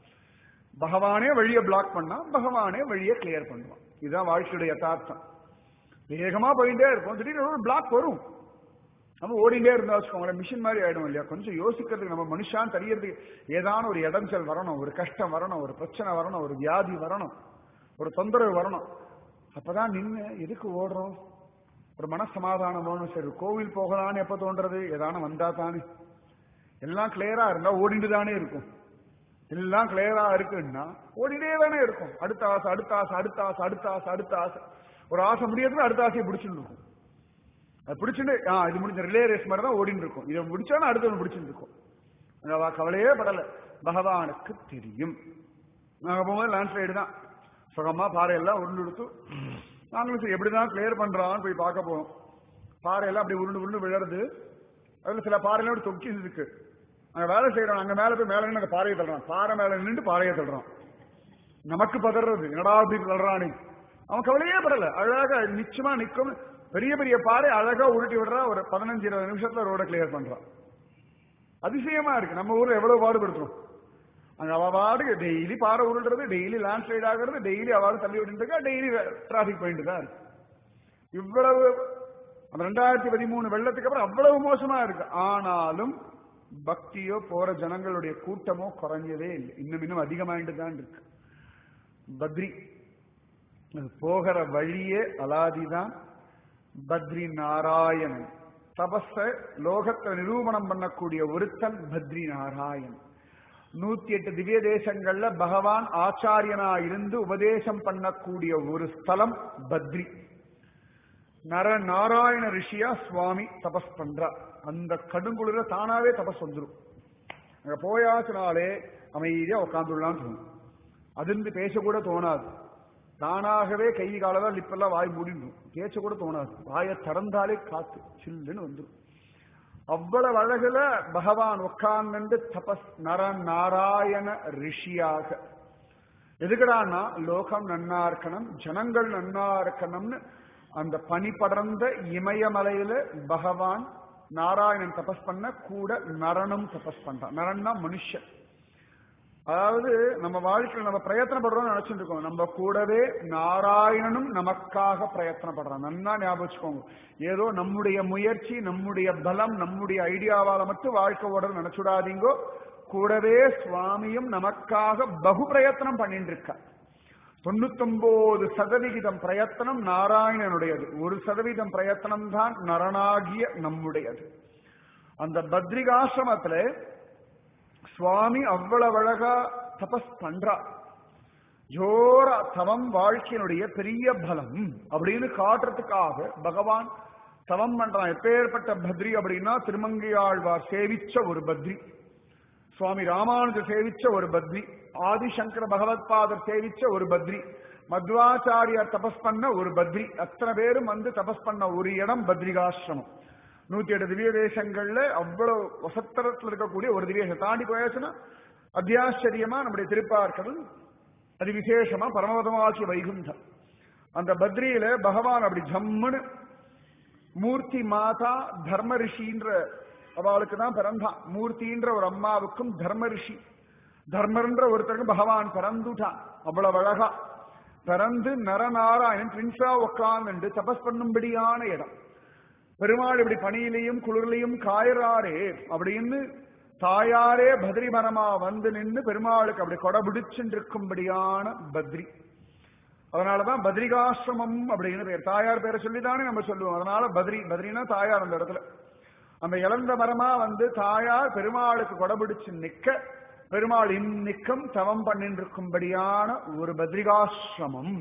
பகவானே வழியை பிளாக் பண்ணா பகவானே வழியை கிளியர் பண்ணுவான் இதுதான் வாழ்க்கையுடைய யதார்த்தம் வேகமா போயிட்டே இருப்போம் திடீர்னு ஒரு பிளாக் வரும் நம்ம ஓடிண்டே இருந்தா வச்சுக்கோங்களேன் மிஷின் மாதிரி ஆயிடும் இல்லையா கொஞ்சம் யோசிக்கிறதுக்கு நம்ம மனுஷான் தெரியறதுக்கு ஏதான ஒரு இடைஞ்சல் வரணும் ஒரு கஷ்டம் வரணும் ஒரு பிரச்சனை வரணும் ஒரு வியாதி வரணும் ஒரு தொந்தரவு வரணும் அப்பதான் நின்று எதுக்கு ஓடுறோம் ஒரு மனசமாதானம் வேணும் சரி கோவில் போகலான்னு எப்ப தோன்றது ஏதான வந்தா தானே எல்லாம் கிளியரா இருந்தா ஓடிட்டு தானே இருக்கும் எல்லாம் கிளியரா இருக்குன்னா ஓடிட்டே தானே இருக்கும் அடுத்த ஆசை அடுத்த ஆசை அடுத்த ஆசை அடுத்த ஆசை அடுத்த ஆசை ஒரு ஆசை முடியறதுக்கு அடுத்த ஆசையை பிடிச்சுட்டு இருக்கும் அது பிடிச்சிட்டு ஆ இது முடிஞ்ச ரிலே ரேஸ் மாதிரி தான் ஓடிட்டு இருக்கும் இதை முடிச்சாலும் அடுத்தவன் பிடிச்சிட்டு இருக்கும் அவ கவலையே படல பகவானுக்கு தெரியும் நாங்க போகும்போது லேண்ட்ஸ்லைடு தான் சுகமா பாறையெல்லாம் உருண்டு எடுத்து நாங்களும் சரி எப்படிதான் கிளியர் பண்றான்னு போய் பார்க்க போறோம் பாறையெல்லாம் அப்படி உருண்டு உருண்டு விழறது அதுல சில பாறையெல்லாம் அப்படி தொக்கி இருக்கு அங்க வேலை செய்யறோம் அங்க மேல போய் மேல நின்று அந்த பாறையை தள்ளுறான் பாறை மேல நின்று பாறையை தள்ளுறான் நமக்கு பதறது என்னடா அப்படி தள்ளுறானே அவன் கவலையே படல அழகா நிச்சயமா நிக்கும் பெரிய பெரிய பாறை அழகா உருட்டி விடுறா ஒரு பதினஞ்சு இருபது நிமிஷத்துல ரோட கிளியர் பண்றான் அதிசயமா இருக்கு நம்ம ஊர்ல எவ்வளவு பாடுபடுத்துறோம் அங்க அவ பாட்டுக்கு டெய்லி பாறை உருள்றது டெய்லி லேண்ட் ஸ்லைட் ஆகுறது டெய்லி அவாடு தள்ளி விட்டு இருக்கா டெய்லி டிராபிக் பாயிண்ட் தான் இருக்கு இவ்வளவு அந்த ரெண்டாயிரத்தி பதிமூணு வெள்ளத்துக்கு அப்புறம் அவ்வளவு மோசமா இருக்கு ஆனாலும் பக்தியோ போற ஜனங்களுடைய கூட்டமோ குறைஞ்சதே இல்லை இன்னும் இன்னும் அதிகமாயிட்டு தான் இருக்கு பத்ரி அது போகிற வழியே அலாதிதான் பத்ரி நாராயணன் தபஸ லோகத்தை நிரூபணம் பண்ணக்கூடிய ஒருத்தன் பத்ரி நாராயணன் நூத்தி எட்டு திவ்ய தேசங்கள்ல பகவான் ஆச்சாரியனா இருந்து உபதேசம் பண்ணக்கூடிய ஒரு ஸ்தலம் பத்ரி நர நாராயண ரிஷியா சுவாமி தபஸ் பண்றா அந்த கடுங்குளிர தானாவே தபஸ் வந்துடும் அங்க போயாச்சுனாலே அமைதியா உட்காந்துடலாம்னு தோணும் அதிர்ந்து பேசக்கூட தோணாது தானாகவே கை காலதான் லிப்பெல்லாம் வாய் மூடிடும் பேச கூட தோணாது வாயை திறந்தாலே காத்து சில்லுன்னு வந்துடும் அவ்வளவு அழகுல பகவான் உட்கார்ந்து தபஸ் நர நாராயண ரிஷியாக எதுக்குடான்னா லோகம் நன்னா இருக்கணும் ஜனங்கள் நன்னா இருக்கணும்னு அந்த பனி படர்ந்த இமயமலையில பகவான் நாராயணன் தபஸ் பண்ண கூட நரனும் தபஸ் பண்றான் நரன்னா மனுஷன் அதாவது நம்ம வாழ்க்கையில் நம்ம பிரயத்தனப்படுறோம்னு நினைச்சிட்டு இருக்கோம் நம்ம கூடவே நாராயணனும் நமக்காக பிரயத்தனப்படுறான் நன்னா ஞாபகம் வச்சுக்கோங்க ஏதோ நம்முடைய முயற்சி நம்முடைய பலம் நம்முடைய ஐடியாவால மட்டும் வாழ்க்கை ஓட நினைச்சுடாதீங்கோ கூடவே சுவாமியும் நமக்காக பகு பிரயத்தனம் பண்ணிட்டு இருக்கார் தொண்ணூத்தொன்பது சதவிகிதம் பிரயத்தனம் நாராயணனுடையது ஒரு சதவீதம் பிரயத்தனம் தான் நரனாகிய நம்முடையது அந்த பத்ரிகாசிரமத்துல சுவாமி அவ்வளவு அழகா தபஸ் பண்றார் ஜோர தவம் வாழ்க்கையினுடைய பெரிய பலம் அப்படின்னு காட்டுறதுக்காக பகவான் தவம் பண்றான் எப்பேற்பட்ட பத்ரி அப்படின்னா திருமங்கையாழ்வார் சேவிச்ச ஒரு பத்ரி சுவாமி ராமானுஜ சேவிச்ச ஒரு பத்ரி ஆதிசங்கர பகவத்பாதர் சேவிச்ச ஒரு பத்ரி மத்வாச்சாரியார் தபஸ் பண்ண ஒரு பத்ரி அத்தனை பேரும் வந்து தபஸ் பண்ண ஒரு இடம் பத்ரிகாசிரமம் நூத்தி எட்டு திவ்ய தேசங்கள்ல அவ்வளவு வசத்தரத்துல இருக்கக்கூடிய ஒரு திவ்ய தேசம் தாண்டி போயாச்சுன்னா அத்தியாச்சரியமா நம்முடைய திருப்பார்க்கடல் அது விசேஷமா பரமபதமாக்கிய வைகுண்டம் அந்த பத்ரியில பகவான் அப்படி ஜம்முன்னு மூர்த்தி மாதா தர்ம ரிஷின்ற அவளுக்கு தான் பிறந்தான் மூர்த்தின்ற ஒரு அம்மாவுக்கும் தர்ம ரிஷி தர்மர்ன்ற ஒருத்தருக்கும் பகவான் பிறந்துட்டான் அவ்வளவு அழகா பிறந்து நரநாராயணன் ட்வின்ஸா உட்கார்ந்து தபஸ் பண்ணும்படியான இடம் பெருமாள் இப்படி பனியிலையும் குளிர்லையும் காயறாரே அப்படின்னு தாயாரே பத்ரி மரமா வந்து நின்று பெருமாளுக்கு அப்படி கொடை பிடிச்சுட்டு இருக்கும்படியான பத்ரி அதனாலதான் பத்ரிகாசிரமம் அப்படின்னு பேர் தாயார் பேரை சொல்லிதானே நம்ம சொல்லுவோம் அதனால பத்ரி பத்ரினா தாயார் அந்த இடத்துல அந்த இளந்த மரமா வந்து தாயார் பெருமாளுக்கு கொடைபிடிச்சு நிக்க பெருமாள் இன்னிக்கம் தவம் பண்ணிட்டு இருக்கும்படியான ஒரு பத்ரிகாசிரமம்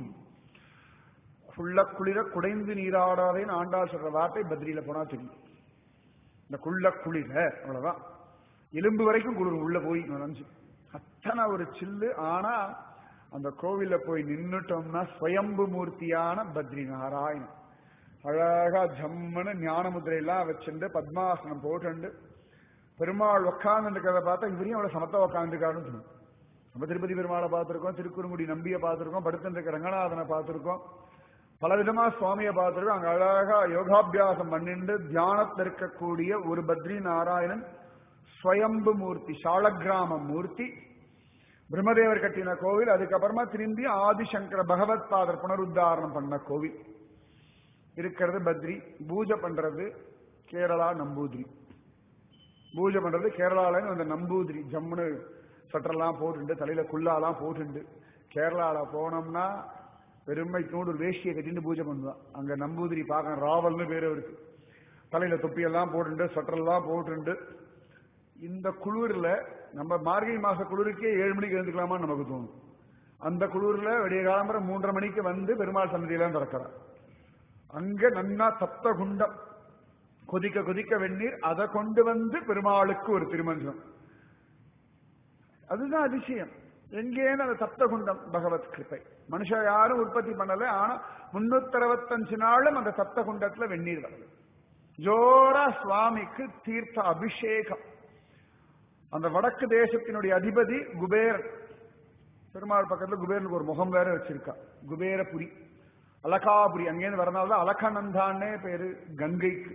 குள்ள குளிர குடைந்து நீராடாதேன்னு ஆண்டாள் சொல்ற வார்த்தை பத்ரியில போனா தெரியும் இந்த குள்ள குளிர அவ்வளவுதான் எலும்பு வரைக்கும் குளிர் உள்ள போய் நுழைஞ்சு அத்தனை ஒரு சில்லு ஆனா அந்த கோவில்ல போய் நின்னுட்டோம்னா ஸ்வயம்பு மூர்த்தியான பத்ரி நாராயணன் அழகா ஜம்முன்னு ஞான முதிரையெல்லாம் வச்சுட்டு பத்மாசனம் போட்டுண்டு பெருமாள் உட்கார்ந்து இருக்கிறத பார்த்தா இவரையும் அவ்வளவு சமத்தா உட்காந்துருக்காருன்னு தோணும் நம்ம திருப்பதி பெருமாளை பார்த்திருக்கோம் திருக்குறுங்குடி நம்பியை பார்த்திருக்கோம் படுத்துட்டு இருக்க ரங்கநாதனை பார்த்திருக்கோம் பல விதமா சுவாமியை பார்த்திருக்கோம் அங்க அழகா யோகாபியாசம் பண்ணிட்டு தியானத்தில் இருக்கக்கூடிய ஒரு பத்ரி நாராயணன் ஸ்வயம்பு மூர்த்தி சாலக்கிராம மூர்த்தி பிரம்மதேவர் கட்டின கோவில் அதுக்கப்புறமா திரும்பி ஆதிசங்கர பகவத் பாதர் புனருத்தாரணம் பண்ண கோவில் இருக்கிறது பத்ரி பூஜை பண்றது கேரளா நம்பூதிரி பூஜை பண்றது கேரளால அந்த நம்பூதிரி ஜம்முன்னு சட்டரெல்லாம் போட்டுண்டு தலையில குல்லாலாம் போட்டுண்டு கேரளால போனோம்னா பெருமை தூண்டு ஒரு வேஷ்டியை கட்டிட்டு பூஜை பண்ணுவான் அங்க நம்பூதிரி பார்க்க ராவல்னு பேரு இருக்கு தலையில தொப்பியெல்லாம் போட்டுண்டு ஸ்வெட்டரெல்லாம் போட்டுண்டு இந்த குளிர்ல நம்ம மார்கழி மாச குளிருக்கே ஏழு மணிக்கு எழுந்துக்கலாமான்னு நமக்கு தோணும் அந்த குளிர்ல விடிய காலம்பரம் மூன்றரை மணிக்கு வந்து பெருமாள் சன்னதியெல்லாம் திறக்கிறார் அங்க நன்னா சப்த குண்டம் கொதிக்க கொதிக்க வெந்நீர் அதை கொண்டு வந்து பெருமாளுக்கு ஒரு திருமஞ்சம் அதுதான் அதிசயம் எங்கேன்னு அந்த சப்த குண்டம் பகவத் கிருப்பை மனுஷன் யாரும் உற்பத்தி பண்ணல ஆனா முன்னூத்தி அறுபத்தஞ்சு நாளும் அந்த சப்த குண்டத்துல வெந்நீர் வருது ஜோரா சுவாமிக்கு தீர்த்த அபிஷேகம் அந்த வடக்கு தேசத்தினுடைய அதிபதி குபேரன் பெருமாள் பக்கத்துல குபேரனுக்கு ஒரு முகம் வேற வச்சிருக்கா குபேரபுரி அலகாபுரி அங்கேருந்து வரனால்தான் அலகானந்தான்னே பேரு கங்கைக்கு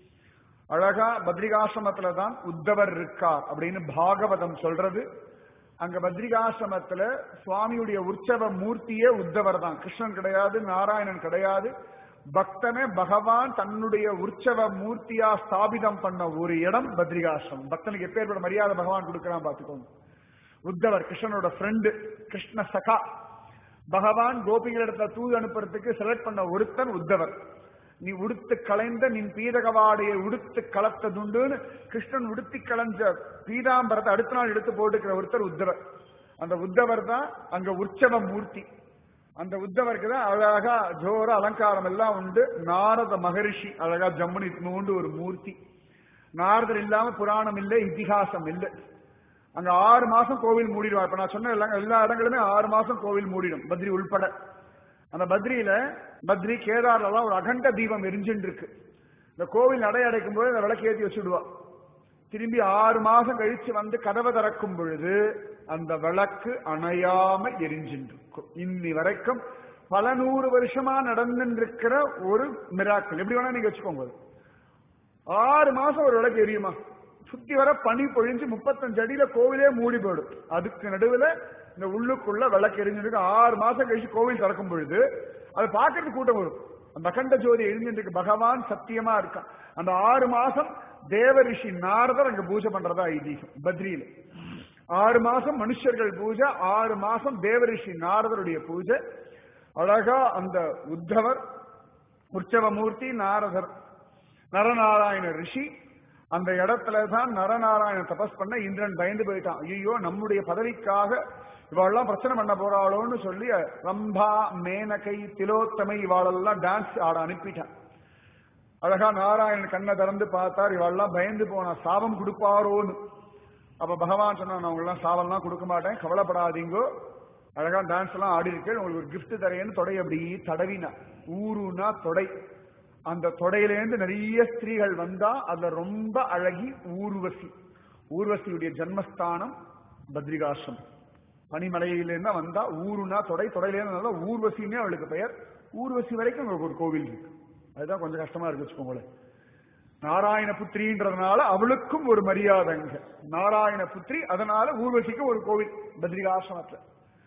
அழகா பத்ரிகாசிரமத்துல தான் உத்தவர் இருக்கார் அப்படின்னு பாகவதம் சொல்றது அங்க பத்ரிகாசிரமத்துல சுவாமியுடைய உற்சவ மூர்த்தியே உத்தவர் தான் கிருஷ்ணன் கிடையாது நாராயணன் கிடையாது பக்தனை பகவான் தன்னுடைய உற்சவ மூர்த்தியா ஸ்தாபிதம் பண்ண ஒரு இடம் பத்ரிகாசிரமம் பக்தனுக்கு எப்பேற்பட்ட மரியாதை பகவான் கொடுக்கறான் பாத்துக்கோங்க உத்தவர் கிருஷ்ணனோட ஃப்ரெண்டு கிருஷ்ண சகா பகவான் கோபிகளிடத்துல தூது அனுப்புறதுக்கு செலக்ட் பண்ண ஒருத்தன் உத்தவர் நீ உடுத்து களைந்த நின் பீதகவாடையை உடுத்து கலத்ததுண்டுன்னு கிருஷ்ணன் உடுத்தி களைஞ்ச பீதாம்பரத்தை அடுத்த நாள் எடுத்து போட்டுக்கிற ஒருத்தர் உத்தவர் அந்த உத்தவர் தான் அங்க உற்சவ மூர்த்தி அந்த உத்தவருக்கு தான் அழகா ஜோர அலங்காரம் எல்லாம் உண்டு நாரத மகரிஷி அழகா ஜம்முனி நூண்டு ஒரு மூர்த்தி நாரதர் இல்லாம புராணம் இல்லை இதிகாசம் இல்லை அங்க ஆறு மாசம் கோவில் மூடிடுவார் இப்ப நான் சொன்ன எல்லா எல்லா இடங்களுமே ஆறு மாசம் கோவில் மூடிடும் பத்ரி உள்பட அந்த பத்ரியில பத்ரி கேதார்ல எல்லாம் ஒரு அகண்ட தீபம் எரிஞ்சுட்டு இருக்கு இந்த கோவில் நடை அடைக்கும் போது அந்த விளக்கு ஏற்றி வச்சுடுவா திரும்பி ஆறு மாசம் கழிச்சு வந்து கதவை திறக்கும் பொழுது அந்த விளக்கு அணையாம எரிஞ்சுட்டு இருக்கும் இன்னி வரைக்கும் பல நூறு வருஷமா நடந்துருக்கிற ஒரு மிராக்கள் எப்படி வேணா நீங்க வச்சுக்கோங்க அது. ஆறு மாசம் ஒரு விளக்கு எரியுமா சுத்தி வர பனி பொழிஞ்சு முப்பத்தஞ்சு அடியில கோவிலே மூடி போயிடும் அதுக்கு நடுவுல இந்த உள்ளுக்குள்ள விளக்கு எரிஞ்சிருக்கு ஆறு மாசம் கழிச்சு கோவில் திறக்கும் பொழுது அது பார்க்கறதுக்கு கூட்டம் வரும் அந்த அகண்ட ஜோதி எரிஞ்சிருக்கு பகவான் சத்தியமா இருக்கான் அந்த ஆறு மாசம் தேவ ரிஷி நாரதர் அங்க பூஜை பண்றதா ஐதீகம் பத்ரியில ஆறு மாசம் மனுஷர்கள் பூஜை ஆறு மாசம் தேவரிஷி நாரதருடைய பூஜை அழகா அந்த உத்தவர் உற்சவமூர்த்தி நாரதர் நரநாராயண ரிஷி அந்த இடத்துல தான் நரநாராயண தபஸ் பண்ண இந்திரன் பயந்து போயிட்டான் ஐயோ நம்முடைய பதவிக்காக இவாளெல்லாம் பிரச்சனை பண்ண போறாளோன்னு சொல்லி ரம்பா மேனகை திலோத்தமை இவாளெல்லாம் டான்ஸ் ஆட அனுப்பிட்டான் அழகா நாராயணன் கண்ணை திறந்து பார்த்தார் இவாளெல்லாம் பயந்து போனா சாபம் கொடுப்பாரோன்னு அப்ப பகவான் சொன்னா நான் உங்களுக்கு சாபம்லாம் கொடுக்க மாட்டேன் கவலைப்படாதீங்கோ அழகா டான்ஸ் எல்லாம் ஆடி இருக்கேன் உங்களுக்கு ஒரு கிஃப்ட் தரேன்னு தொடை அப்படி தடவினா ஊருனா தொடை அந்த தொடையிலேருந்து நிறைய ஸ்திரீகள் வந்தா அதுல ரொம்ப அழகி ஊர்வசி ஊர்வசியுடைய ஜன்மஸ்தானம் பத்ரிகாசிரம் பனிமலையிலேருந்து வந்தா ஊருனா தொடை தொடையிலேருந்து வந்தா ஊர்வசின்னே அவளுக்கு பெயர் ஊர்வசி வரைக்கும் உங்களுக்கு ஒரு கோவில் இருக்கு அதுதான் கொஞ்சம் கஷ்டமா இருக்கு வச்சுக்கோங்களேன் நாராயண புத்திரின்றதுனால அவளுக்கும் ஒரு மரியாதைங்க நாராயண புத்திரி அதனால ஊர்வசிக்கு ஒரு கோவில் பத்ரிகாசிரமத்துல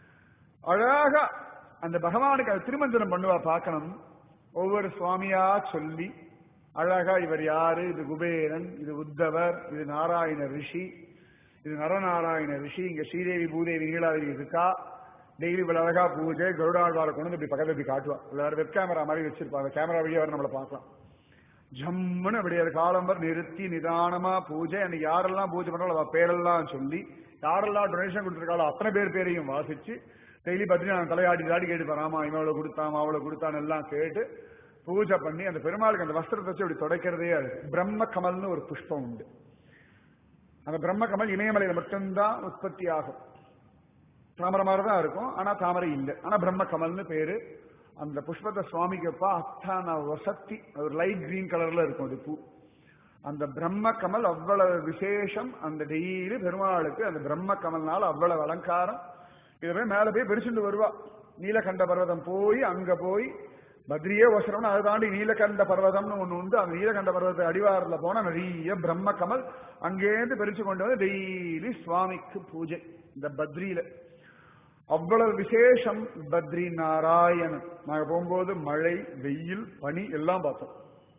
அழகா அந்த பகவானுக்கு அது திருமஞ்சனம் பண்ணுவா பார்க்கணும் ஒவ்வொரு சுவாமியா சொல்லி அழகா இவர் யாரு இது குபேரன் இது உத்தவர் இது நாராயண ரிஷி இது நரநாராயண ரிஷி இங்க ஸ்ரீதேவி பூதேவி நீலாதேவி இருக்கா டெய்லி இவ்வளவு அழகா பூஜை கருடாழ்வாரை கொண்டு வந்து இப்படி பக்கத்துல இப்படி காட்டுவா எல்லாரும் வெப் கேமரா மாதிரி வச்சிருப்பாங்க கேமரா வழியா வர நம்மளை பார்க்கலாம் ஜம்முன்னு அப்படி அது காலம்பர் நிறுத்தி நிதானமா பூஜை அன்னைக்கு யாரெல்லாம் பூஜை பண்றாலும் அவ பேரெல்லாம் சொல்லி யாரெல்லாம் டொனேஷன் கொடுத்துருக்காளோ அத்தனை பேர் பேரையும் வாசிச்சு டெய்லி பத்ரிநாதன் தலையாடி தாடி கேட்டுப்பான் ஆமா இவன் கொடுத்தான் அவளை கொடுத்தான் எல்லாம் கேட்டு பூஜை பண்ணி அந்த பெருமாளுக்கு அந்த வஸ்திரத்தை வச்சு அப்படி துடைக்கிறதே அது பிரம்ம கமல்னு ஒரு புஷ்பம் உண்டு அந்த பிரம்ம கமல் இமயமலையில மட்டும்தான் உற்பத்தி ஆகும் தாமரை மாதிரி தான் இருக்கும் ஆனா தாமரை இல்லை ஆனா பிரம்ம கமல்னு பேரு அந்த புஷ்பத்தை சுவாமிக்கு வைப்பா அத்தான வசத்தி ஒரு லைட் கிரீன் கலர்ல இருக்கும் அது பூ அந்த பிரம்ம கமல் அவ்வளவு விசேஷம் அந்த டெய்லி பெருமாளுக்கு அந்த பிரம்ம கமல்னால அவ்வளவு அலங்காரம் இதை போய் மேல போய் பெருசுண்டு வருவா நீலகண்ட பர்வதம் போய் அங்க போய் பத்ரியே வசரம்னு அதை தாண்டி நீலகண்ட பர்வதம்னு ஒண்ணு உண்டு அந்த நீலகண்ட பர்வத அடிவாரத்துல போனா நிறைய பிரம்ம கமல் அங்கேருந்து பெருசு கொண்டு வந்து டெய்லி சுவாமிக்கு பூஜை இந்த பத்ரியில அவ்வளவு விசேஷம் பத்ரி நாராயணன் நாங்க போகும்போது மழை வெயில் பனி எல்லாம் பார்த்தோம்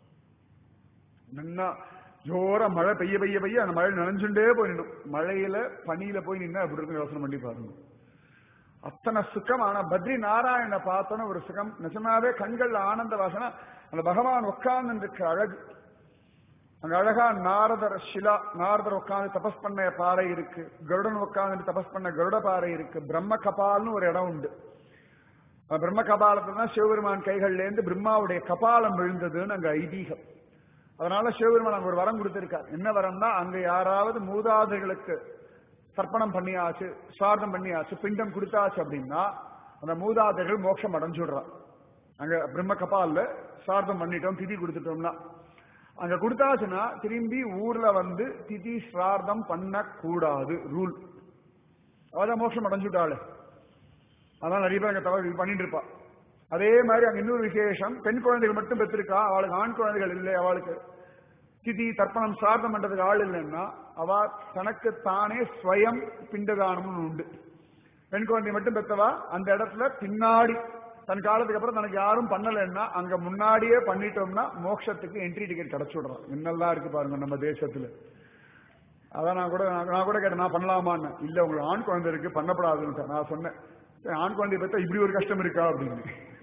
நின்னா ஜோர மழை பெய்ய பெய்ய பெய்ய அந்த மழை நனைஞ்சுட்டே போய் நின்னும் மழையில பனியில போய் நின்னா அப்படி இருக்கு யோசனை பண்ணி பாருங்க அத்தனை சுகம் ஆனா பத்ரி நாராயண பார்த்தோன்னு ஒரு சுகம் நிஜமாவே கண்கள்ல ஆனந்த வாசனை அந்த பகவான் உட்கார்ந்து இருக்க அழகு அங்க அழகா நாரதர் ஷிலா நாரதர் உட்கார்ந்து தபஸ் பண்ண பாறை இருக்கு கருடன் உட்கார்ந்து தபஸ் பண்ண கருட பாறை இருக்கு பிரம்ம கபால்னு ஒரு இடம் உண்டு அந்த பிரம்ம கபாலத்துல தான் சிவபெருமான் கைகள்ல இருந்து பிரம்மாவுடைய கபாலம் விழுந்ததுன்னு அங்க ஐதீகம் அதனால சிவபெருமான் அங்க ஒரு வரம் கொடுத்திருக்கார் என்ன வரம்னா அங்க யாராவது மூதாதைகளுக்கு தர்ப்பணம் பண்ணியாச்சு சுவார்த்தம் பண்ணியாச்சு பிண்டம் கொடுத்தாச்சு அப்படின்னா அந்த மூதாதைகள் மோட்சம் அடைஞ்சுடுறான் அங்க பிரம்ம கபால்ல சார்த்தம் பண்ணிட்டோம் திதி கொடுத்துட்டோம்னா அங்க கொடுத்தாச்சுன்னா திரும்பி ஊர்ல வந்து திதி சிரார்த்தம் பண்ணக்கூடாது ரூல் அவதான் மோட்சம் அடைஞ்சுட்டாள் அதான் நிறைய பேர் அங்க தவறு பண்ணிட்டு இருப்பா அதே மாதிரி அங்க இன்னொரு விசேஷம் பெண் குழந்தைகள் மட்டும் பெற்றிருக்கா அவளுக்கு ஆண் குழந்தைகள் இல்லை அவளுக்கு திதி தர்ப்பணம் சார்த்தம் பண்றதுக்கு ஆள் இல்லைன்னா அவ தனக்கு தானே ஸ்வயம் பிண்டதானம்னு உண்டு பெண் குழந்தை மட்டும் பெற்றவா அந்த இடத்துல பின்னாடி தன் காலத்துக்கு அப்புறம் தனக்கு யாரும் பண்ணலைன்னா அங்க முன்னாடியே பண்ணிட்டோம்னா மோட்சத்துக்கு என்ட்ரி டிக்கெட் கிடைச்சு விடுறோம் என்னெல்லாம் இருக்கு பாருங்க நம்ம தேசத்துல அதான் நான் கூட நான் கூட கேட்டேன் நான் பண்ணலாமான்னு இல்ல உங்களுக்கு ஆண் குழந்தை இருக்கு பண்ணப்படாதுன்னு நான் சொன்னேன் சரி, ஆண் குழந்தைய பெற்றா இப்படி ஒரு கஷ்டம் இருக்கா அப்படின்னு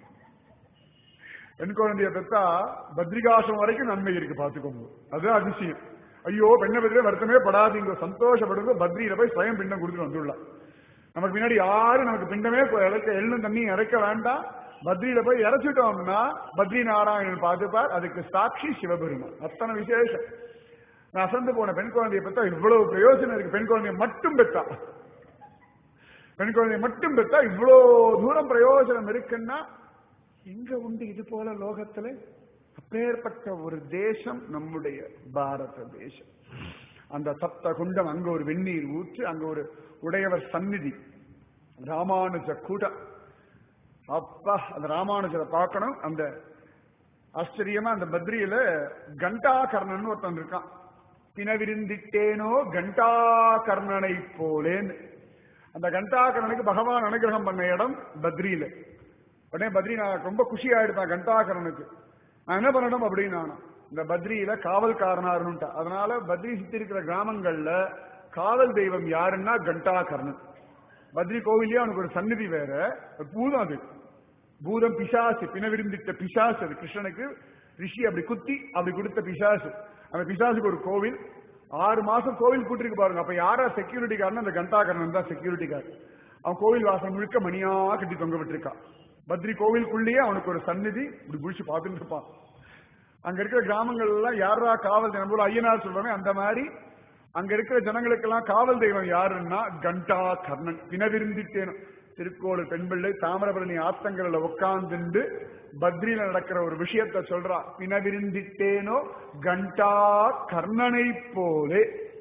பெண் குழந்தைய பெற்றா பத்ரிகாசம் வரைக்கும் நன்மை இருக்கு பாத்துக்கோங்க அதுதான் அதிசயம் ஐயோ பெண்ணை பத்திரே வருத்தமே படாதீங்க சந்தோஷப்படுங்க பத்ரியில போய் ஸ்வயம் பிண்டம் கொடுத்துட்டு வந்துடலாம் நமக்கு பின்னாடி யாரும் நமக்கு பிண்டமே போய் இறக்க எள்ளும் தண்ணி இறக்க வேண்டாம் பத்ரியில போய் இறச்சிட்டோம்னா பத்ரி நாராயணன் பார்த்துப்பார் அதுக்கு சாட்சி சிவபெருமான் அத்தனை விசேஷம் நான் அசந்து போன பெண் குழந்தைய பெற்றா இவ்வளவு பிரயோஜனம் இருக்கு பெண் குழந்தைய மட்டும் பெற்றா பெண் குழந்தைய மட்டும் பெற்றா இவ்வளவு தூரம் பிரயோஜனம் இருக்குன்னா எங்க உண்டு இது போல லோகத்துல அப்பேற்பட்ட ஒரு தேசம் நம்முடைய பாரத தேசம் அந்த சப்த குண்டம் அங்க ஒரு வெந்நீர் ஊற்று அங்க ஒரு உடையவர் சந்நிதி ராமானுஜ கூட்டம் அப்பா அந்த ராமானுஜரை பார்க்கணும் அந்த ஆச்சரியமா அந்த பத்ரியில கண்டாகர்ணன் ஒருத்தன் இருக்கான் பிணவிருந்திட்டேனோ கண்டாகர்ணனை போலேன்னு அந்த கண்டாகர்ணனுக்கு பகவான் அனுகிரகம் பண்ண இடம் பத்ரியில உடனே பத்ரி நான் ரொம்ப குஷி ஆயிடுப்பேன் கண்டாகரனுக்கு நான் என்ன பண்ணணும் அப்படின்னு நானும் இந்த பத்ரியில காவல்காரனா இருந்துட்டா அதனால பத்ரி சுத்தி இருக்கிற கிராமங்கள்ல காவல் தெய்வம் யாருன்னா கண்டாகர்ணன் பத்ரி கோவிலே அவனுக்கு ஒரு சந்நிதி வேற ஒரு பூதம் அது பூதம் பிசாசு பிணவிருந்திட்ட பிசாசு அது கிருஷ்ணனுக்கு ரிஷி அப்படி குத்தி அப்படி கொடுத்த பிசாசு அந்த பிசாசுக்கு ஒரு கோவில் ஆறு மாசம் கோவில் கூட்டிருக்கு பாருங்க அப்ப யாரா செக்யூரிட்டி காரன் அந்த கண்டாகர்ணன் தான் செக்யூரிட்டி கார் அவன் கோவில் வாசல் முழுக்க மணியா கட்டி தொங்க விட்டுருக்கான் பத்ரி கோவிலுக்குள்ளேயே அவனுக்கு ஒரு சந்நிதி இப்படி குளிச்சு பார்த்துட்டு இருப்பான் அங்க இருக்கிற கிராமங்கள் எல்லாம் யாரா காவல் தெய்வம் போல ஐயனார் சொல்றாங்க அந்த மாதிரி அங்க இருக்கிற ஜனங்களுக்கெல்லாம் காவல் தெய்வம் யாருன்னா கண்டா கர்ணன் பிணவிருந்திட்டேன் திருக்கோளூர் பெண்பிள்ளை தாமிரபரணி ஆத்தங்கள்ல உட்கார்ந்துண்டு பத்ரியில நடக்கிற ஒரு விஷயத்த சொல்றா பிணவிருந்திட்டேனோ கண்டா கர்ணனை போலே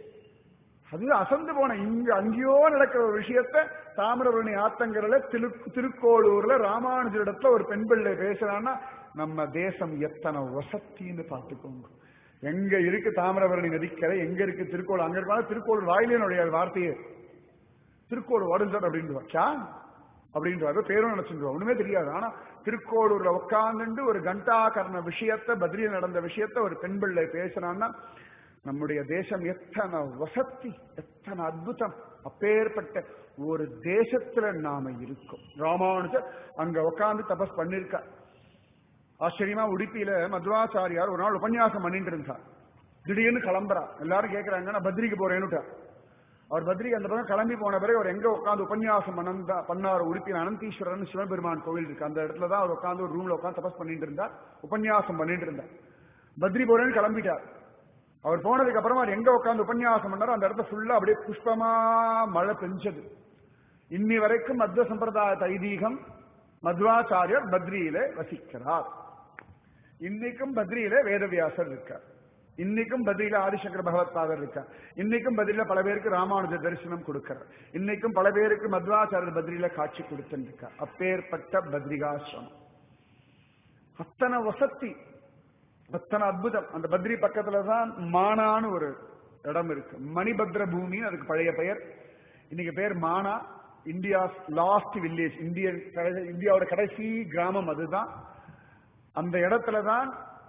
அது அசந்து போன இங்க அங்கேயோ நடக்கிற ஒரு விஷயத்த தாமிரபரணி ஆத்தங்கரில் திரு திருக்கோளூர்ல ராமானுஜரிடத்துல ஒரு பெண் பிள்ளை பேசுறான்னா நம்ம தேசம் எத்தனை வசத்தின்னு பார்த்துக்கோங்க எங்க இருக்கு தாமிரபரணி நதிக்கரை எங்க இருக்கு திருக்கோள் அங்க இருக்காங்க திருக்கோளூர் வாயிலே நுழையாது வார்த்தையே திருக்கோளூர் வடுஞ்சர் அப்படின்ட்டு கா அப்படின்றாரு பேரும் நினைச்சுருவா ஒண்ணுமே தெரியாது ஆனா திருக்கோளூர்ல உட்கார்ந்துட்டு ஒரு கண்டாகர்ண விஷயத்த பத்ரியில் நடந்த விஷயத்த ஒரு பெண் பிள்ளை பேசுறான்னா நம்முடைய தேசம் எத்தனை வசத்தி எத்தனை அற்புதம் அப்பேற்பட்ட ஒரு தேசத்துல நாம இருக்கோம் ராமானுஜர் அங்க உட்கார்ந்து தபஸ் பண்ணிருக்கா ஆச்சரியமா உடுப்பியில மத்வாச்சாரியார் ஒரு நாள் உபன்யாசம் பண்ணிட்டு இருந்தார் திடீர்னு கிளம்புறா எல்லாரும் கேக்குறாங்க நான் பத்ரிக்கு போறேன்னுட்டா அவர் பத்ரிக்கு அந்த பக்கம் கிளம்பி போன பிறகு அவர் எங்க உட்காந்து உபன்யாசம் பண்ணா பண்ணார் உடுப்பியில் அனந்தீஸ்வரன் சிவபெருமான் கோவில் இருக்கு அந்த இடத்துல தான் அவர் உட்காந்து ஒரு ரூம்ல உட்காந்து தபஸ் பண்ணிட்டு இருந்தார் உபன்யாசம் பண்ணிட்டு இருந்தார் பத்ரி போறேன்னு கிளம்பிட்டார் அவர் போனதுக்கு அப்புறமா அவர் எங்க உட்காந்து உபன்யாசம் பண்ணாரோ அந்த இடத்த ஃபுல்லா அப்படியே புஷ்பமா மழை பெஞ்சது இன்னி வரைக்கும் மத்வ சம்பிரதாய ஐதீகம் மத்வாச்சாரியர் பத்ரியில வசிக்கிறார் இன்னைக்கும் பத்ரியில வேதவியாசர் இருக்கார் இன்னைக்கும் பதில ஆதிசங்கர பகவத்பாதர் இருக்கார் இன்னைக்கும் பதில பல பேருக்கு ராமானுஜ தரிசனம் கொடுக்கிறார் இன்னைக்கும் பல பேருக்கு மத்வாச்சாரியர் பத்ரியில காட்சி கொடுத்துருக்கார் அப்பேற்பட்ட பத்ரிகாசிரமம் அத்தனை வசத்தி அத்தனை அற்புதம் அந்த பத்ரி பக்கத்துல தான் மானான்னு ஒரு இடம் இருக்கு மணிபத்ர பூமின்னு அதுக்கு பழைய பெயர் இன்னைக்கு பேர் மானா இந்தியா லாஸ்ட் வில்லேஜ் இந்தியன் இந்தியாவோட கடைசி கிராமம் அதுதான் அந்த இடத்துல தான்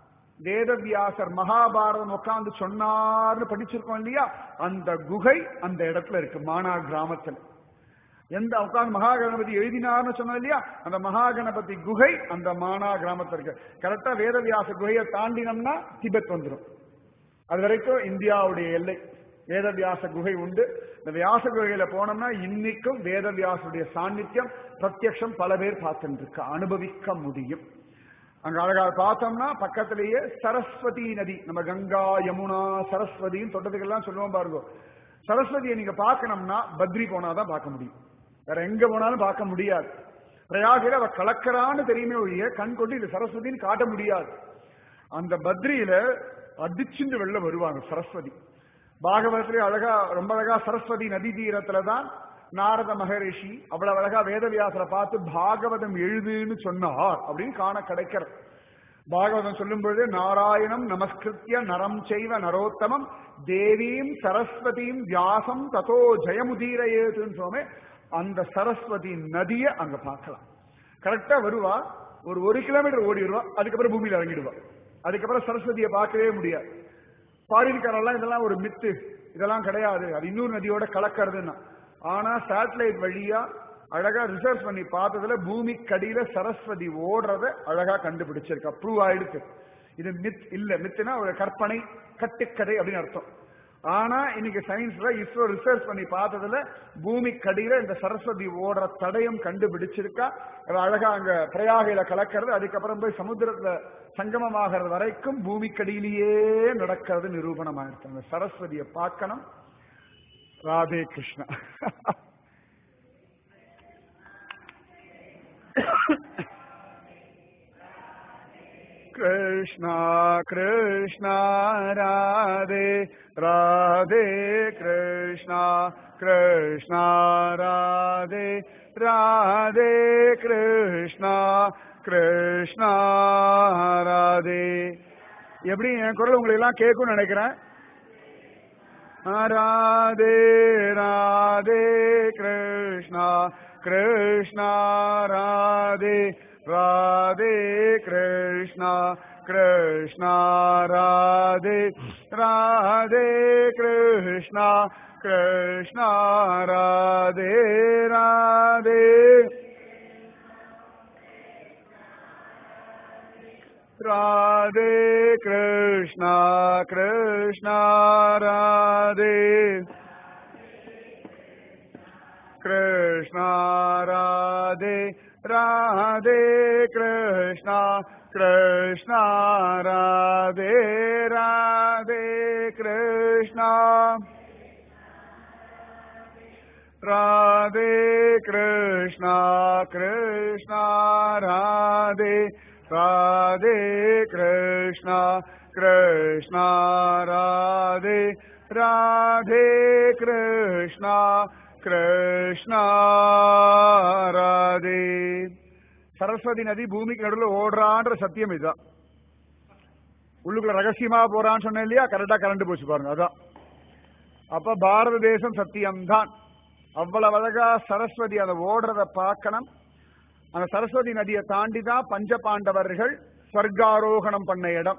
வேதவியாசர் மகாபாரதம் உட்கார்ந்து சொன்னார்னு படிச்சிருக்கோம் இல்லையா அந்த குகை அந்த இடத்துல இருக்கு மானா கிராமத்துல எந்த உட்கார்ந்து மகா கணபதி எழுதினார்னு சொன்னோம் இல்லையா அந்த மகா கணபதி குகை அந்த மானா கிராமத்துல இருக்கு கரெக்டா வேதவியாச குகையை தாண்டினோம்னா திபெத் வந்துடும் அது வரைக்கும் இந்தியாவுடைய எல்லை வேதவியாச குகை உண்டு இந்த வியாச குகையில போனோம்னா இன்னைக்கும் வேதவியாசுடைய சாநித்தியம் பிரத்யக்ஷம் பல பேர் பார்த்துட்டு இருக்கு அனுபவிக்க முடியும் அங்க அழகா பார்த்தோம்னா பக்கத்திலேயே சரஸ்வதி நதி நம்ம கங்கா யமுனா சரஸ்வதின்னு தொட்டதுக்கெல்லாம் சொல்லுவோம் பாருங்க சரஸ்வதியை நீங்க பார்க்கணும்னா பத்ரி போனாதான் பார்க்க முடியும் வேற எங்க போனாலும் பார்க்க முடியாது பிரயாகில அவ கலக்கறான்னு தெரியுமே ஒழிய கண் கொண்டு இது சரஸ்வதின்னு காட்ட முடியாது அந்த பத்ரியில அடிச்சுண்டு வெளில வருவாங்க சரஸ்வதி பாகவதத்திலே அழகா ரொம்ப அழகா சரஸ்வதி நதி தீரத்துல தான் நாரத மகரிஷி அவ்வளவு அழகா வேதவியாசரை பார்த்து பாகவதம் எழுதுன்னு சொன்னார் அப்படின்னு காண கிடைக்கிறது பாகவதம் சொல்லும் பொழுது நாராயணம் நமஸ்கிருத்திய நரம் செய்வ நரோத்தமம் தேவீம் சரஸ்வதியும் வியாசம் ததோ ஜெயமுதீரையேதுன்னு சொன்னே அந்த சரஸ்வதி நதியை அங்க பார்க்கலாம் கரெக்டா வருவா ஒரு ஒரு கிலோமீட்டர் ஓடிடுவா அதுக்கப்புறம் பூமியில இறங்கிடுவா அதுக்கப்புறம் சரஸ்வதியை பார்க்கவே முடியாது பாரின்காரெல்லாம் இதெல்லாம் ஒரு மித்து இதெல்லாம் கிடையாது அது இன்னொரு நதியோட கலக்கிறதுன்னா ஆனா சேட்டலைட் வழியா அழகா ரிசர்ச் பண்ணி பார்த்ததுல பூமிக்கடியில சரஸ்வதி ஓடுறத அழகா கண்டுபிடிச்சிருக்கு அப்ரூவ் ஆயிடுச்சு இது மித் இல்ல மித்துனா ஒரு கற்பனை கட்டுக்கதை அப்படின்னு அர்த்தம் ஆனா இன்னைக்கு சயின்ஸ்ல இஸ்ரோ ரிசர்ச் பண்ணி பார்த்ததுல பூமிக்கடியில இந்த சரஸ்வதி ஓடுற தடயம் கண்டுபிடிச்சிருக்கா அது அழகா அங்க பிரயாகையில கலக்கிறது அதுக்கப்புறம் போய் சமுத்திரத்துல சங்கமமாகிறது வரைக்கும் பூமிக்கடியிலேயே நடக்கிறது நிரூபணமாயிருக்கு அந்த சரஸ்வதியை பார்க்கணும் ராதே கிருஷ்ணா கிருஷ்ணா கிருஷ்ணா ராதே ராதே கிருஷ்ணா கிருஷ்ணா ராதே ராதே கிருஷ்ணா கிருஷ்ணா ராதே எப்படி என் குரல் உங்களுக்கு எல்லாம் கேட்கும்னு நினைக்கிறேன் ராதே ராதே கிருஷ்ணா கிருஷ்ணா ராதே ராதே கிருஷ்ணா கிருஷ்ணா ராதே ராதே கிருஷ்ணா कृष्णा राधे राधे राधे कृष्णा कृष्णा राधे कृष्णा राधे राधे कृष्णा कृष्णा राधे राधे कृष्णा राधे कृष्णा कृष्णा राधे राधे कृष्णा कृष्णा राधे राधे कृष्णा கிருஷ்ணா ராதே சரஸ்வதி நதி பூமிக்கு நடுவில் ஓடுறான்ற சத்தியம் இதுதான் உள்ளுக்குள்ள ரகசியமா போறான்னு சொன்னேன் இல்லையா கரெக்டா கரண்ட் போச்சு பாருங்க அதான் அப்ப பாரத தேசம் சத்தியம்தான் அவ்வளவு அழகா சரஸ்வதி அதை ஓடுறத பார்க்கணும் அந்த சரஸ்வதி நதியை தாண்டி தான் பஞ்ச பாண்டவர்கள் ஸ்வர்காரோகணம் பண்ண இடம்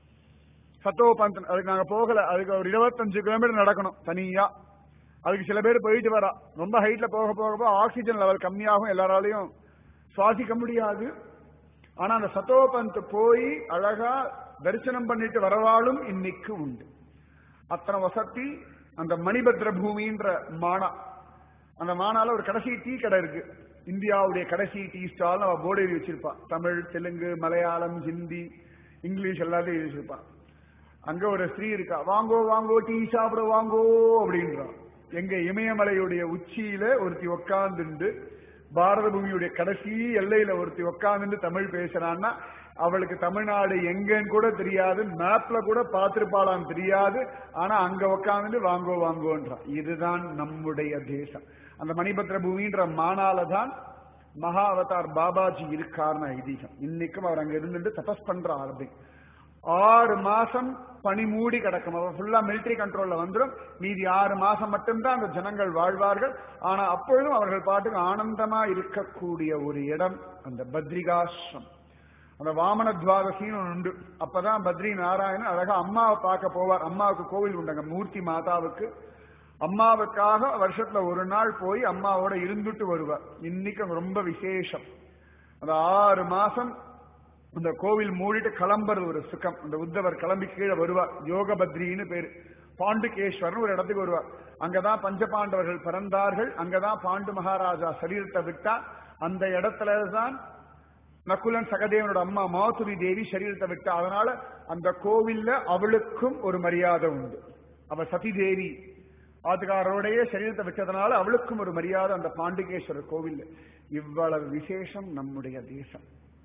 சத்தோ பந்த் அதுக்கு நாங்க போகல அதுக்கு ஒரு இருபத்தஞ்சு கிலோமீட்டர் நடக்கணும் தனியா அதுக்கு சில பேர் போயிட்டு வரா ரொம்ப ஹைட்ல போக போக போக ஆக்சிஜன் லெவல் கம்மியாகும் எல்லாராலையும் சுவாசிக்க முடியாது ஆனா அந்த சத்தோ பந்த் போய் அழகா தரிசனம் பண்ணிட்டு வரவாளும் இன்னைக்கு உண்டு அத்தனை வசதி அந்த மணிபத்ர பூமின்ற மானா அந்த மானால ஒரு கடைசி டீ கடை இருக்கு இந்தியாவுடைய கடைசி டீ ஸ்டால் அவ போர்டு எழுதி வச்சிருப்பா தமிழ் தெலுங்கு மலையாளம் ஹிந்தி இங்கிலீஷ் எல்லாத்தையும் எழுதி வச்சிருப்பான் அங்க ஒரு ஸ்திரீ இருக்கா வாங்கோ வாங்கோ டீ சாப்பிட வாங்கோ அப்படின்றான் எங்க இமயமலையுடைய உச்சியில ஒருத்தி உக்காந்துண்டு பாரத பூமியுடைய கடைசி எல்லையில ஒருத்தி உக்காந்துட்டு தமிழ் பேசுறான்னா அவளுக்கு தமிழ்நாடு எங்கன்னு கூட தெரியாது மேப்ல கூட பார்த்திருப்பாளான்னு தெரியாது ஆனா அங்க உக்காந்துட்டு வாங்கோ வாங்கோன்றான் இதுதான் நம்முடைய தேசம் அந்த மணிபத்ர பூமின்ற மானால தான் மகா அவதார் பாபாஜி இருக்கார்னு ஐதீகம் இன்னைக்கும் அவர் அங்க இருந்துட்டு தபஸ் பண்ற ஆரம்பி ஆறு மாசம் பனி மூடி கிடக்கும் அவ ஃபுல்லா மிலிட்டரி கண்ட்ரோல்ல வந்துடும் மீதி ஆறு மாசம் மட்டும்தான் அந்த ஜனங்கள் வாழ்வார்கள் ஆனா அப்பொழுதும் அவர்கள் பாட்டுக்கு ஆனந்தமா இருக்கக்கூடிய ஒரு இடம் அந்த பத்ரிகாசிரம் அந்த வாமன துவாதசின்னு ஒன்று உண்டு அப்பதான் பத்ரி நாராயணன் அழகா அம்மாவை பார்க்க போவார் அம்மாவுக்கு கோவில் உண்டுங்க மூர்த்தி மாதாவுக்கு அம்மாவுக்காக வருஷத்துல ஒரு நாள் போய் அம்மாவோட இருந்துட்டு வருவார் இன்னைக்கு ரொம்ப விசேஷம் அந்த ஆறு மாசம் அந்த கோவில் மூடிட்டு கிளம்புறது ஒரு சுகம் அந்த உத்தவர் கிளம்பி கீழே வருவார் யோகபத்ரின்னு பேரு பாண்டுகேஸ்வரன் ஒரு இடத்துக்கு வருவார் அங்கதான் பஞ்சபாண்டவர்கள் பிறந்தார்கள் அங்கதான் பாண்டு மகாராஜா சரீரத்தை விட்டா அந்த இடத்துல தான் நக்குலன் சகதேவனோட அம்மா மாதுரி தேவி சரீரத்தை விட்டா அதனால அந்த கோவில்ல அவளுக்கும் ஒரு மரியாதை உண்டு அவ சதி தேவி ஆத்துக்காரோடைய சரீரத்தை விட்டதுனால அவளுக்கும் ஒரு மரியாதை அந்த பாண்டுகேஸ்வரர் கோவில் இவ்வளவு விசேஷம் நம்முடைய தேசம்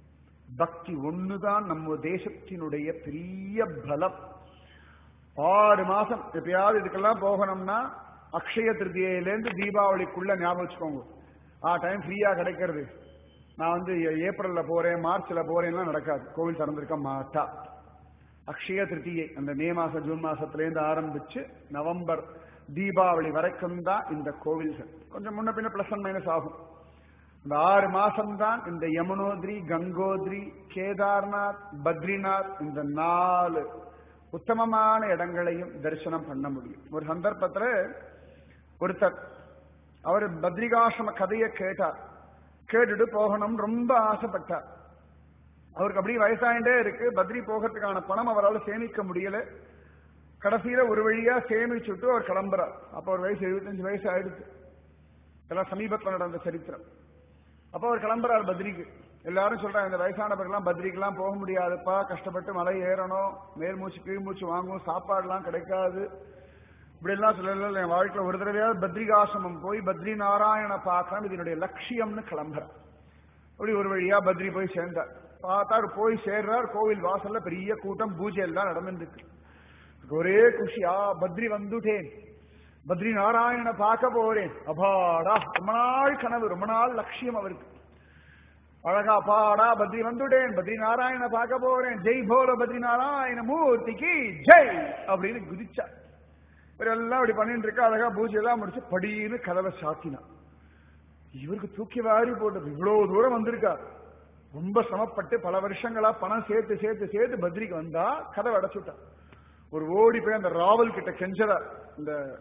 பக்தி ஒண்ணுதான் நம்ம தேசத்தினுடைய பெரிய பலம் ஆறு மாசம் எப்பயாவது இதுக்கெல்லாம் போகணும்னா அக்ஷய திருத்தியிலேருந்து தீபாவளிக்குள்ள ஞாபகம் வச்சுக்கோங்க ஆ டைம் ஃப்ரீயா கிடைக்கிறது நான் வந்து ஏப்ரல்ல போறேன் மார்ச்ல போறேன்லாம் நடக்காது கோவில் திறந்திருக்க மாட்டா அக்ஷய திருத்தியை அந்த மே மாசம் ஜூன் மாசத்துல ஆரம்பிச்சு நவம்பர் தீபாவளி வரைக்கும் தான் இந்த கோவில்கள் கொஞ்சம் முன்ன பின்ன பிளஸ் அண்ட் மைனஸ் ஆகும் இந்த ஆறு மாசம் தான் இந்த யமுனோத்ரி கங்கோத்ரி கேதார்நாத் பத்ரிநாத் இந்த நாலு உத்தமமான இடங்களையும் தரிசனம் பண்ண முடியும் ஒரு சந்தர்ப்பத்துல ஒருத்தர் அவர் பத்ரிகாசிரம கதையை கேட்டார் கேட்டுட்டு போகணும் ரொம்ப ஆசைப்பட்டார் அவருக்கு அப்படியே வயசாயிட்டே இருக்கு பத்ரி போகிறதுக்கான பணம் அவரால் சேமிக்க முடியல கடைசியில ஒரு வழியா சேமிச்சுட்டு அவர் கிளம்புறார் அப்ப ஒரு வயசு எழுபத்தஞ்சு வயசு ஆயிடுச்சு இதெல்லாம் சமீபத்தில் நடந்த சரித்திரம் அப்ப அவர் கிளம்புறார் பத்ரிக்கு எல்லாரும் சொல்றாங்க இந்த வயசானவர்கள்லாம் பத்ரிக்கெல்லாம் போக முடியாதுப்பா கஷ்டப்பட்டு மலை ஏறணும் மேல் மூச்சு கீழ் மூச்சு வாங்கும் சாப்பாடுலாம் கிடைக்காது இப்படி எல்லாம் சொல்லல என் வாழ்க்கையில ஒரு தடவையாவது பத்ரிகாசிரமம் போய் பத்ரி நாராயண பார்க்கணும் இதனுடைய லட்சியம்னு கிளம்புறார் அப்படி ஒரு வழியா பத்ரி போய் சேர்ந்தார் பார்த்தார் போய் சேர்றார் கோவில் வாசல்ல பெரிய கூட்டம் பூஜை எல்லாம் நடந்துருக்கு ஒரே குஷியா பத்ரி வந்துட்டேன் பத்ரி நாராயண பார்க்க போறேன் அபாடா ரொம்ப நாள் கனவு ரொம்ப நாள் லட்சியம் அவருக்கு அழகா பாடா பத்ரி வந்துட்டேன் பத்ரி நாராயண பார்க்க போறேன் ஜெய் போல பத்ரி நாராயண மூர்த்திக்கு ஜெய் அப்படின்னு குதிச்சா இவரெல்லாம் அப்படி பண்ணிட்டு இருக்கா அழகா பூஜை எல்லாம் முடிச்சு படின்னு கதவை சாத்தினான் இவருக்கு தூக்கி வாரி போட்டது இவ்வளவு தூரம் வந்திருக்கார் ரொம்ப சிரமப்பட்டு பல வருஷங்களா பணம் சேர்த்து சேர்த்து சேர்த்து பத்ரிக்கு வந்தா கதவை அடைச்சுட்டான் ஒரு ஓடி போய் அந்த ராவல் கிட்ட கெஞ்சறார் இந்த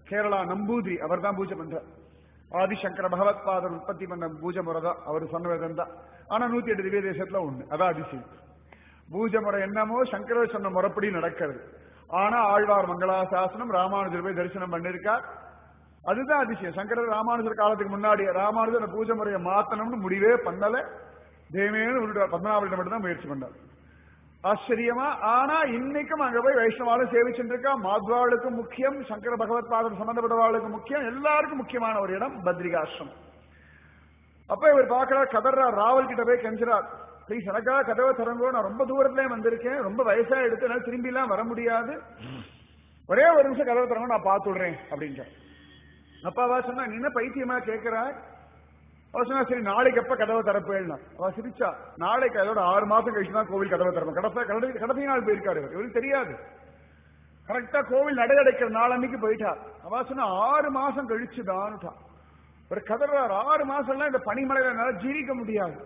கேரளா நம்பூதிரி அவர் தான் பூஜை பண்றார் ஆதிசங்கர பகவத் பாதர் உற்பத்தி பண்ண பூஜை முறை தான் அவர் சொன்ன விதம் தான் ஆனா நூத்தி எட்டு திவ்ய தேசத்துல ஒண்ணு அதான் அதிசயம் பூஜை முறை என்னமோ சங்கரர் சொன்ன முறைப்படி நடக்கிறது ஆனா ஆழ்வார் மங்களாசாசனம் ராமானுஜர் போய் தரிசனம் பண்ணிருக்கார் அதுதான் அதிசயம் சங்கரர் ராமானுஜர் காலத்துக்கு முன்னாடி ராமானுஜர் அந்த பூஜை முறையை மாத்தணும்னு முடிவே பண்ணல தேவேன்னு விட்டுட்டார் பத்மநாபர்கிட்ட மட்டும் தான் முயற்சி பண்ணார் ஆச்சரியமா ஆனா இன்னைக்கும் அங்க போய் வைஷ்ணவாலும் சேவிச்சுட்டு இருக்கா மாத்வாளுக்கும் முக்கியம் சங்கர பகவத் பாதம் சம்பந்தப்பட்டவாளுக்கு முக்கியம் எல்லாருக்கும் முக்கியமான ஒரு இடம் பத்ரிகாசிரமம் அப்ப இவர் பார்க்கிறார் கதர்றார் ராவல் கிட்ட போய் கெஞ்சுறார் ப்ளீஸ் எனக்காக கதவை திறங்கோ நான் ரொம்ப தூரத்துலயே வந்திருக்கேன் ரொம்ப வயசா எடுத்து என்னால திரும்பி எல்லாம் வர முடியாது ஒரே ஒரு நிமிஷம் கதவை திறங்க நான் பார்த்து விடுறேன் அப்படின்றார் அப்பாவா சொன்னா நீ என்ன பைத்தியமா கேட்கிறாய் அவ சொன்னா சரி நாளைக்கு எப்ப கதவை திறப்பேன்னா அவ சிரிச்சா நாளைக்கு அதோட ஆறு மாசம் கழிச்சு தான் கோவில் கதவை திறப்பேன் கடைசி கடைசி கடைசி நாள் போயிருக்காரு இவர் இவருக்கு தெரியாது கரெக்டா கோவில் நடை அடைக்கிற நாள் அன்னைக்கு போயிட்டார் அவ சொன்னா ஆறு மாசம் கழிச்சு தான்ட்டா ஒரு கதறார் ஆறு மாசம் எல்லாம் இந்த பனிமலையில என்னால ஜீரிக்க முடியாது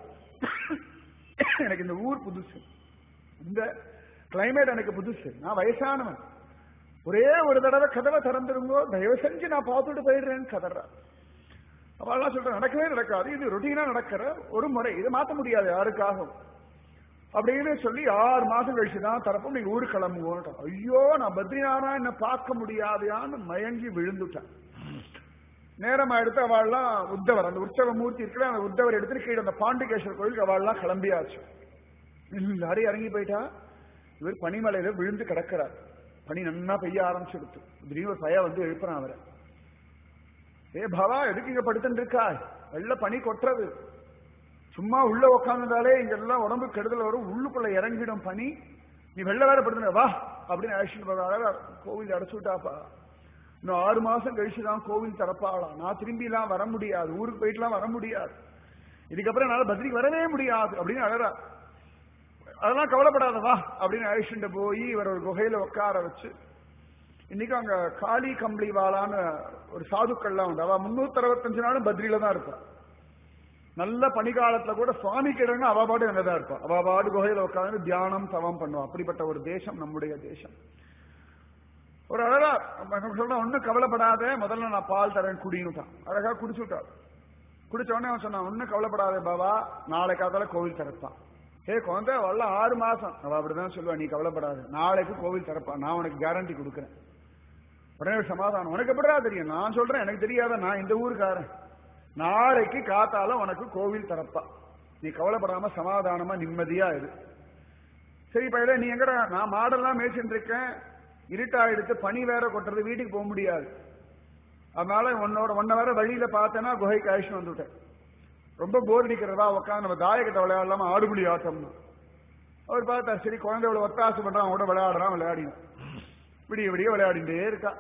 எனக்கு இந்த ஊர் புதுசு இந்த கிளைமேட் எனக்கு புதுசு நான் வயசானவன் ஒரே ஒரு தடவை கதவை திறந்துருங்கோ தயவு செஞ்சு நான் பார்த்துட்டு போயிடுறேன்னு கதறா அவெல்லாம் சொல்ற நடக்கவே நடக்காது இது ரொட்டீனா நடக்கிற ஒரு முறை இதை மாத்த முடியாது யாருக்காகவும் அப்படின்னு சொல்லி ஆறு மாசம் கழிச்சு தான் தரப்போம் நீங்க ஊருக்கு கிளம்புவோம் ஐயோ நான் பத்ரிநாராயண என்ன பார்க்க முடியாதையான்னு மயங்கி விழுந்துட்டேன் நேரம் எடுத்து அவள்லாம் உத்தவர் அந்த உற்சவ மூர்த்தி இருக்கிற அந்த உத்தவர் எடுத்துட்டு கீழே அந்த பாண்டிகேஸ்வரர் கோயிலுக்கு அவள்லாம் கிளம்பியாச்சு எல்லாரும் இறங்கி போயிட்டா இவர் பனிமலையில விழுந்து கிடக்கிறார் பனி நன்னா பெய்ய ஆரம்பிச்சுடுத்து திடீர்னு ஒரு பையன் வந்து எழுப்புறான் அவரை ஏ பவா எதுக்கு இங்க படுத்துட்டு இருக்கா வெள்ள பனி கொட்டுறது சும்மா உள்ள உக்காந்துட்டாலே இங்க எல்லாம் உடம்பு கெடுதல் வரும் உள்ளுக்குள்ள இறங்கிடும் பனி நீ வெள்ள வேற படுத்துன வா அப்படின்னு அழைச்சிட்டு போறாரு கோவில் அடைச்சு விட்டாப்பா இன்னும் ஆறு மாசம் கழிச்சுதான் கோவில் திறப்பாளாம் நான் திரும்பி எல்லாம் வர முடியாது ஊருக்கு போயிட்டுலாம் வர முடியாது இதுக்கப்புறம் என்னால பத்ரிக்கு வரவே முடியாது அப்படின்னு அழறா அதெல்லாம் கவலைப்படாத வா அப்படின்னு அழிச்சுட்டு போய் இவர் ஒரு குகையில உட்கார வச்சு இன்னைக்கு அங்க காளி கம்பளி வாளான்னு ஒரு சாதுக்கள்லாம் உண்டு அவ முன்னூத்தி அறுபத்தஞ்சு நாளும் பத்ரியில தான் இருப்பா நல்ல பனிகாலத்துல கூட சுவாமி கிடங்க அவ பாடு அங்கதான் இருப்பா அவ பாடு குகையில உட்காந்து தியானம் தவம் பண்ணுவா அப்படிப்பட்ட ஒரு தேசம் நம்முடைய தேசம் ஒரு அழகா சொல்ற ஒன்னும் கவலைப்படாத முதல்ல நான் பால் தரேன் குடின்னுட்டான் அழகா குடிச்சுட்டான் குடிச்ச உடனே அவன் சொன்னான் ஒன்னும் கவலைப்படாத பாபா நாளை காத்தால கோவில் திறப்பான் ஏ குழந்தை வரல ஆறு மாசம் அவ அப்படிதான் சொல்லுவா நீ கவலைப்படாத நாளைக்கு கோவில் திறப்பான் நான் உனக்கு கேரண்டி கொடுக்குறேன் உடனே ஒரு சமாதானம் உனக்கு எப்படிடா தெரியும் நான் சொல்றேன் எனக்கு தெரியாத நான் இந்த ஊருக்காரன் நாளைக்கு காத்தால உனக்கு கோவில் திறப்பா நீ கவலைப்படாம சமாதானமா நிம்மதியா இரு சரி பையல நீ எங்கடா நான் மாடெல்லாம் மேய்ச்சிட்டு இருக்கேன் இருட்டாயிடுத்து பனி வேற கொட்டுறது வீட்டுக்கு போக முடியாது அதனால உன்னோட ஒன்ன வேற வழியில பார்த்தேன்னா குகைக்கு அழிச்சு வந்துட்டேன் ரொம்ப போர் அடிக்கிறதா உட்காந்து நம்ம தாயக்கட்ட விளையாடலாமா ஆடுபுலி ஆட்டம்னு அவர் பார்த்தா சரி குழந்தையோட ஒத்தாசை பண்றான் அவனோட விளையாடுறான் விளையாடினான் விடிய விடிய விளையாடிட்டே இருக்கா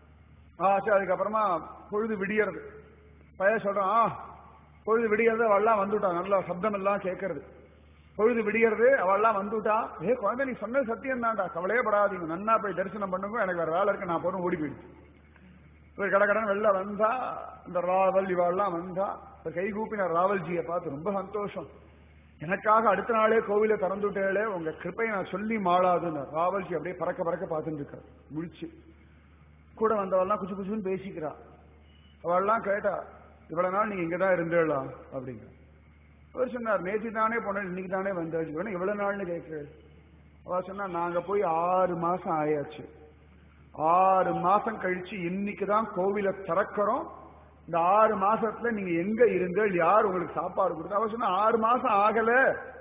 ஆச்சு அதுக்கப்புறமா பொழுது விடியறது பையன் சொல்றான் ஆ பொழுது விடியறது அவள்லாம் வந்துட்டான் நல்லா சப்தம் எல்லாம் கேட்கறது பொழுது விடியறது அவள்லாம் வந்துட்டா ஏ குழந்தை நீ சொன்னது சத்தியம் தான்டா கவலையே படாதீங்க நன்னா போய் தரிசனம் பண்ணுங்க எனக்கு வேற வேலை இருக்கு நான் போறோம் ஓடி போயிடுச்சு இவர் கடகடன் வெளில வந்தா இந்த ராவல் இவாள்லாம் வந்தா இப்ப கை கூப்பினார் ராவல்ஜியை பார்த்து ரொம்ப சந்தோஷம் எனக்காக அடுத்த நாளே கோவில திறந்துட்டேளே உங்க கிருப்பையை நான் சொல்லி மாளாதுன்னு ராவல்ஜி அப்படியே பறக்க பறக்க பார்த்துட்டு இருக்கார் முடிச்சு கூட வந்தவெல்லாம் குச்சு குச்சுன்னு பேசிக்கிறா அவள்லாம் கேட்டா இவ்வளவு நாள் நீங்க இங்கதான் இருந்தேளா அப்படிங்க அவர் சொன்னார் நேற்று தானே போனேன் இன்னைக்கு தானே வந்தாச்சு வேணும் இவ்வளவு நாள்னு கேட்கிறேன் அவ சொன்னா நாங்க போய் ஆறு மாசம் ஆயாச்சு ஆறு மாசம் கழிச்சு இன்னைக்கு தான் கோவில திறக்கிறோம் இந்த ஆறு மாசத்துல நீங்க எங்க இருங்கள் யார் உங்களுக்கு சாப்பாடு கொடுத்தா அவ சொன்னா ஆறு மாசம் ஆகல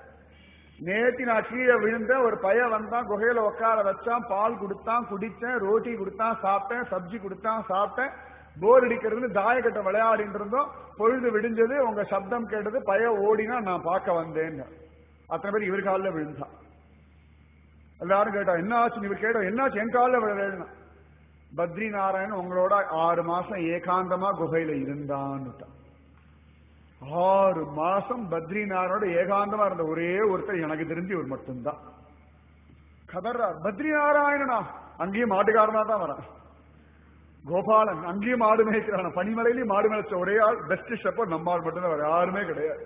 நேத்தி நான் கீழே விழுந்தேன் ஒரு பையன் வந்தான் குகையில உட்கார வச்சான் பால் கொடுத்தான் குடிச்சேன் ரோட்டி கொடுத்தான் சாப்பிட்டேன் சப்ஜி கொடுத்தான் சாப்பிட்டேன் போர் அடிக்கிறதுன்னு தாயக்கட்டை விளையாடிட்டு இருந்தோம் பொழுது விடிஞ்சது உங்க சப்தம் கேட்டது பய ஓடினா நான் பார்க்க வந்தேன்னு அத்தனை பேர் இவர் காலில் விழுந்தான் எல்லாரும் கேட்டா என்ன ஆச்சு இவர் கேட்டா என்னாச்சு என் காலில் விழுந்தா பத்ரி நாராயணன் உங்களோட ஆறு மாசம் ஏகாந்தமா குகையில இருந்தான்னுட்டான் ஆறு மாசம் பத்ரி நாராயணோட ஏகாந்தமா இருந்த ஒரே ஒருத்தர் எனக்கு தெரிஞ்சு இவர் மட்டும்தான் கதர்றார் பத்ரி நாராயணனா அங்கேயும் மாட்டுக்காரனா தான் வரான் கோபாலன் அங்கேயும் மாடு மேய்க்கிறான் பனிமலையிலையும் மாடு மேய்ச்ச ஒரே ஆள் பெஸ்ட் ஷெப்பர் நம்ம ஆள் மட்டும்தான் வேற யாருமே கிடையாது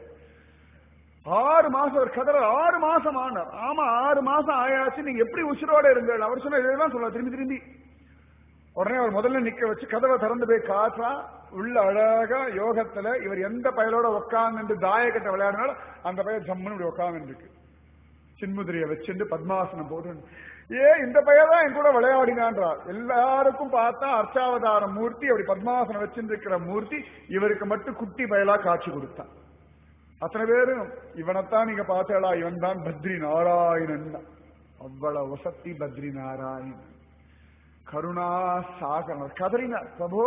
ஆறு மாசம் ஒரு கதற ஆறு மாசம் ஆனார் ஆமா ஆறு மாசம் ஆயாச்சு நீங்க எப்படி உசுரோட இருங்கள் அவர் சொன்ன இதெல்லாம் சொல்ல திரும்பி திரும்பி உடனே அவர் முதல்ல நிக்க வச்சு கதவை திறந்து போய் காற்றா உள்ள அழகா யோகத்துல இவர் எந்த பயலோட உட்கார்ந்து தாயக்கட்டை விளையாடினாலும் அந்த பையன் ஜம்முன்னு இப்படி உட்கார்ந்து இருக்கு சின்முதிரியை வச்சுட்டு பத்மாசனம் போட்டு ஏ இந்த பையன் தான் என் கூட விளையாடினான்றார் எல்லாருக்கும் பார்த்தா அர்ச்சாவதார மூர்த்தி அப்படி பத்மாசனம் வச்சிருக்கிற மூர்த்தி இவருக்கு மட்டும் குட்டி பயலா காட்சி கொடுத்தான் அத்தனை பேரும் இவனைத்தான் நீங்க பார்த்தேடா இவன் தான் பத்ரி நாராயணன் அவ்வளவு வசத்தி பத்ரி நாராயணன் கருணா சாகரர் கதறினார் பிரபோ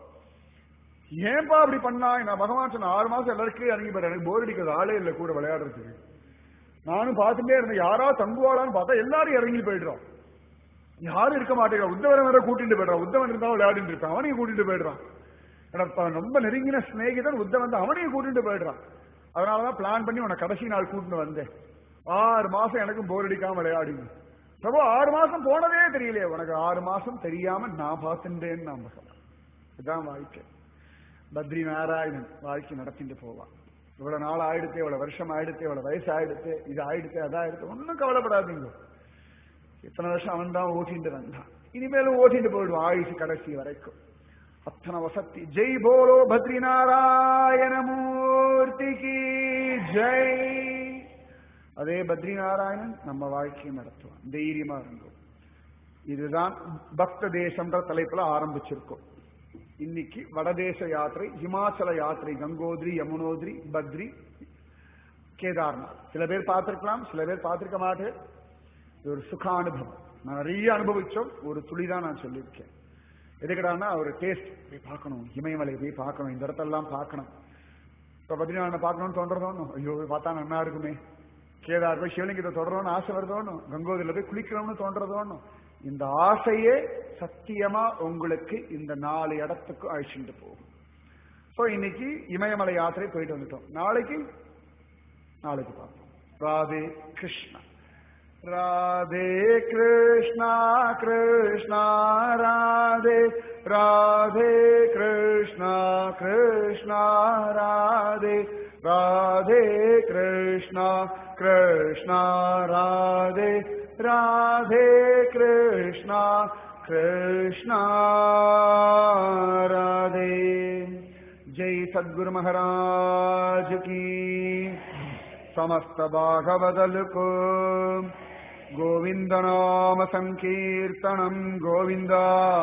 ஏன்பா அப்படி பண்ணா நான் பகவான் சொன்ன ஆறு மாசம் எல்லாருக்கும் இறங்கி போயிரு எனக்கு போர் அடிக்கிறது ஆளே இல்லை கூட விளையாடுறதுக்கு நானும் பார்த்துட்டே இருந்தேன் யாரா தங்குவாளான்னு பார்த்தா எல்லாரும் இறங்கி போயிடுறோம் யாரும் இருக்க மாட்டேங்கிறா உத்தவன் வேற கூட்டிட்டு போயிடுறான் உத்தவன் இருந்தா விளையாடிட்டு இருப்பான் அவனையும் கூட்டிட்டு போயிடுறான் எனக்கு ரொம்ப நெருங்கின சிநேகிதன் உத்தவன் அவனையும் கூட்டிட்டு போயிடுறான் அதனாலதான் பிளான் பண்ணி உன கடைசி நாள் கூட்டிட்டு வந்தேன் ஆறு மாசம் எனக்கும் போர் அடிக்காம விளையாடுங்க பிரபு ஆறு மாசம் போனதே தெரியலையே உனக்கு ஆறு மாசம் தெரியாம நான் பார்த்துட்டேன்னு நான் சொல்றேன் இதுதான் வாழ்க்கை பத்ரி நாராயணன் வாழ்க்கை நடத்திட்டு போவான் இவ்வளவு நாள் ஆயிடுத்து இவ்வளவு வருஷம் ஆயிடுத்து இவ்வளவு வயசு ஆயிடுத்து இது ஆயிடுத்து அதாயிடுத்து ஒன்னும் கவலைப்படாதீங்க இத்தனை வருஷம் அவன் தான் ஓட்டிட்டு வந்தான் இனிமேலும் ஓட்டிட்டு போயிடுவான் ஆயுசு கடைசி வரைக்கும் அத்தனை வசத்தி ஜெய் போலோ பத்ரி நாராயண மூர்த்திக்கு ஜெய் அதே பத்ரி நாராயணன் நம்ம வாழ்க்கையை நடத்துவான் தைரியமா இருந்தோம் இதுதான் பக்த தேசம்ன்ற தலைப்புல ஆரம்பிச்சிருக்கோம் இன்னைக்கு வடதேச யாத்திரை ஹிமாச்சல யாத்திரை கங்கோத்ரி யமுனோத்ரி பத்ரி கேதார்நாத் சில பேர் பார்த்திருக்கலாம் சில பேர் பார்த்திருக்க மாட்டேன் இது ஒரு சுகானுபவம் நான் நிறைய அனுபவிச்சோம் ஒரு துளிதான் நான் சொல்லியிருக்கேன் எதுக்கடான்னா ஒரு டேஸ்ட் போய் பார்க்கணும் இமயமலை போய் பார்க்கணும் இந்த இடத்தெல்லாம் பார்க்கணும் இப்ப பத்ரிநாராயண பார்க்கணும்னு தோன்றதோன்னு ஐயோ பார்த்தா நல்லா இருக்குமே கேதார் போய் சிவலிங்கத்தை தொடரணும்னு ஆசை வருதோன்னு கங்கோதிரில போய் குளிக்கணும்னு தோன்றதோன்னு இந்த ஆசையே சத்தியமா உங்களுக்கு இந்த நாலு இடத்துக்கு அழிச்சுட்டு போகும் ஸோ இன்னைக்கு இமயமலை யாத்திரை போயிட்டு வந்துட்டோம் நாளைக்கு நாளைக்கு பார்ப்போம் ராதே கிருஷ்ணா ராதே கிருஷ்ணா கிருஷ்ணா ராதே ராதே கிருஷ்ணா கிருஷ்ணா ராதே ராதே கிருஷ்ணா கிருஷ்ணா ராதே ராதே கிருஷ்ணா கிருஷ்ணா ராதே जय सद्गुरु महाराज की समस्त भागवदल को गोविंद नाम संकीर्तनम गोविंदा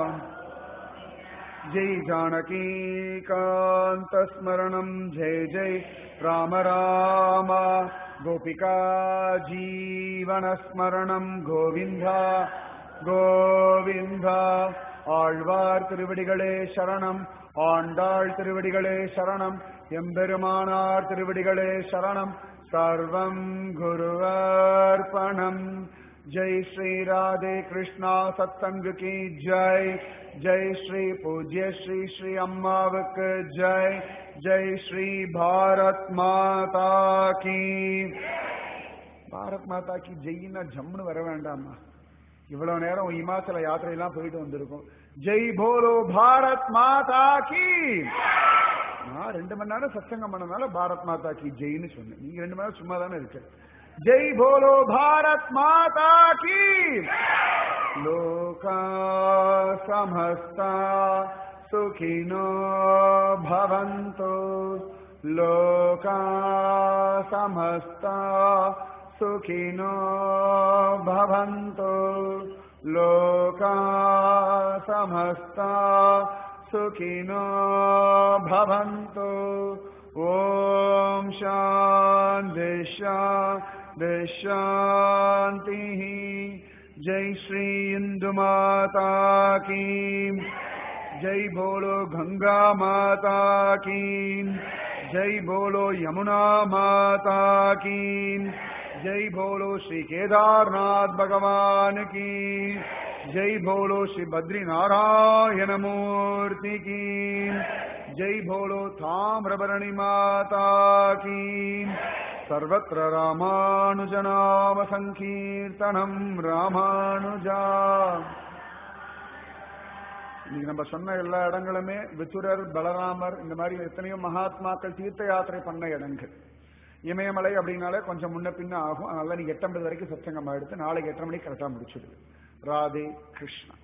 जय जानकी कांत स्मरणम जय जय राम राम गोपिका जीवन स्मरणम गोविंदा கோவிந்தா ஆழ்வார் திருவடிகளே சரணம் ஆண்டாள் திருவடிகளே சரணம் எம்பெருமானார் திருவடிகளே சரணம் சர்வம் குருவர்ப்பணம் ஜெய் ஸ்ரீ ராதே கிருஷ்ணா சத்சங்க கி ஜெய் ஜெய் ஸ்ரீ பூஜ்ய ஸ்ரீ ஸ்ரீ அம்மாவுக்கு ஜெய் ஜெய் ஸ்ரீ பாரத் மாதா கி பாரத் மாதா கி ஜெயின்னா ஜம்னு வர வேண்டாமா இவ்வளவு நேரம் இமாச்சல யாத்திரையெல்லாம் போயிட்டு வந்திருக்கோம் ஜெய் போலோ பாரத் மாதா கி நான் ரெண்டு மணி நேரம் சத்சங்கம் பண்ணனால பாரத் மாதா கி ஜெயின்னு சொன்னேன் நீங்க ரெண்டு மணி நேரம் சும்மா தானே இருக்க ஜெய் போலோ பாரத் மாதா கி லோகா சமஸ்தா சுகினோ பவந்தோ லோகா சமஸ்தா सुखिनो भवन्तु लोका समस्ता सुखिनो भवन्तु ॐ शान्ति शान्तिः जय श्री इन्दुमाता की जय बोलो गंगा माता की जय बोलो यमुना माता की जय बोलो श्री केदारनाथ भगवान की जय बोलो श्री बद्री नारायण मूर्ति की जय बोलो ताम्रभरणी माता की सर्वत्र रामानुजनाम संकीर्तनम रामानुजा இன்னைக்கு நம்ம சொன்ன எல்லா இடங்களுமே வித்துரர் பலராமர் இந்த மாதிரி எத்தனையோ மகாத்மாக்கள் தீர்த்த யாத்திரை பண்ண இடங்கள் இமயமலை அப்படின்னாலே கொஞ்சம் முன்ன பின்ன ஆகும் அதனால நீங்க எட்டம்பது வரைக்கும் சச்சங்கம் எடுத்து நாளைக்கு எட்டரை மணிக்கு கரெக்டா முடிச்சிடுது ராதே கிருஷ்ணா